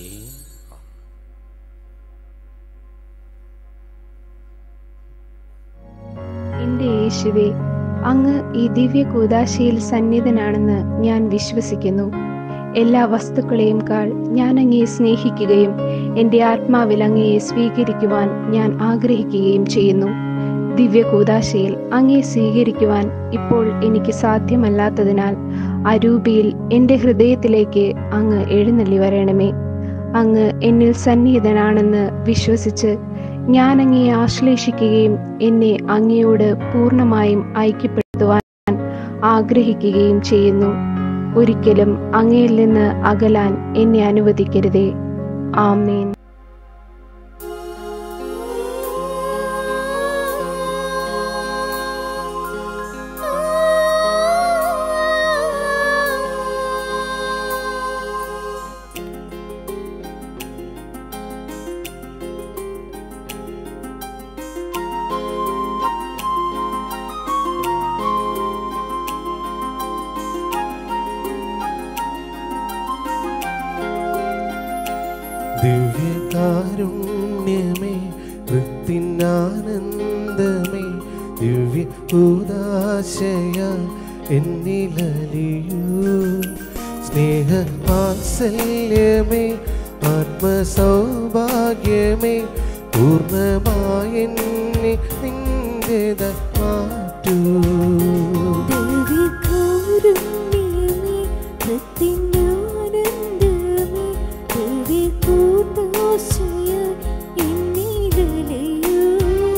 എന്റെ യേശുവെ അങ്ങ് ഈ ദിവ്യ കൂതാശയിൽ സന്നിധനാണെന്ന് ഞാൻ വിശ്വസിക്കുന്നു എല്ലാ വസ്തുക്കളെയും കാൾ ഞാൻ അങ്ങയെ സ്നേഹിക്കുകയും എൻ്റെ ആത്മാവിൽ അങ്ങയെ സ്വീകരിക്കുവാൻ ഞാൻ ആഗ്രഹിക്കുകയും ചെയ്യുന്നു ദിവ്യ കൂതാശയിൽ അങ്ങയെ സ്വീകരിക്കുവാൻ ഇപ്പോൾ എനിക്ക് സാധ്യമല്ലാത്തതിനാൽ അരൂപിയിൽ എൻ്റെ ഹൃദയത്തിലേക്ക് അങ്ങ് എഴുന്നള്ളി വരണമേ അങ്ങ് എന്നിൽ സന്നിഹിതനാണെന്ന് വിശ്വസിച്ച് ഞാൻ അങ്ങയെ ആശ്ലേഷിക്കുകയും എന്നെ അങ്ങയോട് പൂർണ്ണമായും ഐക്യപ്പെടുത്തുവാൻ ആഗ്രഹിക്കുകയും ചെയ്യുന്നു ഒരിക്കലും അങ്ങയിൽ നിന്ന് അകലാൻ എന്നെ അനുവദിക്കരുതേ ആമേൻ ദിവ്യകാരുണ്യമേ വൃത്തിനാനന്ദമേ ദിവ്യ ഉദാശയ എന്നിലലിയൂ സ്നേഹ വാത്സല്യമേ ആത്മസൗഭാഗ്യമേ പൂർണ്ണമായെന്നെ നിന്റേത മാറ്റൂ ദിവ്യകാരുണ്യമേ, ഭക്തിജ്ഞാനന്ദമേ, ദിവ്യകൂട്ടാശയായി എന്നിലലിയൂ.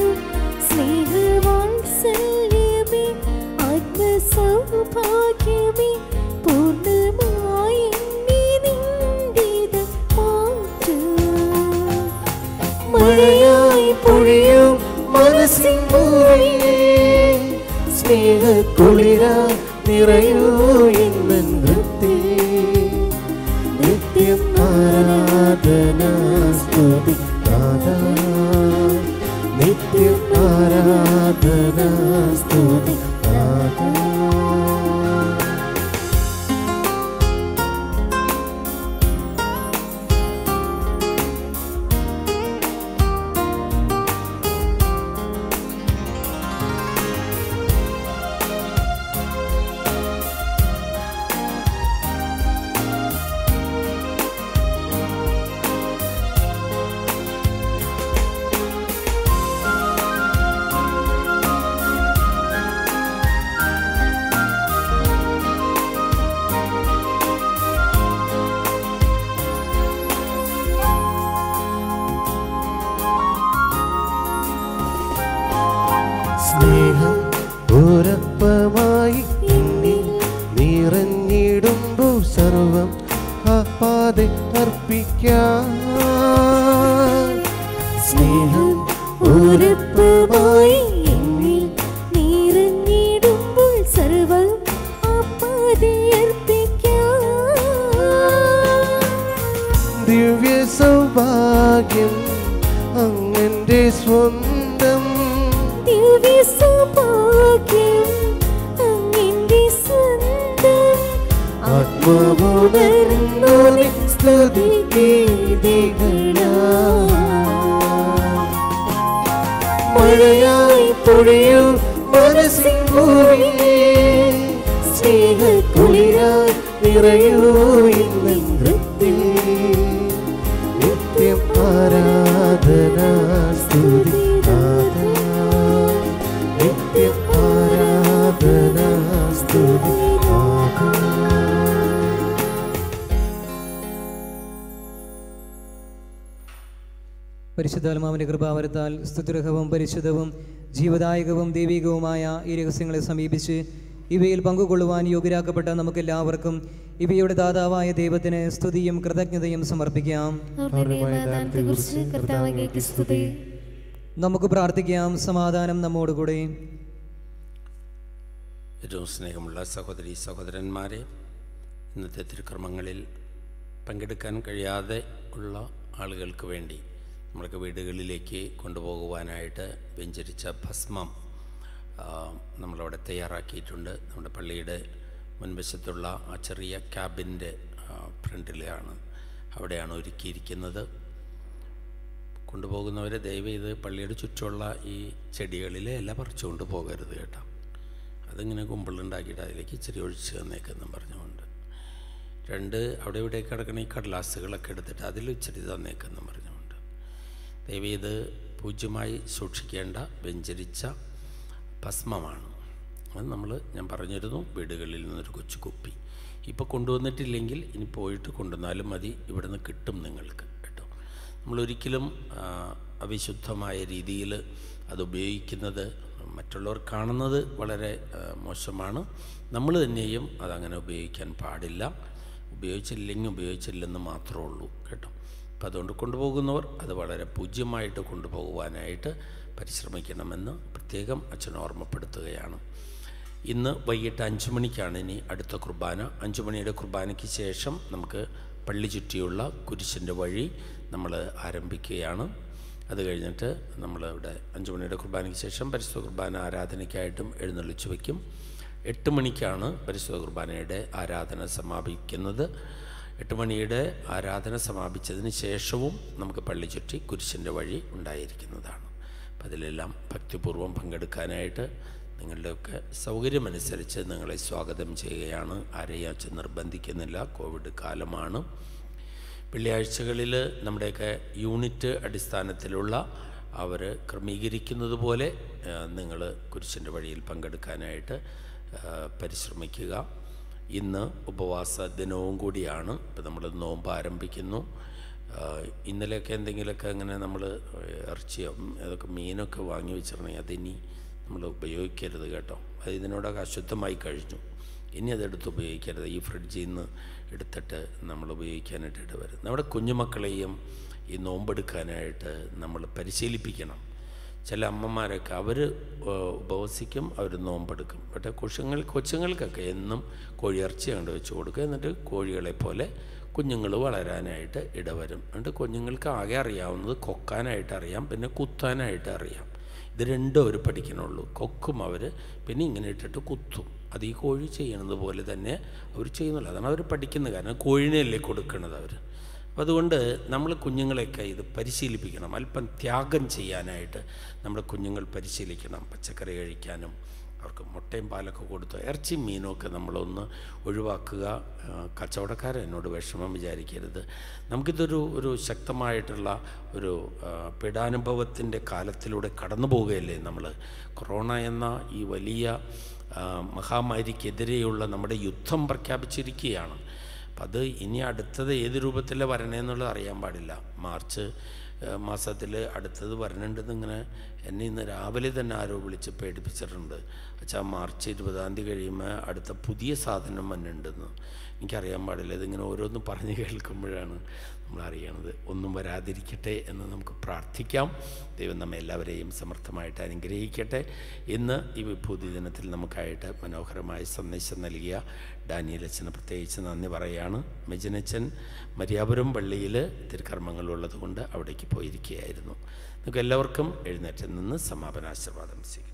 സ്നേഹവാത്സല്യമേ, ആത്മസൗഭാഗ്യമേ, പൂർണ്ണമായി എന്നെ നിന്റേത് മാറ്റൂ. മഴയായി പൊഴിയും മനസ്സിൻ പൂവിലേ സ്നേഹക്കുളിര നിറയൂ ഇന്ന് നൃത്തി നിത്യം ആരാധന സ്തുതി നാദാ നിത്യം ആരാധന സ്തുതി നാദാ സ്നേഹം ഉറപ്പമായി എന്നിൽ നിറഞ്ഞിടുമ്പോൾ സർവം ആപാതെ അർപ്പിക്കാം സ്നേഹം ഉറപ്പമായി എന്നിൽ നിറഞ്ഞിടുമ്പോൾ സർവ്വം ആപാതയർപ്പിക്കാം. ദിവ്യ സൗഭാഗ്യം അങ്ങന്റെ സ്വന്തം ദിവ്യസൗഭാഗ്യം അങ്ങെന്റെ സ്വന്തം. ആത്മാവുണർന്നു സ്തുതി ഗീതികളാ മഴയായി പൊഴിയൂ മനസ്സിൻ ഭൂമിയെ സ്നേഹക്കുളിരായി നിറയൂ ഇന്ന് നൃത്തി നിത്യം ആരാധന സ്തുതി നാഥാ. നിത്യം ആരാധന സ്തുതി നാഥാ. പരിശുദ്ധാത്മാവിൻ്റെ കൃപാവരത്താൽ സ്തുതിരഹവും പരിശുദ്ധവും ജീവദായകവും ദൈവികവുമായ ഈ രഹസ്യങ്ങളെ സമീപിച്ച് ഇവയിൽ പങ്കുകൊള്ളുവാൻ യോഗ്യരാക്കപ്പെട്ട നമുക്കെല്ലാവർക്കും ഇവയുടെ ദാതാവായ ദൈവത്തിന് സ്തുതിയും കൃതജ്ഞതയും സമർപ്പിക്കാം അവരുടെ നിയമദാനത്തെക്കുറിച്ച് കർത്താവ് അങ്ങേക്ക് സ്തുതി. നമുക്ക് പ്രാർത്ഥിക്കാം സമാധാനം നമ്മോടുകൂടെ ഏറ്റവും സ്നേഹമുള്ള സഹോദരി സഹോദരന്മാരെ ഇന്നത്തെ തിരുക്കർമ്മങ്ങളിൽ പങ്കെടുക്കാൻ കഴിയാതെ ഉള്ള ആളുകൾക്ക് വേണ്ടി നമ്മൾക്ക് വീടുകളിലേക്ക് കൊണ്ടുപോകുവാനായിട്ട് വെഞ്ചരിച്ച ഭസ്മം ആ, നമ്മളവിടെ തയ്യാറാക്കിയിട്ടുണ്ട് നമ്മുടെ പള്ളിയുടെ മുൻവശത്തുള്ള ആ ചെറിയ ക്യാബിൻ്റെ ഫ്രണ്ടിലാണ് അവിടെയാണ് ഒരുക്കിയിരിക്കുന്നത് കൊണ്ടുപോകുന്നവരെ ദയവ് ചെയ്ത് പള്ളിയുടെ ചുറ്റുമുള്ള ഈ ചെടികളിലെ ഇല പറിച്ചുകൊണ്ട് പോകരുത് കേട്ടോ അതിങ്ങനെ കുമ്പിളുണ്ടാക്കിയിട്ട് അതിലേക്ക് ഇച്ചിരി ഒഴിച്ച് തന്നേക്കെന്നും പറഞ്ഞുകൊണ്ട് രണ്ട് അവിടെ ഇവിടെ കിടക്കണ ഈ കടലാസുകളൊക്കെ എടുത്തിട്ട് അതിൽ ഇച്ചിരി തന്നേക്കെന്നും പറഞ്ഞുകൊണ്ട് ദയവ് ഇത് പൂജ്യമായി സൂക്ഷിക്കേണ്ട വെഞ്ചരിച്ച ഭസ്മമാണ് അത് നമ്മൾ ഞാൻ പറഞ്ഞിരുന്നു വീടുകളിൽ നിന്നൊരു കൊച്ചു കുപ്പി ഇപ്പോൾ കൊണ്ടുവന്നിട്ടില്ലെങ്കിൽ ഇനി പോയിട്ട് കൊണ്ടുവന്നാലും മതി ഇവിടുന്ന് കിട്ടും നിങ്ങൾക്ക് കേട്ടോ നമ്മളൊരിക്കലും ആ, അവിശുദ്ധമായ രീതിയിൽ അത് ഉപയോഗിക്കുന്നത് മറ്റുള്ളവർ കാണുന്നത് വളരെ ആ, മോശമാണ് നമ്മൾ തന്നെയും അതങ്ങനെ ഉപയോഗിക്കാൻ പാടില്ല ഉപയോഗിച്ചില്ലെങ്കിൽ ഉപയോഗിച്ചില്ലെന്ന് മാത്രമേ ഉള്ളൂ കേട്ടോ അപ്പം അതുകൊണ്ട് കൊണ്ടുപോകുന്നവർ അത് വളരെ പൂജ്യമായിട്ട് കൊണ്ടുപോകുവാനായിട്ട് പരിശ്രമിക്കണമെന്ന് പ്രത്യേകം അച്ഛൻ ഓർമ്മപ്പെടുത്തുകയാണ് ഇന്ന് വൈകിട്ട് അഞ്ച് മണിക്കാണ് ഇനി അടുത്ത കുർബാന അഞ്ച് മണിയുടെ കുർബാനയ്ക്ക് ശേഷം നമുക്ക് പള്ളി ചുറ്റിയുള്ള കുരിശിൻ്റെ വഴി നമ്മൾ ആരംഭിക്കുകയാണ് അത് കഴിഞ്ഞിട്ട് നമ്മൾ ഇവിടെ അഞ്ച് മണിയുടെ കുർബാനയ്ക്ക് ശേഷം പരിശുദ്ധ കുർബാന ആരാധനയ്ക്കായിട്ടും എഴുന്നള്ളിച്ച് വയ്ക്കും എട്ട് മണിക്കാണ് പരിശുദ്ധ കുർബാനയുടെ ആരാധന സമാപിക്കുന്നത് എട്ട് മണിയുടെ ആരാധന സമാപിച്ചതിന് ശേഷവും നമുക്ക് പള്ളി ചുറ്റി കുരിശിൻ്റെ വഴി ഉണ്ടായിരിക്കുന്നതാണ് അപ്പം അതിലെല്ലാം ഭക്തിപൂർവ്വം പങ്കെടുക്കാനായിട്ട് നിങ്ങളുടെയൊക്കെ സൗകര്യമനുസരിച്ച് നിങ്ങളെ സ്വാഗതം ചെയ്യുകയാണ് ആരെയും വെച്ച് നിർബന്ധിക്കുന്നില്ല കോവിഡ് കാലമാണ് വെള്ളിയാഴ്ചകളിൽ നമ്മുടെയൊക്കെ യൂണിറ്റ് അടിസ്ഥാനത്തിലുള്ള അവർ ക്രമീകരിക്കുന്നത് പോലെ നിങ്ങൾ കുരിശിൻ്റെ വഴിയിൽ പങ്കെടുക്കാനായിട്ട് ആ, പരിശ്രമിക്കുക ഇന്ന് ഉപവാസ ദിനവും കൂടിയാണ് ഇപ്പം നമ്മൾ നോമ്പ് ആരംഭിക്കുന്നു ആ, ഇന്നലെയൊക്കെ എന്തെങ്കിലുമൊക്കെ അങ്ങനെ നമ്മൾ ഇറച്ചിയോ അതൊക്കെ മീനൊക്കെ വാങ്ങി വെച്ചിട്ടുണ്ടെങ്കിൽ അതിനി നമ്മൾ ഉപയോഗിക്കരുത് കേട്ടോ അത് ഇതിനോടൊക്കെ അശുദ്ധമായി കഴിഞ്ഞു ഇനി അതെടുത്ത് ഉപയോഗിക്കരുത് ഈ ഫ്രിഡ്ജിൽ നിന്ന് എടുത്തിട്ട് നമ്മൾ ഉപയോഗിക്കാനായിട്ട് ഇടവരും നമ്മുടെ കുഞ്ഞുമക്കളെയും ഈ നോമ്പെടുക്കാനായിട്ട് നമ്മൾ പരിശീലിപ്പിക്കണം ചില അമ്മമാരൊക്കെ അവർ ഉപവസിക്കും അവർ നോമ്പെടുക്കും പക്ഷേ കൊച്ചുങ്ങൾ കൊച്ചുങ്ങൾക്കൊക്കെ എന്നും കോഴിയിറച്ചി കണ്ട് വെച്ച് കൊടുക്കുക എന്നിട്ട് കോഴികളെ പോലെ കുഞ്ഞുങ്ങൾ വളരാനായിട്ട് ഇടവരും എന്നിട്ട് കുഞ്ഞുങ്ങൾക്ക് ആകെ അറിയാവുന്നത് കൊക്കാനായിട്ട് അറിയാം പിന്നെ കുത്താനായിട്ട് അറിയാം ഇത് രണ്ടും അവർ പഠിക്കണുള്ളൂ കൊക്കും അവർ പിന്നെ ഇങ്ങനെ ഇട്ടിട്ട് കുത്തും അത് ഈ കോഴി ചെയ്യണത് പോലെ തന്നെ അവർ ചെയ്യുന്നുള്ളൂ അതാണ് അവർ പഠിക്കുന്നത് കാരണം കോഴിനെയല്ലേ കൊടുക്കണത് അവർ അപ്പം അതുകൊണ്ട് നമ്മൾ കുഞ്ഞുങ്ങളെയൊക്കെ ഇത് പരിശീലിപ്പിക്കണം അല്പം ത്യാഗം ചെയ്യാനായിട്ട് നമ്മുടെ കുഞ്ഞുങ്ങൾ പരിശീലിക്കണം പച്ചക്കറി കഴിക്കാനും അവർക്ക് മുട്ടയും പാലൊക്കെ കൊടുത്ത് ഇറച്ചി മീനും ഒക്കെ നമ്മളൊന്ന് ഒഴിവാക്കുക ആ, കച്ചവടക്കാരൻ എന്നോട് വിഷമം വിചാരിക്കരുത് നമുക്കിതൊരു ഒരു ശക്തമായിട്ടുള്ള ഒരു ആ, പീഡാനുഭവത്തിൻ്റെ കാലത്തിലൂടെ കടന്നു പോവുകയല്ലേ നമ്മൾ കൊറോണ എന്ന ഈ വലിയ ആ, മഹാമാരിക്കെതിരെയുള്ള നമ്മുടെ യുദ്ധം പ്രഖ്യാപിച്ചിരിക്കുകയാണ് അപ്പം അത് ഇനി അടുത്തത് ഏത് രൂപത്തിൽ വരണേന്നുള്ളത് അറിയാൻ പാടില്ല മാർച്ച് മാസത്തിൽ അടുത്തത് വരണുണ്ടെന്ന് ഇങ്ങനെ എന്നെ ഇന്ന് രാവിലെ തന്നെ ആരോ വിളിച്ച് പേടിപ്പിച്ചിട്ടുണ്ട് അച്ഛാ മാർച്ച് ഇരുപതാം തീയതി കഴിയുമ്പോൾ അടുത്ത പുതിയ സാധനം വന്നിട്ടുണ്ടെന്ന് എനിക്കറിയാൻ പാടില്ല ഇതിങ്ങനെ ഓരോന്ന് പറഞ്ഞ് കേൾക്കുമ്പോഴാണ് നമ്മൾ അറിയണത് ഒന്നും വരാതിരിക്കട്ടെ എന്ന് നമുക്ക് പ്രാർത്ഥിക്കാം ദൈവം നമ്മെ എല്ലാവരെയും സമർത്ഥമായിട്ട് അനുഗ്രഹിക്കട്ടെ ഇന്ന് ഈ വിഭൂതി ദിനത്തിൽ നമുക്കായിട്ട് മനോഹരമായ സന്ദേശം നൽകിയ ഡാനിയലച്ചന് പ്രത്യേകിച്ച് നന്ദി പറയുകയാണ് മെജിനച്ചൻ മര്യാപുരം പള്ളിയിൽ തിരുക്കർമ്മങ്ങളുള്ളത് കൊണ്ട് അവിടേക്ക് പോയിരിക്കുകയായിരുന്നു നിങ്ങൾക്ക് എല്ലാവർക്കും എഴുന്നേറ്റ് നിന്ന് സമാപനാശീർവാദം സ്വീകരിക്കും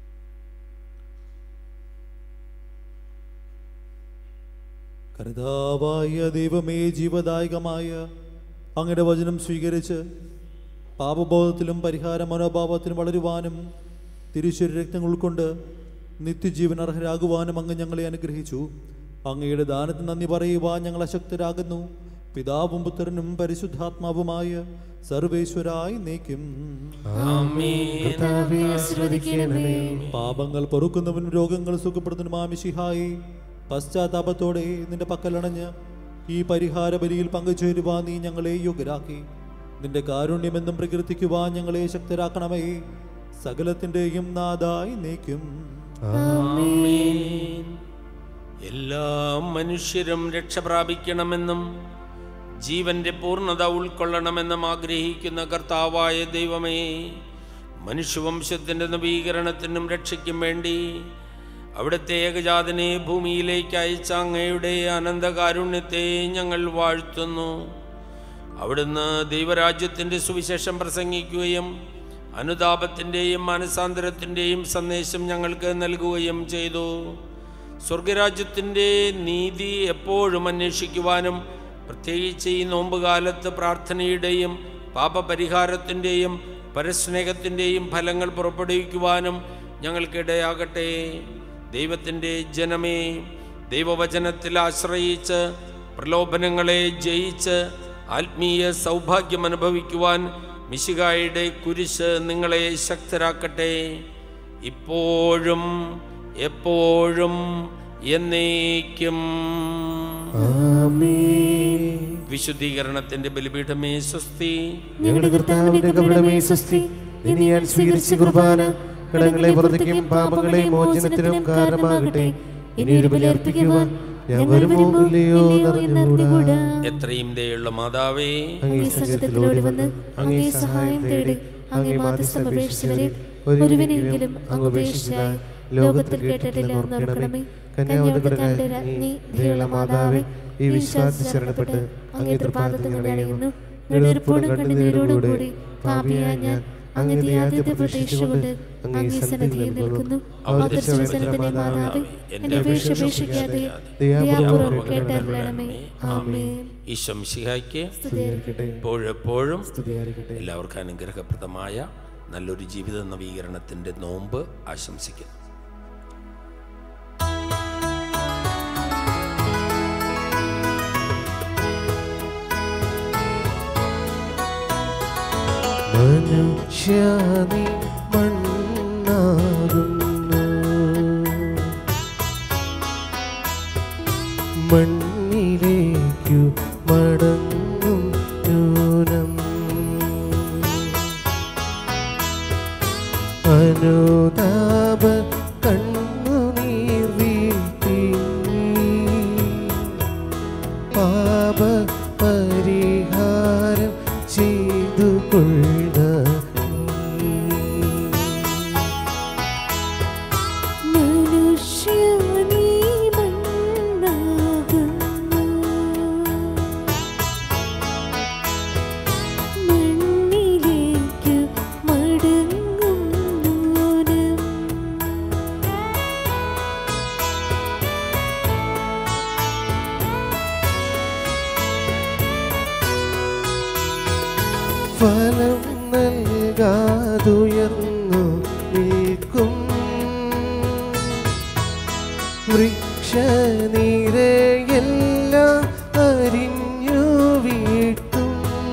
കർത്താവായ ദൈവമേ ജീവദായകമായ അങ്ങയുടെ വചനം സ്വീകരിച്ച് പാപബോധത്തിലും പരിഹാര മനോഭാവത്തിലും വളരുവാനും തിരുശ്ശൂര രക്തങ്ങൾ ഉൾക്കൊണ്ട് നിത്യജീവൻ അർഹരാകുവാനും അങ്ങ് ഞങ്ങളെ അനുഗ്രഹിച്ചു അങ്ങയുടെ ദാനത്തിന് നന്ദി പറയുവാൻ ഞങ്ങൾ അശക്തരാകുന്നു പിതാവും പുത്രനും പരിശുദ്ധാത്മാവുമായ സർവേശ്വരായി നീക്കും കർത്താവേ ആശീർവദിക്കണമേ പാപങ്ങൾ പൊറുക്കുന്നവനും രോഗങ്ങൾ സുഖപ്പെടുത്തുന്നതുമാമിഷിഹായി പശ്ചാത്താപത്തോടെ നിന്റെ പക്കലണഞ്ഞ് ഈ പരിഹാര ബലിയിൽ പങ്കുചേരുവാൻ നീ ഞങ്ങളെ യോഗ്യരാക്കി നിന്റെ കാരുണ്യമെന്നും പ്രകീർത്തിക്കുവാൻ ഞങ്ങളെ ശക്തരാക്കണമേ സകലത്തിൻ്റെയും നാദായി നീക്കും എല്ലാ മനുഷ്യരും രക്ഷ പ്രാപിക്കണമെന്നും ജീവന്റെ പൂർണ്ണത ഉൾക്കൊള്ളണമെന്നും ആഗ്രഹിക്കുന്ന കർത്താവായ ദൈവമേ മനുഷ്യവംശത്തിൻ്റെ നവീകരണത്തിനും രക്ഷയ്ക്കും വേണ്ടി അവിടുത്തെ ഏകജാതനെ ഭൂമിയിലേക്ക് അയച്ച അങ്ങയുടെ അനന്തകാരുണ്യത്തെ ഞങ്ങൾ വാഴ്ത്തുന്നു അവിടുന്ന് ദൈവരാജ്യത്തിൻ്റെ സുവിശേഷം പ്രസംഗിക്കുകയും അനുതാപത്തിൻ്റെയും മനസാന്തരത്തിൻ്റെയും സന്ദേശം ഞങ്ങൾക്ക് നൽകുകയും ചെയ്തു സ്വർഗരാജ്യത്തിൻ്റെ നീതി എപ്പോഴും അന്വേഷിക്കുവാനും പ്രത്യേകിച്ച് ഈ നോമ്പുകാലത്ത് പ്രാർത്ഥനയുടെയും പാപപരിഹാരത്തിൻ്റെയും പരസ്നേഹത്തിൻ്റെയും ഫലങ്ങൾ പുറപ്പെടുവിക്കുവാനും ഞങ്ങൾക്കിടയാകട്ടെ ദൈവത്തിൻ്റെ ജനമേ ദൈവവചനത്തിൽ ആശ്രയിച്ച് പ്രലോഭനങ്ങളെ ജയിച്ച് ആത്മീയ സൗഭാഗ്യം അനുഭവിക്കുവാൻ മിശികായുടെ കുരിശ് നിങ്ങളെ ശക്തരാക്കട്ടെ ഇപ്പോഴും എപ്പോഴും എന്നേക്കും വിശുദ്ധീകരണത്തിന്റെ ബലിപീഠമേ സ്വസ്തി ഞങ്ങളുടെ കർത്താവിന്റെ കപടമേ സ്വസ്തി ഇനി ഞാൻ സ്വീകരിച്ച കുർബാന കടങ്ങളെ പുറത്തേക്കും പാപങ്ങളെ മോചനത്തിനും കാരണമാകട്ടെ ഇനി ഒരു ബലി അർപ്പിക്കുവാൻ ഞാൻ വരുമോ ഇല്ലയോ എന്നറിഞ്ഞുകൂടാ എത്രയും ദയുള്ള മാതാവേ അങ്ങേ സങ്കേതത്തിലോടി വന്ന് അങ്ങേ സഹായം തേടി അങ്ങേ മാധ്യസ്ഥം അപേക്ഷിച്ചവരെ ഒരുവനെങ്കിലും അങ്ങ് ഉപേക്ഷിച്ചായി ലോകത്തിൽ കേട്ടിട്ടില്ല എന്നോർക്കണമേ കന്യാവതകളുടെ രാജ്ഞി ദയുള്ള മാതാവേ ഈ വിശ്വാസത്തിൽ ശരണപ്പെട്ട് അങ്ങേ തൃപ്പാദത്തിൽ ഞങ്ങളെയുന്നു നെടുവീർപ്പോടും കണ്ണുനീരോടും കൂടി പാപിയായ ഞാൻ അങ്ങയുടെ ആദ്യത്തെ പ്രതീക്ഷകൊണ്ട് അങ്ങേ സന്നിധിയിൽ നിൽക്കുന്നു അവതരിച്ചവചനത്തിന്റെ മാതാവേ എന്റെ അപേക്ഷ ഉപേക്ഷിക്കാതെ ദയാപൂർവ്വം കേട്ടറിയണമേ ആമേൻ ഈശം ശിഹായ്ക്ക് സ്തുതിയായിരിക്കട്ടെ എപ്പോഴെപ്പോഴും സ്തുതിയായിരിക്കട്ടെ എല്ലാവർക്കും അനുഗ്രഹപ്രദമായ നല്ലൊരു ജീവിത നവീകരണത്തിൻ്റെ നോമ്പ് ആശംസിക്കുന്നു മനുഷ്യാനി മണ്ണാകുന്നു മണ്ണിലേക്കു മടങ്ങും നൂനം അനുതാപ കണ്ണുനീർ വീഴ്ത്തി പാപ പരിഹാരം ചെയ്തു കൊള്ളുക മനുഷ്യനീ മണ്ണാകുന്നു മണ്ണിലേക്കു മടങ്ങും നൂനം ഫലം നൽകാതുയർന്നു നിൽക്കും വൃക്ഷനിരയെല്ലാം അരിഞ്ഞു വീട്ടും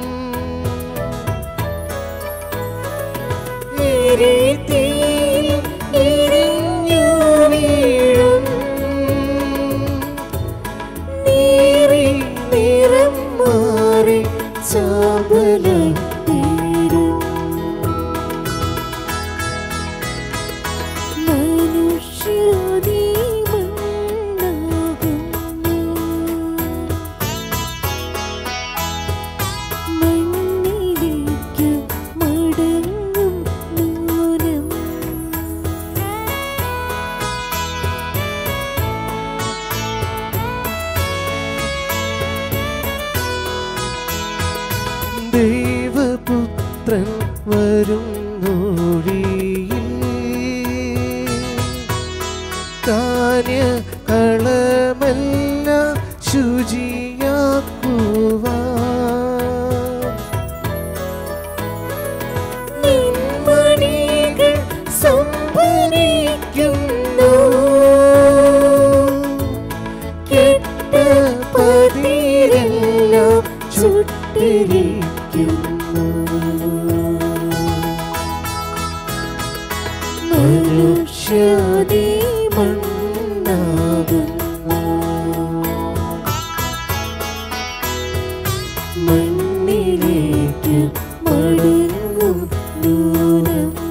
ഇരുത്തിയിൽ എരിഞ്ഞു വീഴും നീറി നിറം മാറി ചാമ്പലായി തീരും മനുഷ്യനീ മണ്ണാകുന്നു മണ്ണിലേക്കു മടങ്ങും നൂനം ദൈവപുത്രൻ വരുന്നൂഴിയിൽ കാന്യ കളമെല്ലാം ശുചിയാക്കുവാൻ നിൻമണികൾ സംഭരിക്കുന്നു കെട്ട പതിരെല്ലാം ചുട്ടിരിക്കുന്നു മനുഷ്യതീ മണ്ണാകുന്നു മണ്ണിലേക്ക്